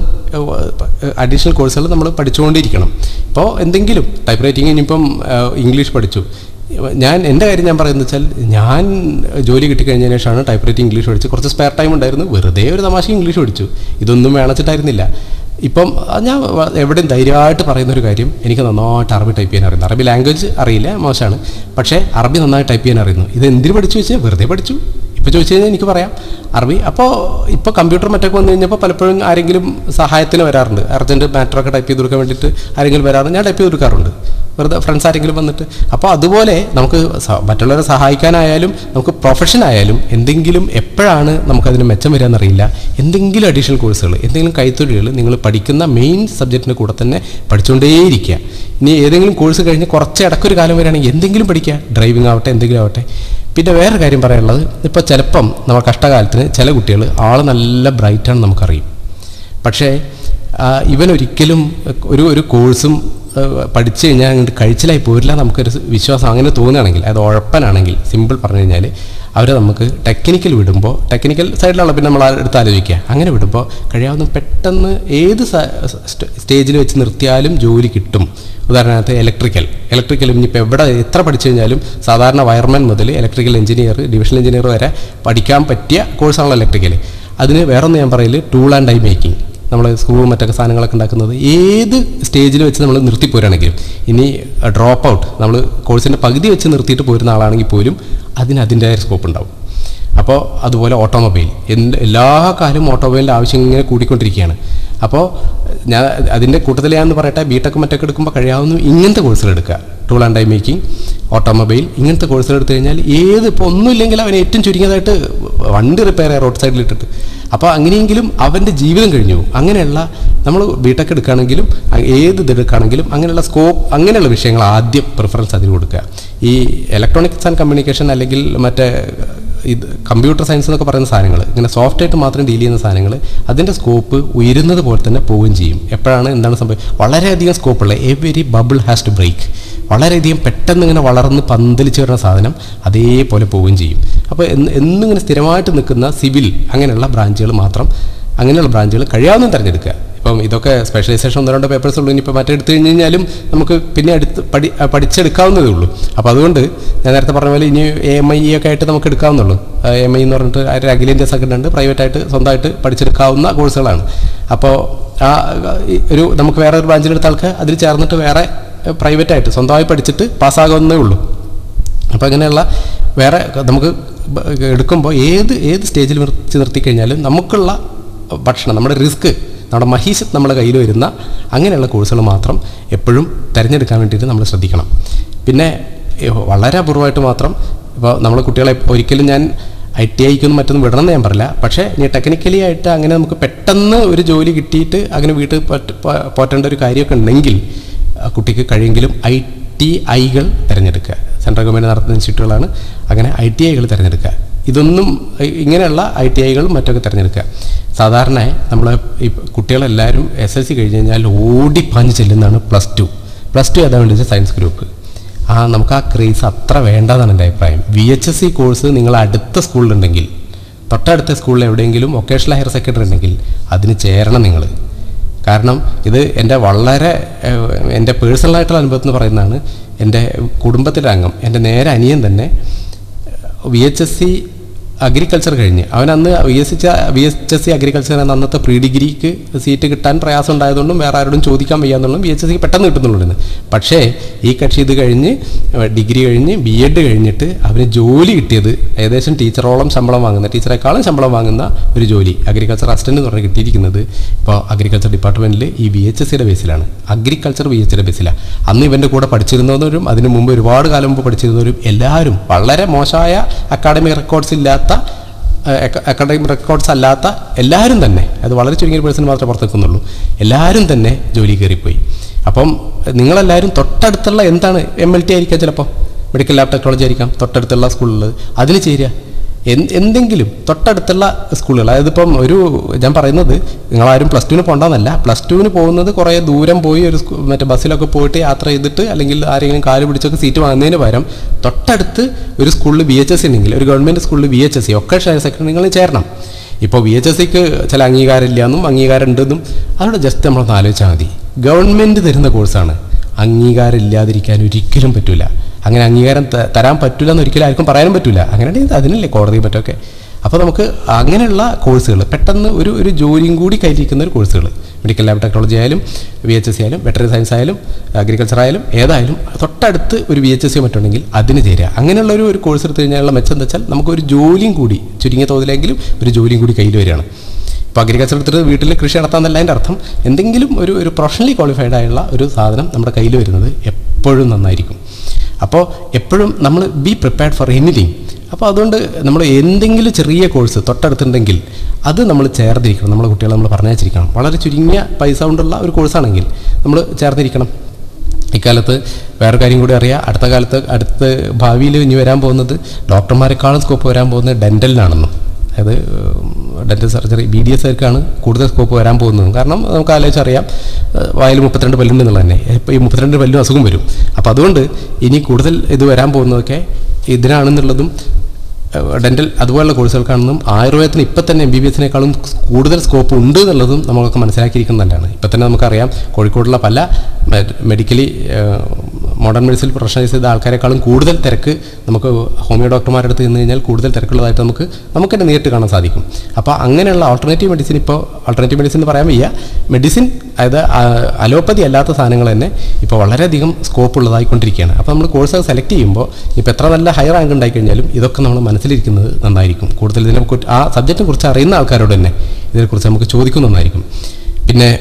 അഡീഷണൽ കോഴ്സുകൾ നമ്മൾ പഠിച്ചുകൊണ്ടിരിക്കണം ഇപ്പോൾ എന്തെങ്കിലും ടൈപ്പ് റൈറ്റിംഗ് ഇനിയിപ്പം ഏഹ്, ഇംഗ്ലീഷ് പഠിച്ചു ഞാൻ എൻ്റെ കാര്യം ഞാൻ പറയുന്നത് വെച്ചാൽ ഞാൻ ജോലി കിട്ടിക്കഴിഞ്ഞതിന് ശേഷമാണ് ടൈപ്പ് റൈറ്റിംഗ് ഇംഗ്ലീഷ് പഠിച്ച് കുറച്ച് സ്പെയർ ടൈം ഉണ്ടായിരുന്നു വെറുതെ ഒരു തമാശ ഇംഗ്ലീഷ് പഠിച്ചു ഇതൊന്നും വേണച്ചിട്ടായിരുന്നില്ല ഇപ്പം അത് ഞാൻ വ- എവിടെയും ധൈര്യമായിട്ട് പറയുന്ന ഒരു കാര്യം എനിക്ക് നന്നായിട്ട് അറബി ടൈപ്പ് ചെയ്യാൻ അറിയുന്നു അറബി ലാംഗ്വേജ് അറിയില്ല മോശമാണ് പക്ഷേ അറബി നന്നായി ടൈപ്പ് ചെയ്യാൻ അറിയുന്നു ഇത് എന്തിനു പഠിച്ചു വെച്ചാൽ വെറുതെ പഠിച്ചു ഇപ്പോൾ ചോദിച്ചു കഴിഞ്ഞാൽ എനിക്ക് പറയാം അറബി അപ്പോൾ ഇപ്പോൾ കമ്പ്യൂട്ടർ മറ്റൊക്കെ വന്നു കഴിഞ്ഞപ്പോൾ പലപ്പോഴും ആരെങ്കിലും സഹായത്തിന് വരാറുണ്ട് അർജൻറ്റ് മാറ്ററൊക്കെ ടൈപ്പ് ചെയ്ത് കൊടുക്കാൻ വേണ്ടിയിട്ട് ആരെങ്കിലും വരാറുണ്ട് ഞാൻ ടൈപ്പ് ചെയ്ത് കൊടുക്കാറുണ്ട് വെറുതെ ഫ്രണ്ട്സ് ആരെങ്കിലും വന്നിട്ട് അപ്പോൾ അതുപോലെ നമുക്ക് സ- മറ്റുള്ളവരെ സഹായിക്കാനായാലും നമുക്ക് പ്രൊഫഷൻ ആയാലും എന്തെങ്കിലും എപ്പോഴാണ് നമുക്കതിന് മെച്ചം വരാമെന്നറിയില്ല എന്തെങ്കിലും അഡീഷണൽ കോഴ്സുകൾ എന്തെങ്കിലും കൈത്തൊഴിലുകൾ നിങ്ങൾ പഠിക്കുന്ന മെയിൻ സബ്ജക്റ്റിൻ്റെ കൂടെ തന്നെ പഠിച്ചുകൊണ്ടേയിരിക്കുക ഇനി ഏതെങ്കിലും കോഴ്സ് കഴിഞ്ഞ് കുറച്ച് ഇടയ്ക്കൊരു കാലം വരികയാണെങ്കിൽ എന്തെങ്കിലും പഠിക്കുക ഡ്രൈവിംഗ് ആവട്ടെ എന്തെങ്കിലും ആവട്ടെ പിന്നെ വേറെ കാര്യം പറയാനുള്ളത് ഇപ്പോൾ ചിലപ്പം നമ്മൾ കഷ്ടകാലത്തിന് ചില കുട്ടികൾ ആൾ നല്ല ബ്രൈറ്റാണെന്ന് നമുക്കറിയും പക്ഷേ ആ, ഇവനൊരിക്കലും ഒരു ഒരു കോഴ്സും ആ, പഠിച്ചു കഴിഞ്ഞാൽ അങ്ങോട്ട് കഴിച്ചിലായി പോരില്ല നമുക്കൊരു വിശ്വാസം അങ്ങനെ തോന്നുകയാണെങ്കിൽ അത് ഉഴപ്പനാണെങ്കിൽ സിമ്പിൾ പറഞ്ഞു കഴിഞ്ഞാൽ അവരെ നമുക്ക് ടെക്നിക്കൽ വിടുമ്പോൾ ടെക്നിക്കൽ സൈഡിലുള്ള പിന്നെ നമ്മൾ എടുത്ത് ആലോചിക്കുക അങ്ങനെ വിടുമ്പോൾ കഴിയാവുന്ന പെട്ടെന്ന് ഏത് സ്റ്റേജിൽ വെച്ച് നിർത്തിയാലും ജോലി കിട്ടും ഉദാഹരണത്തിന് ഇലക്ട്രിക്കൽ ഇലക്ട്രിക്കൽ ഇനിയിപ്പോൾ എവിടെ എത്ര പഠിച്ചു കഴിഞ്ഞാലും സാധാരണ വയർമാൻ മുതൽ ഇലക്ട്രിക്കൽ എഞ്ചിനീയർ ഡിവിഷണൽ എഞ്ചിനീയർ വരെ പഠിക്കാൻ പറ്റിയ കോഴ്സാണല്ലോ ഇലക്ട്രിക്കൽ അതിന് വേറൊന്ന് ഞാൻ പറയൽ ടൂൾ ആൻഡ് ഡൈ മേക്കിംഗ് നമ്മൾ സ്ക്രൂ മറ്റൊക്കെ സാധനങ്ങളൊക്കെ ഉണ്ടാക്കുന്നത് ഏത് സ്റ്റേജിൽ വെച്ച് നമ്മൾ നിർത്തി പോരുകയാണെങ്കിലും ഇനി ഡ്രോപ്പ് ഔട്ട് നമ്മൾ കോഴ്സിൻ്റെ പകുതി വെച്ച് നിർത്തിയിട്ട് പോരുന്ന ആളാണെങ്കിൽ പോലും അതിന് അതിൻ്റെതായ സ്കോപ്പ് ഉണ്ടാവും അപ്പോൾ അതുപോലെ ഓട്ടോമൊബൈൽ എന്ത് എല്ലാ കാലവും ഓട്ടോമൊബൈലിൻ്റെ ആവശ്യം ഇങ്ങനെ കൂടിക്കൊണ്ടിരിക്കുകയാണ് അപ്പോൾ ഞാൻ അതിൻ്റെ കൂട്ടത്തിൽ ഞാൻ പറയട്ടെ ബിടെക് മറ്റൊക്കെ എടുക്കുമ്പോൾ കഴിയാവുന്ന ഇങ്ങനത്തെ കോഴ്സുകൾ എടുക്കുക tool and die making automobile ഇങ്ങനത്തെ കോഴ്സുകൾ എടുത്തു കഴിഞ്ഞാൽ ഏത് ഇപ്പോൾ ഒന്നുമില്ലെങ്കിൽ അവൻ ഏറ്റവും ചുരുങ്ങിയതായിട്ട് വണ്ടി റിപ്പയർ ചെയ്യാം റോഡ് സൈഡിൽ ഇട്ടിട്ട് അപ്പോൾ അങ്ങനെയെങ്കിലും അവൻ്റെ ജീവിതം കഴിഞ്ഞു പോകും. അങ്ങനെയുള്ള നമ്മൾ ബിടെക് എടുക്കുകയാണെങ്കിലും അ- ഏത് ഇത് എടുക്കുകയാണെങ്കിലും അങ്ങനെയുള്ള സ്കോപ്പ് അങ്ങനെയുള്ള വിഷയങ്ങൾ ആദ്യം പ്രിഫറൻസ് അതിന് കൊടുക്കുക ഈ ഇലക്ട്രോണിക്സ് ആൻഡ് കമ്മ്യൂണിക്കേഷൻ അല്ലെങ്കിൽ മറ്റേ ഇത് കമ്പ്യൂട്ടർ സയൻസ് എന്നൊക്കെ പറയുന്ന സാധനങ്ങൾ ഇങ്ങനെ സോഫ്റ്റ് ആയിട്ട് മാത്രം ഡീൽ ചെയ്യുന്ന സാധനങ്ങൾ അതിൻ്റെ സ്കോപ്പ് ഉയരുന്നത് പോലെ തന്നെ പോവുകയും ചെയ്യും എപ്പോഴാണ് എന്താണ് സംഭവം വളരെയധികം സ്കോപ്പുള്ള every bubble has to break വളരെയധികം പെട്ടെന്ന് ഇങ്ങനെ വളർന്ന് പന്തലിച്ച് വരുന്ന സാധനം അതേപോലെ പോവുകയും ചെയ്യും അപ്പോൾ എന്ന് എന്നിങ്ങനെ സ്ഥിരമായിട്ട് നിൽക്കുന്ന സിവിൽ അങ്ങനെയുള്ള ബ്രാഞ്ചുകൾ മാത്രം അങ്ങനെയുള്ള ബ്രാഞ്ചുകൾ കഴിയാവുന്ന തിരഞ്ഞെടുക്കുക ഇപ്പം ഇതൊക്കെ സ്പെഷ്യലൈസേഷൻ ഒന്ന് രണ്ട് പേപ്പേഴ്സ് ഉള്ളൂ ഇനിയിപ്പോൾ മറ്റേ എടുത്തു കഴിഞ്ഞ് കഴിഞ്ഞാലും നമുക്ക് പിന്നെ അടുത്ത് പഠി ആ, പഠിച്ചെടുക്കാവുന്നതേ ഉള്ളൂ അപ്പോൾ അതുകൊണ്ട് ഞാൻ നേരത്തെ പറഞ്ഞ പോലെ ഇനി എം ഐ ഒക്കെ ആയിട്ട് നമുക്ക് എടുക്കാവുന്നുള്ളൂ എം ഐ എന്ന് പറഞ്ഞിട്ട് ആ ഒരു അഖിലേന്ത്യാ സംഘടന ഉണ്ട് പ്രൈവറ്റായിട്ട് സ്വന്തമായിട്ട് പഠിച്ചെടുക്കാവുന്ന കോഴ്സുകളാണ് അപ്പോൾ ആ ഈ ഒരു നമുക്ക് വേറെ ഒരു ബ്രാഞ്ചിലെടുത്ത ആൾക്ക് അതിൽ ചേർന്നിട്ട് വേറെ പ്രൈവറ്റായിട്ട് സ്വന്തമായി പഠിച്ചിട്ട് പാസ്സാകുന്നേ ഉള്ളൂ അപ്പോൾ അങ്ങനെയുള്ള വേറെ നമുക്ക് ബ- എടുക്കുമ്പോൾ ഏത് ഏത് സ്റ്റേജിൽ നിർത്തി നിർത്തിക്കഴിഞ്ഞാലും നമുക്കുള്ള ഭക്ഷണം നമ്മുടെ റിസ്ക് നമ്മുടെ മഹീഷത്ത് നമ്മുടെ കയ്യിൽ വരുന്ന അങ്ങനെയുള്ള കോഴ്സുകൾ മാത്രം എപ്പോഴും തിരഞ്ഞെടുക്കാൻ വേണ്ടിയിട്ട് നമ്മൾ ശ്രദ്ധിക്കണം പിന്നെ ഏഹ്, വളരെ അപൂർവമായിട്ട് മാത്രം ഇപ്പോൾ നമ്മളെ കുട്ടികളെ ഒരിക്കലും ഞാൻ ഐ ടി ഐക്കൊന്നും മറ്റൊന്നും വിടണമെന്ന് ഞാൻ പറയില്ല പക്ഷേ ഇനി ടെക്നിക്കലി ആയിട്ട് അങ്ങനെ നമുക്ക് പെട്ടെന്ന് ഒരു ജോലി കിട്ടിയിട്ട് അങ്ങനെ വീട്ടിൽ പോറ്റ- പോ- പോറ്റേണ്ട ഒരു കാര്യമൊക്കെ ഉണ്ടെങ്കിൽ ആ കുട്ടിക്ക് കഴിയെങ്കിലും ഐ ടി ഐകൾ തിരഞ്ഞെടുക്കുക സെൻട്രൽ ഗവൺമെൻറ് നടത്തുന്ന ഇൻസ്റ്റിറ്റ്യൂട്ടുകളാണ് അങ്ങനെ ഐ ടി ഐകൾ തിരഞ്ഞെടുക്കുക ഇതൊന്നും ഇ- ഇങ്ങനെയുള്ള ഐ ടി ഐകളും മറ്റൊക്കെ തിരഞ്ഞെടുക്കുക സാധാരണ നമ്മൾ ഈ കുട്ടികളെല്ലാവരും എസ് എൽ സി കഴിഞ്ഞ് കഴിഞ്ഞാൽ ഓടിപ്പാഞ്ഞ് ചെല്ലുന്നതാണ് പ്ലസ് ടു പ്ലസ് ടു ഏതാ വേണ്ടത് സയൻസ് ഗ്രൂപ്പ് ആ നമുക്ക് ആ ക്രേസ് അത്ര വേണ്ടതാണ് എൻ്റെ അഭിപ്രായം V H S C course നിങ്ങൾ അടുത്ത സ്കൂളിലുണ്ടെങ്കിൽ തൊട്ടടുത്ത സ്കൂളിൽ എവിടെയെങ്കിലും വൊക്കേഷണൽ ഹയർ സെക്കൻഡറി ഉണ്ടെങ്കിൽ അതിന് ചേരണം നിങ്ങൾ കാരണം ഇത് എൻ്റെ വളരെ ഏഹ്, എൻ്റെ പേഴ്സണലായിട്ടുള്ള അനുഭവത്തിൽ നിന്ന് പറയുന്നതാണ് എൻ്റെ കുടുംബത്തിലെ അംഗം എൻ്റെ നേരെ അനിയൻ തന്നെ V H S C agriculture കഴിഞ്ഞ് അവൻ അന്ന് V S V H S C agriculture എന്ന അന്നത്തെ പ്രീ ഡിഗ്രിക്ക് സീറ്റ് കിട്ടാൻ പ്രയാസം ഉണ്ടായതുകൊണ്ടും വേറെ ആരോടും ചോദിക്കാൻ വയ്യാന്നുള്ളതും വി എച്ച് എസ് സിക്ക് പെട്ടെന്ന് കിട്ടുന്നുള്ളൂ പക്ഷേ ഈ കക്ഷി ഇത് കഴിഞ്ഞ് ഡിഗ്രി കഴിഞ്ഞ് ബി എഡ് കഴിഞ്ഞിട്ട് അവന് ജോലി കിട്ടിയത് ഏകദേശം ടീച്ചറോളം ശമ്പളം വാങ്ങുന്ന ടീച്ചറെക്കാളും ശമ്പളം വാങ്ങുന്ന ഒരു ജോലി അഗ്രികൾച്ചർ അസിസ്റ്റന്റ് എന്ന് പറഞ്ഞ് കിട്ടിയിരിക്കുന്നത് ഇപ്പോൾ അഗ്രികൾച്ചർ ഡിപ്പാർട്ട്മെന്റിൽ ഈ ബി എച്ച് എസ് സിയുടെ ബേസിലാണ് അഗ്രികൾച്ചർ ബി എച്ച് സിയുടെ ബേസിലാണ് അന്ന് ഇവൻ്റെ കൂടെ പഠിച്ചിരുന്നവരും അതിന് മുമ്പ് ഒരുപാട് കാലം മുമ്പ് പഠിച്ചിരുന്നവരും എല്ലാവരും വളരെ മോശമായ അക്കാഡമിക് റെക്കോർഡ്സ് ഇല്ലാത്ത അക്കാഡമിക് റെക്കോർഡ്സ് അല്ലാത്ത എല്ലാവരും തന്നെ അത് വളരെ ചുരുങ്ങിയ പേഴ്സൺ മാത്രമേ പുറത്ത് നിൽക്കുന്നുള്ളൂ എല്ലാവരും തന്നെ ജോലി കയറിപ്പോയി അപ്പം നിങ്ങളെല്ലാവരും തൊട്ടടുത്തുള്ള എന്താണ് എം എൽ ടി ആയിരിക്കാം ചിലപ്പോൾ മെഡിക്കൽ ലാബ് ടെക്നോളജി ആയിരിക്കാം തൊട്ടടുത്തുള്ള സ്കൂളിൽ അതിൽ ചേരുക എന്ത് എന്തെങ്കിലും തൊട്ടടുത്തുള്ള സ്കൂളുകൾ അതായത് ഇപ്പം ഒരു ഞാൻ പറയുന്നത് നിങ്ങളാരും പ്ലസ് ടുവിന് പോകണ്ടെന്നല്ല പ്ലസ് ടുവിന് പോകുന്നത് കുറേ ദൂരം പോയി ഒരു സ്കൂ- മറ്റേ ബസ്സിലൊക്കെ പോയിട്ട് യാത്ര ചെയ്തിട്ട് അല്ലെങ്കിൽ ആരെങ്കിലും കാല് പിടിച്ചൊക്കെ സീറ്റ് വാങ്ങുന്നതിന് പകരം തൊട്ടടുത്ത് ഒരു സ്കൂളിൽ ബി എച്ച് എസ് ഉണ്ടെങ്കിൽ ഒരു ഗവൺമെൻറ് സ്കൂളിൽ ബി എച്ച് എസ് സി ഒക്കെ സെക്ടർ നിങ്ങൾ ചേരണം ഇപ്പോൾ ബി എച്ച് എസ് സിക്ക് ചില അംഗീകാരം ഇല്ലയെന്നും അംഗീകാരം ഉണ്ടെന്നും അവിടെ ജസ്റ്റ് നമ്മളൊന്ന് ആലോചിച്ചാൽ മതി ഗവൺമെൻറ് തരുന്ന കോഴ്സാണ് അംഗീകാരം ഇല്ലാതിരിക്കാൻ ഒരിക്കലും പറ്റില്ല അങ്ങനെ അംഗീകാരം ത- തരാൻ പറ്റില്ല എന്ന് ഒരിക്കലും ആർക്കും പറയാനും പറ്റില്ല അങ്ങനെയാണെങ്കിൽ അതിനല്ലേ കോടതി പറ്റൊക്കെ അപ്പോൾ നമുക്ക് അങ്ങനെയുള്ള കോഴ്സുകൾ പെട്ടെന്ന് ഒരു ഒരു ജോലിയും കൂടി കയ്യിലിരിക്കുന്ന ഒരു കോഴ്സുകൾ മെഡിക്കൽ ലാബ് ടെക്നോളജി ആയാലും വി എച്ച് എസ് സി ആയാലും വെറ്ററി സയൻസ് ആയാലും അഗ്രികൾച്ചർ ആയാലും ഏതായാലും തൊട്ടടുത്ത് ഒരു വി എച്ച് എസ് സി മറ്റുണ്ടെങ്കിൽ അതിന് ചേരുക അങ്ങനെയുള്ള ഒരു ഒരു കോഴ്സ് എടുത്തു കഴിഞ്ഞാലുള്ള മെച്ചം എന്താ വെച്ചാൽ നമുക്കൊരു ജോലിയും കൂടി ചുരുങ്ങിയ തോതിലെങ്കിലും ഒരു ജോലിയും കൂടി കയ്യിൽ വരികയാണ് ഇപ്പോൾ അഗ്രികൾച്ചർ എടുത്തിട്ട് വീട്ടിൽ കൃഷി നടത്താന്നല്ല അതിൻ്റെ അർത്ഥം എന്തെങ്കിലും ഒരു ഒരു പ്രൊഫഷണലി ക്വാളിഫൈഡ് ആയുള്ള ഒരു സാധനം നമ്മുടെ കയ്യിൽ വരുന്നത് എപ്പോഴും നന്നായിരിക്കും അപ്പോൾ എപ്പോഴും നമ്മൾ ബി പ്രിപ്പയർഡ് ഫോർ എനിത്തിങ് അപ്പോൾ അതുകൊണ്ട് നമ്മൾ എന്തെങ്കിലും ചെറിയ കോഴ്സ് തൊട്ടടുത്തുണ്ടെങ്കിൽ അത് നമ്മൾ ചേർത്തിരിക്കണം നമ്മുടെ കുട്ടികളെ നമ്മൾ പറഞ്ഞയച്ചിരിക്കണം വളരെ ചുരുങ്ങിയ പൈസ കൊണ്ടുള്ള ഒരു കോഴ്സാണെങ്കിൽ നമ്മൾ ചേർത്തിരിക്കണം ഇക്കാലത്ത് വേറെ കാര്യം കൂടി അറിയാം അടുത്ത കാലത്ത് അടുത്ത ഭാവിയിൽ ഇനി വരാൻ പോകുന്നത് ഡോക്ടർമാരെക്കാളും സ്കോപ്പ് വരാൻ പോകുന്നത് ഡെൻറ്റലിനാണെന്നും അതായത് dental surgery B D S ആർക്കാണ് കൂടുതൽ സ്കോപ്പ് വരാൻ പോകുന്നത് കാരണം നമുക്ക് ആലോചിച്ചറിയാം ഏഹ് വായിൽ മുപ്പത്തിരണ്ട് പല്ലുണ്ട് എന്നുള്ളത് തന്നെ ഇപ്പോൾ ഈ മുപ്പത്തിരണ്ട് പല്ലും അസുഖം വരും അപ്പോൾ അതുകൊണ്ട് ഇനി കൂടുതൽ ഇത് വരാൻ പോകുന്നതൊക്കെ ഇതിനാണെന്നുള്ളതും ഡെൻറ്റൽ അതുപോലുള്ള കോഴ്സുകൾക്കാണെന്നും ആയുർവേദത്തിന് ഇപ്പം തന്നെ എം ബി ബി എസിനേക്കാളും കൂടുതൽ സ്കോപ്പ് ഉണ്ട് എന്നുള്ളതും നമ്മളൊക്കെ മനസ്സിലാക്കിയിരിക്കുന്നത് നല്ലതാണ് ഇപ്പം തന്നെ നമുക്കറിയാം കോഴിക്കോടുള്ള പല മെഡിക്കലി മോഡേൺ മെഡിസിൻ പ്രൊഫഷണലൈസ് ചെയ്ത ആൾക്കാരെക്കാളും കൂടുതൽ തിരക്ക് നമുക്ക് ഹോമിയോ ഡോക്ടർമാരുടെ അടുത്ത് ചെന്ന് കഴിഞ്ഞാൽ കൂടുതൽ തിരക്കുള്ളതായിട്ട് നമുക്ക് നമുക്ക് തന്നെ നേരിട്ട് കാണാൻ സാധിക്കും അപ്പോൾ അങ്ങനെയുള്ള ഓൾട്ടർനേറ്റീവ് മെഡിസിൻ ഇപ്പോൾ ഓൾട്ടർനേറ്റീവ് മെഡിസിൻ എന്ന് പറയാൻ വയ്യ മെഡിസിൻ അതായത് അലോപ്പതി അല്ലാത്ത സാധനങ്ങൾ തന്നെ ഇപ്പോൾ വളരെയധികം സ്കോപ്പ് ഉള്ളതായിക്കൊണ്ടിരിക്കുകയാണ് അപ്പോൾ നമ്മൾ കോഴ്സ് സെലക്ട് ചെയ്യുമ്പോൾ ഇപ്പോൾ എത്ര നല്ല ഹൈ റാങ്ക് ഉണ്ടായി കഴിഞ്ഞാലും ഇതൊക്കെ നമ്മൾ മനസ്സിലിരിക്കുന്നത് നന്നായിരിക്കും കൂടുതൽ ഇതിനെ കുറിച്ച് ആ സബ്ജക്റ്റിനെ കുറിച്ച് അറിയുന്ന ആൾക്കാരോട് തന്നെ ഇതിനെക്കുറിച്ച് നമുക്ക് ചോദിക്കുന്നത് നന്നായിരിക്കും പിന്നെ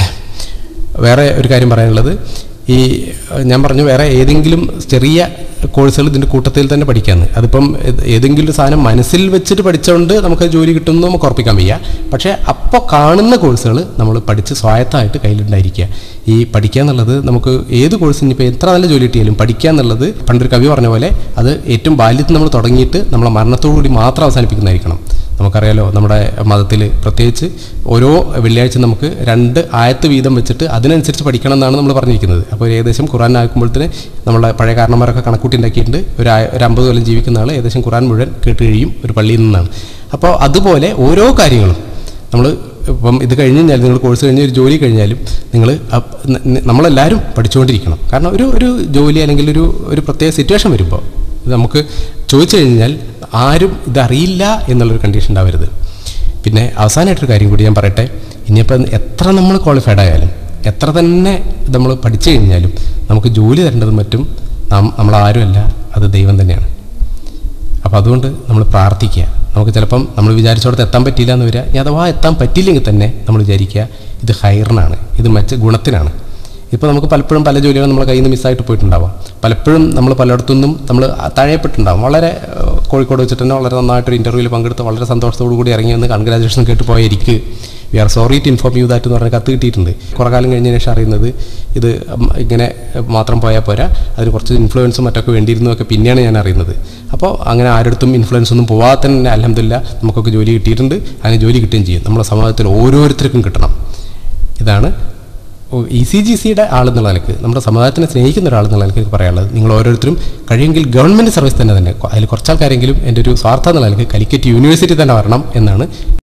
വേറെ ഒരു കാര്യം പറയാനുള്ളത് ഈ ഏഹ്, ഞാൻ പറഞ്ഞു വേറെ ഏതെങ്കിലും ചെറിയ കോഴ്സുകൾ ഇതിൻ്റെ കൂട്ടത്തിൽ തന്നെ പഠിക്കാമെന്ന് അതിപ്പം ഏത് ഏതെങ്കിലും ഒരു സാധനം മനസ്സിൽ വെച്ചിട്ട് പഠിച്ചുകൊണ്ട് നമുക്ക് ജോലി കിട്ടുമെന്ന് നമുക്ക് ഉറപ്പിക്കാൻ വയ്യ പക്ഷേ അപ്പോൾ കാണുന്ന കോഴ്സുകൾ നമ്മൾ പഠിച്ച് സ്വായത്തമായിട്ട് കയ്യിലുണ്ടായിരിക്കുക ഈ പഠിക്കുക എന്നുള്ളത് നമുക്ക് ഏത് കോഴ്സിന് ഇനിയിപ്പോൾ എത്ര നല്ല ജോലി കിട്ടിയാലും പഠിക്കുക എന്നുള്ളത് പണ്ടൊരു കവി പറഞ്ഞ പോലെ അത് ഏറ്റവും ബാല്യത്തിൽ നമ്മൾ തുടങ്ങിയിട്ട് നമ്മളെ മരണത്തോടു കൂടി മാത്രം അവസാനിപ്പിക്കുന്നതായിരിക്കണം നമുക്കറിയാലോ നമ്മുടെ മതത്തിൽ പ്രത്യേകിച്ച് ഓരോ വെള്ളിയാഴ്ച നമുക്ക് രണ്ട് ആയത്ത് വീതം വെച്ചിട്ട് അതിനനുസരിച്ച് പഠിക്കണം എന്നാണ് നമ്മൾ പറഞ്ഞിരിക്കുന്നത് അപ്പോൾ ഏകദേശം ഖുറാൻ ആക്കുമ്പോഴത്തേന് നമ്മളെ പഴയ കാരണന്മാരൊക്കെ കണക്കൂട്ടി ഉണ്ടാക്കിയിട്ടുണ്ട് ഒരു ആയ- ഒരു അമ്പത് കൊല്ലം ജീവിക്കുന്ന ആൾ ഏകദേശം ഖുറാൻ മുഴുവൻ കേട്ട് കഴിയും ഒരു പള്ളിയിൽ നിന്നാണ് അപ്പോൾ അതുപോലെ ഓരോ കാര്യങ്ങളും നമ്മൾ ഇപ്പം ഇത് കഴിഞ്ഞ് കഴിഞ്ഞാൽ നിങ്ങൾ കോഴ്സ് കഴിഞ്ഞ് ഒരു ജോലി കഴിഞ്ഞാലും നിങ്ങൾ നമ്മളെല്ലാവരും പഠിച്ചുകൊണ്ടിരിക്കണം കാരണം ഒരു ഒരു ജോലി അല്ലെങ്കിൽ ഒരു ഒരു പ്രത്യേക സിറ്റുവേഷൻ വരുമ്പോൾ ഇത് നമുക്ക് ചോദിച്ചു കഴിഞ്ഞാൽ ആരും ഇതറിയില്ല എന്നുള്ളൊരു കണ്ടീഷൻ ഉണ്ടാവരുത് പിന്നെ അവസാനമായിട്ടൊരു കാര്യം കൂടി ഞാൻ പറയട്ടെ ഇനിയിപ്പം എത്ര നമ്മൾ ക്വാളിഫൈഡ് ആയാലും എത്ര തന്നെ നമ്മൾ പഠിച്ചു കഴിഞ്ഞാലും നമുക്ക് ജോലി തരേണ്ടതും മറ്റും നാം നമ്മളാരുമല്ല അത് ദൈവം തന്നെയാണ് അപ്പോൾ അതുകൊണ്ട് നമ്മൾ പ്രാർത്ഥിക്കുക നമുക്ക് ചിലപ്പം നമ്മൾ വിചാരിച്ചോടത്ത് എത്താൻ പറ്റിയില്ല എന്ന് വരിക ഇനി അഥവാ എത്താൻ പറ്റിയില്ലെങ്കിൽ തന്നെ നമ്മൾ വിചാരിക്കുക ഇത് ഹൈറിനാണ് ഇത് മറ്റ് ഗുണത്തിനാണ് ഇപ്പോൾ നമുക്ക് പലപ്പോഴും പല ജോലികളും നമ്മളെ കയ്യിൽ നിന്ന് മിസ്സായിട്ട് പോയിട്ടുണ്ടാവാം പലപ്പോഴും നമ്മൾ പലയിടത്തുനിന്നും നമ്മൾ താഴെപ്പെട്ടുണ്ടാവും വളരെ ഏഹ്, കോഴിക്കോട് വെച്ചിട്ട് തന്നെ വളരെ നന്നായിട്ടൊരു ഇൻ്റർവ്യൂവിൽ പങ്കെടുത്ത് വളരെ സന്തോഷത്തോടു കൂടി ഇറങ്ങി വന്ന് കൺഗ്രാജുലേഷൻ കേട്ട് പോയ എനിക്ക് we are sorry to inform you that എന്ന് പറഞ്ഞ കത്ത് കിട്ടിയിട്ടുണ്ട് കുറേ കാലം കഴിഞ്ഞതിന് ശേഷം അറിയുന്നത് ഇത് ഉം, ഇങ്ങനെ മാത്രം പോയാൽ പോരാ അതിന് കുറച്ച് ഇൻഫ്ലുവൻസും മറ്റൊക്കെ വേണ്ടിയിരുന്നു ഒക്കെ പിന്നെയാണ് ഞാൻ അറിയുന്നത് അപ്പോൾ അങ്ങനെ ആരുടെടുത്തും ഇൻഫ്ലുവൻസ് ഒന്നും പോവാതെ തന്നെ അലഹമില്ല നമുക്കൊക്കെ ജോലി കിട്ടിയിട്ടുണ്ട് അങ്ങനെ ജോലി കിട്ടുകയും ചെയ്യും നമ്മുടെ സമാജത്തിൽ ഓരോരുത്തർക്കും കിട്ടണം ഇതാണ് ഇ സി ജി സിയുടെ ആളെന്നുള്ള നിലക്ക് നമ്മുടെ സമുദായത്തിനെ സ്നേഹിക്കുന്ന ഒരാളെന്നുള്ള നിലക്ക് എനിക്ക് പറയാനുള്ളത് നിങ്ങൾ ഓരോരുത്തരും കഴിയുമെങ്കിൽ ഗവൺമെൻറ് സർവീസ് തന്നെ തന്നെ അതിൽ കുറച്ചാൾക്കാരെങ്കിലും എൻ്റെ ഒരു സ്വാർത്ഥ എന്നുള്ള നിലക്ക് കാലിക്കറ്റ് യൂണിവേഴ്സിറ്റി തന്നെ വരണം എന്നാണ്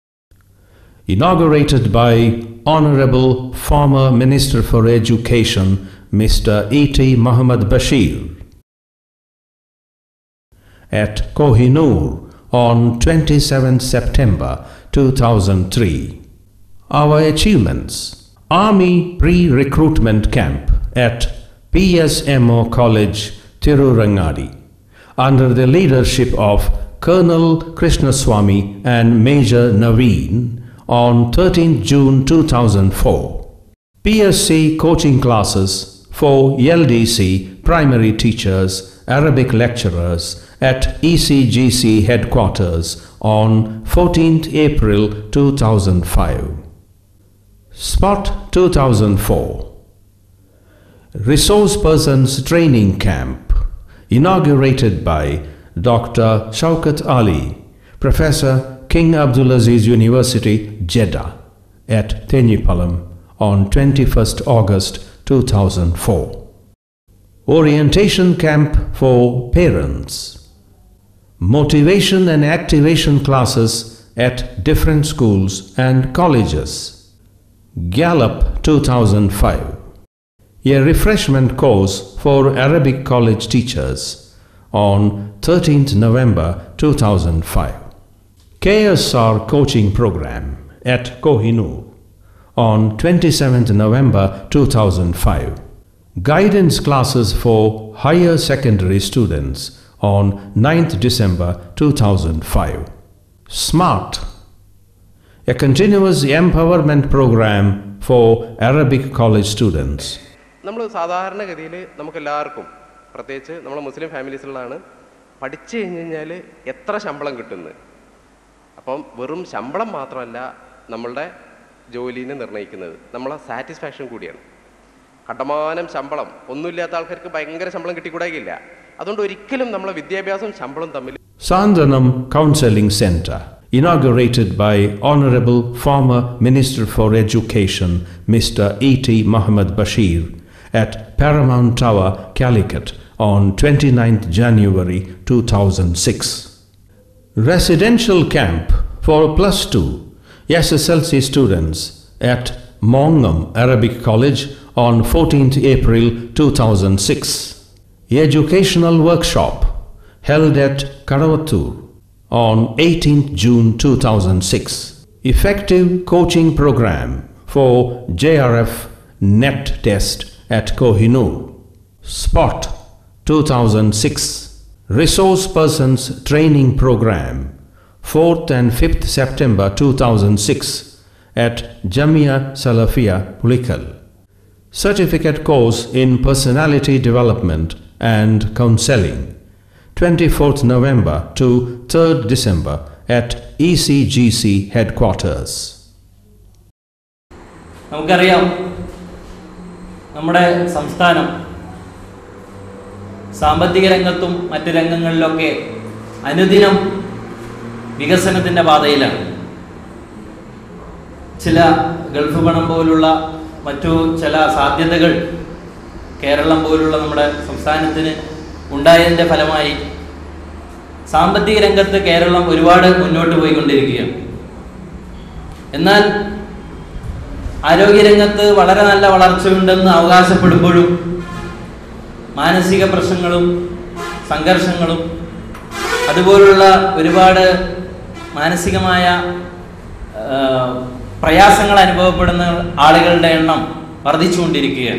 inaugurated by Honorable former Minister for Education, Mr. E.T. Muhammad Bashir. At Kohinoor on 27 September 2003. Our achievements Army Pre Recruitment Camp at PSMO College, Tirurangadi, under the leadership of Colonel Krishnaswamy and Major Naveen on 13 June 2004. PSC coaching classes for LDC primary teachers, Arabic lecturers at ECGC headquarters on 14th April 2005. Spot 2004 Resource Persons Training Camp inaugurated by Dr. Shaukat Ali, Professor King Abdulaziz University, Jeddah at Tenyipalam on 21st August 2004. Orientation Camp for Parents Motivation and Activation Classes at different schools and colleges. Gallup 2005 A refreshment course for Arabic college teachers on 13th November 2005. KSR Coaching Program at Kohinoor on 27th November 2005. Guidance classes for higher secondary students on 9th December 2005. SMART, a continuous empowerment program for Arabic college students. നമ്മൾ സാധാരണഗതിയിൽ നമുക്കെല്ലാവർക്കും പ്രത്യേകിച്ച് നമ്മൾ മുസ്ലിം ഫാമിലീസിലുള്ളതാണ് പഠിച്ചു കഴിഞ്ഞ് കഴിഞ്ഞാൽ എത്ര ശമ്പളം കിട്ടുന്നത് അപ്പം വെറും ശമ്പളം മാത്രമല്ല നമ്മളുടെ ജോലിനെ നിർണ്ണയിക്കുന്നത് നമ്മളെ സാറ്റിസ്ഫാക്ഷൻ കൂടിയാണ് കണ്ടമാനം ശമ്പളം ഒന്നുമില്ലാത്ത ആൾക്കാർക്ക് ഭയങ്കര ശമ്പളം കിട്ടിക്കൂടാകില്ല അതുകൊണ്ട് ഒരിക്കലും നമ്മളെ വിദ്യാഭ്യാസം ശമ്പളം തമ്മിൽ Sandhanam Counseling Center, inaugurated by Honorable former Minister for Education, Mr. E.T. Muhammad Bashir, at Paramount Tower, Calicut, on 29th January 2006. Residential camp for plus 2 SSLC students at Mongam Arabic College on 14th April 2006. Educational workshop held at Karavattur on 18th June 2006. Effective coaching program for JRF NET test at Kohinoor. Spot 2006. Resource Persons Training Program 4th and 5th September 2006 at Jamia Salafia Pulikal. Certificate course in Personality Development and Counseling 24th November to 3rd December at ECGC headquarters. നമുക്കറിയാം നമ്മുടെ സംസ്ഥാനം സാമ്പത്തിക രംഗത്തും മറ്റ് രംഗങ്ങളിലൊക്കെ അനുദിനം വികസനത്തിൻ്റെ പാതയിലാണ് ചില ഗൾഫ് പണം പോലുള്ള മറ്റു ചില സാധ്യതകൾ കേരളം പോലുള്ള നമ്മുടെ സംസ്ഥാനത്തിന് ഉണ്ടായതിൻ്റെ ഫലമായി സാമ്പത്തിക രംഗത്ത് കേരളം ഒരുപാട് മുന്നോട്ട് പോയിക്കൊണ്ടിരിക്കുകയാണ് എന്നാൽ ആരോഗ്യരംഗത്ത് വളരെ നല്ല വളർച്ചയുണ്ടെന്ന് അവകാശപ്പെടുമ്പോഴും മാനസിക പ്രശ്നങ്ങളും സംഘർഷങ്ങളും അതുപോലുള്ള ഒരുപാട് മാനസികമായ ആ, പ്രയാസങ്ങൾ അനുഭവപ്പെടുന്ന ആളുകളുടെ എണ്ണം വർദ്ധിച്ചുകൊണ്ടിരിക്കുകയാണ്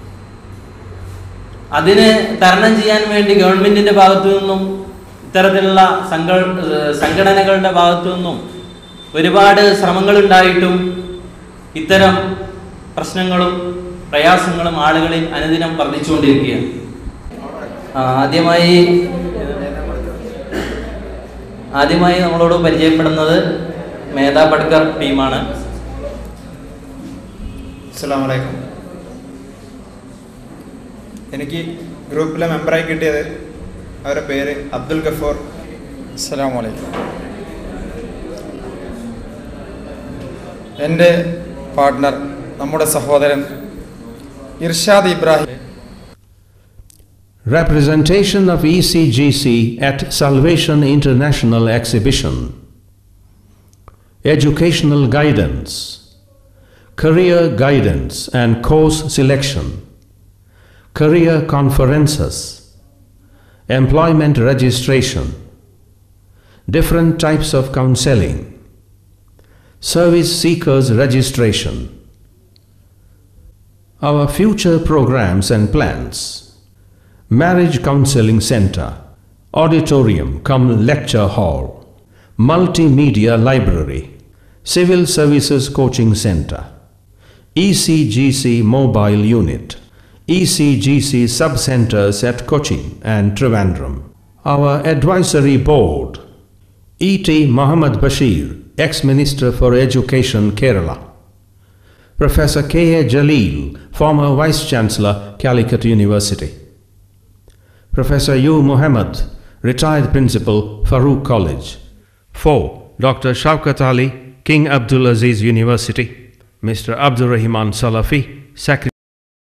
അതിന് തരണം ചെയ്യാൻ വേണ്ടി ഗവൺമെന്റിന്റെ ഭാഗത്തു നിന്നും ഇത്തരത്തിലുള്ള സംഘ ഏഹ് സംഘടനകളുടെ ഭാഗത്തു നിന്നും ഒരുപാട് ശ്രമങ്ങൾ ഉണ്ടായിട്ടും ഇത്തരം പ്രശ്നങ്ങളും പ്രയാസങ്ങളും ആളുകളിൽ അനുദിനം വർദ്ധിച്ചുകൊണ്ടിരിക്കുകയാണ് ആ, ആദ്യമായി ആദ്യമായി നമ്മളോട് പരിചയപ്പെടുന്നത് മേധാ പട്കർ ടീമാണ് അസ്സാം വലൈക്കും എനിക്ക് ഗ്രൂപ്പിലെ മെമ്പറായി കിട്ടിയത് അവരുടെ പേര് അബ്ദുൽ ഗഫൂർ അസ്സാം വലൈക്കും എൻ്റെ പാർട്ട്ണർ നമ്മുടെ സഹോദരൻ Irshad Ibrahim Representation of ECGC at Salvation International Exhibition. Educational guidance. Career guidance and course selection. Career conferences. Employment registration. different types of counseling, service seekers registration, our future programs and plans, marriage counseling center, auditorium cum lecture hall, multimedia library, civil services coaching center, ECGC mobile unit, ECGC sub-centers at Cochin and Trivandrum. Our advisory board, E.T. Muhammad Bashir, ex-minister for education, Kerala. Professor K.A. Jalil, former vice-chancellor, Calicut University. Professor U. Muhammad, retired principal, Farooq College. 4. Dr. Shaukat Ali, King Abdul Aziz University. Mr. Abdul Rahman Salafi, Secretary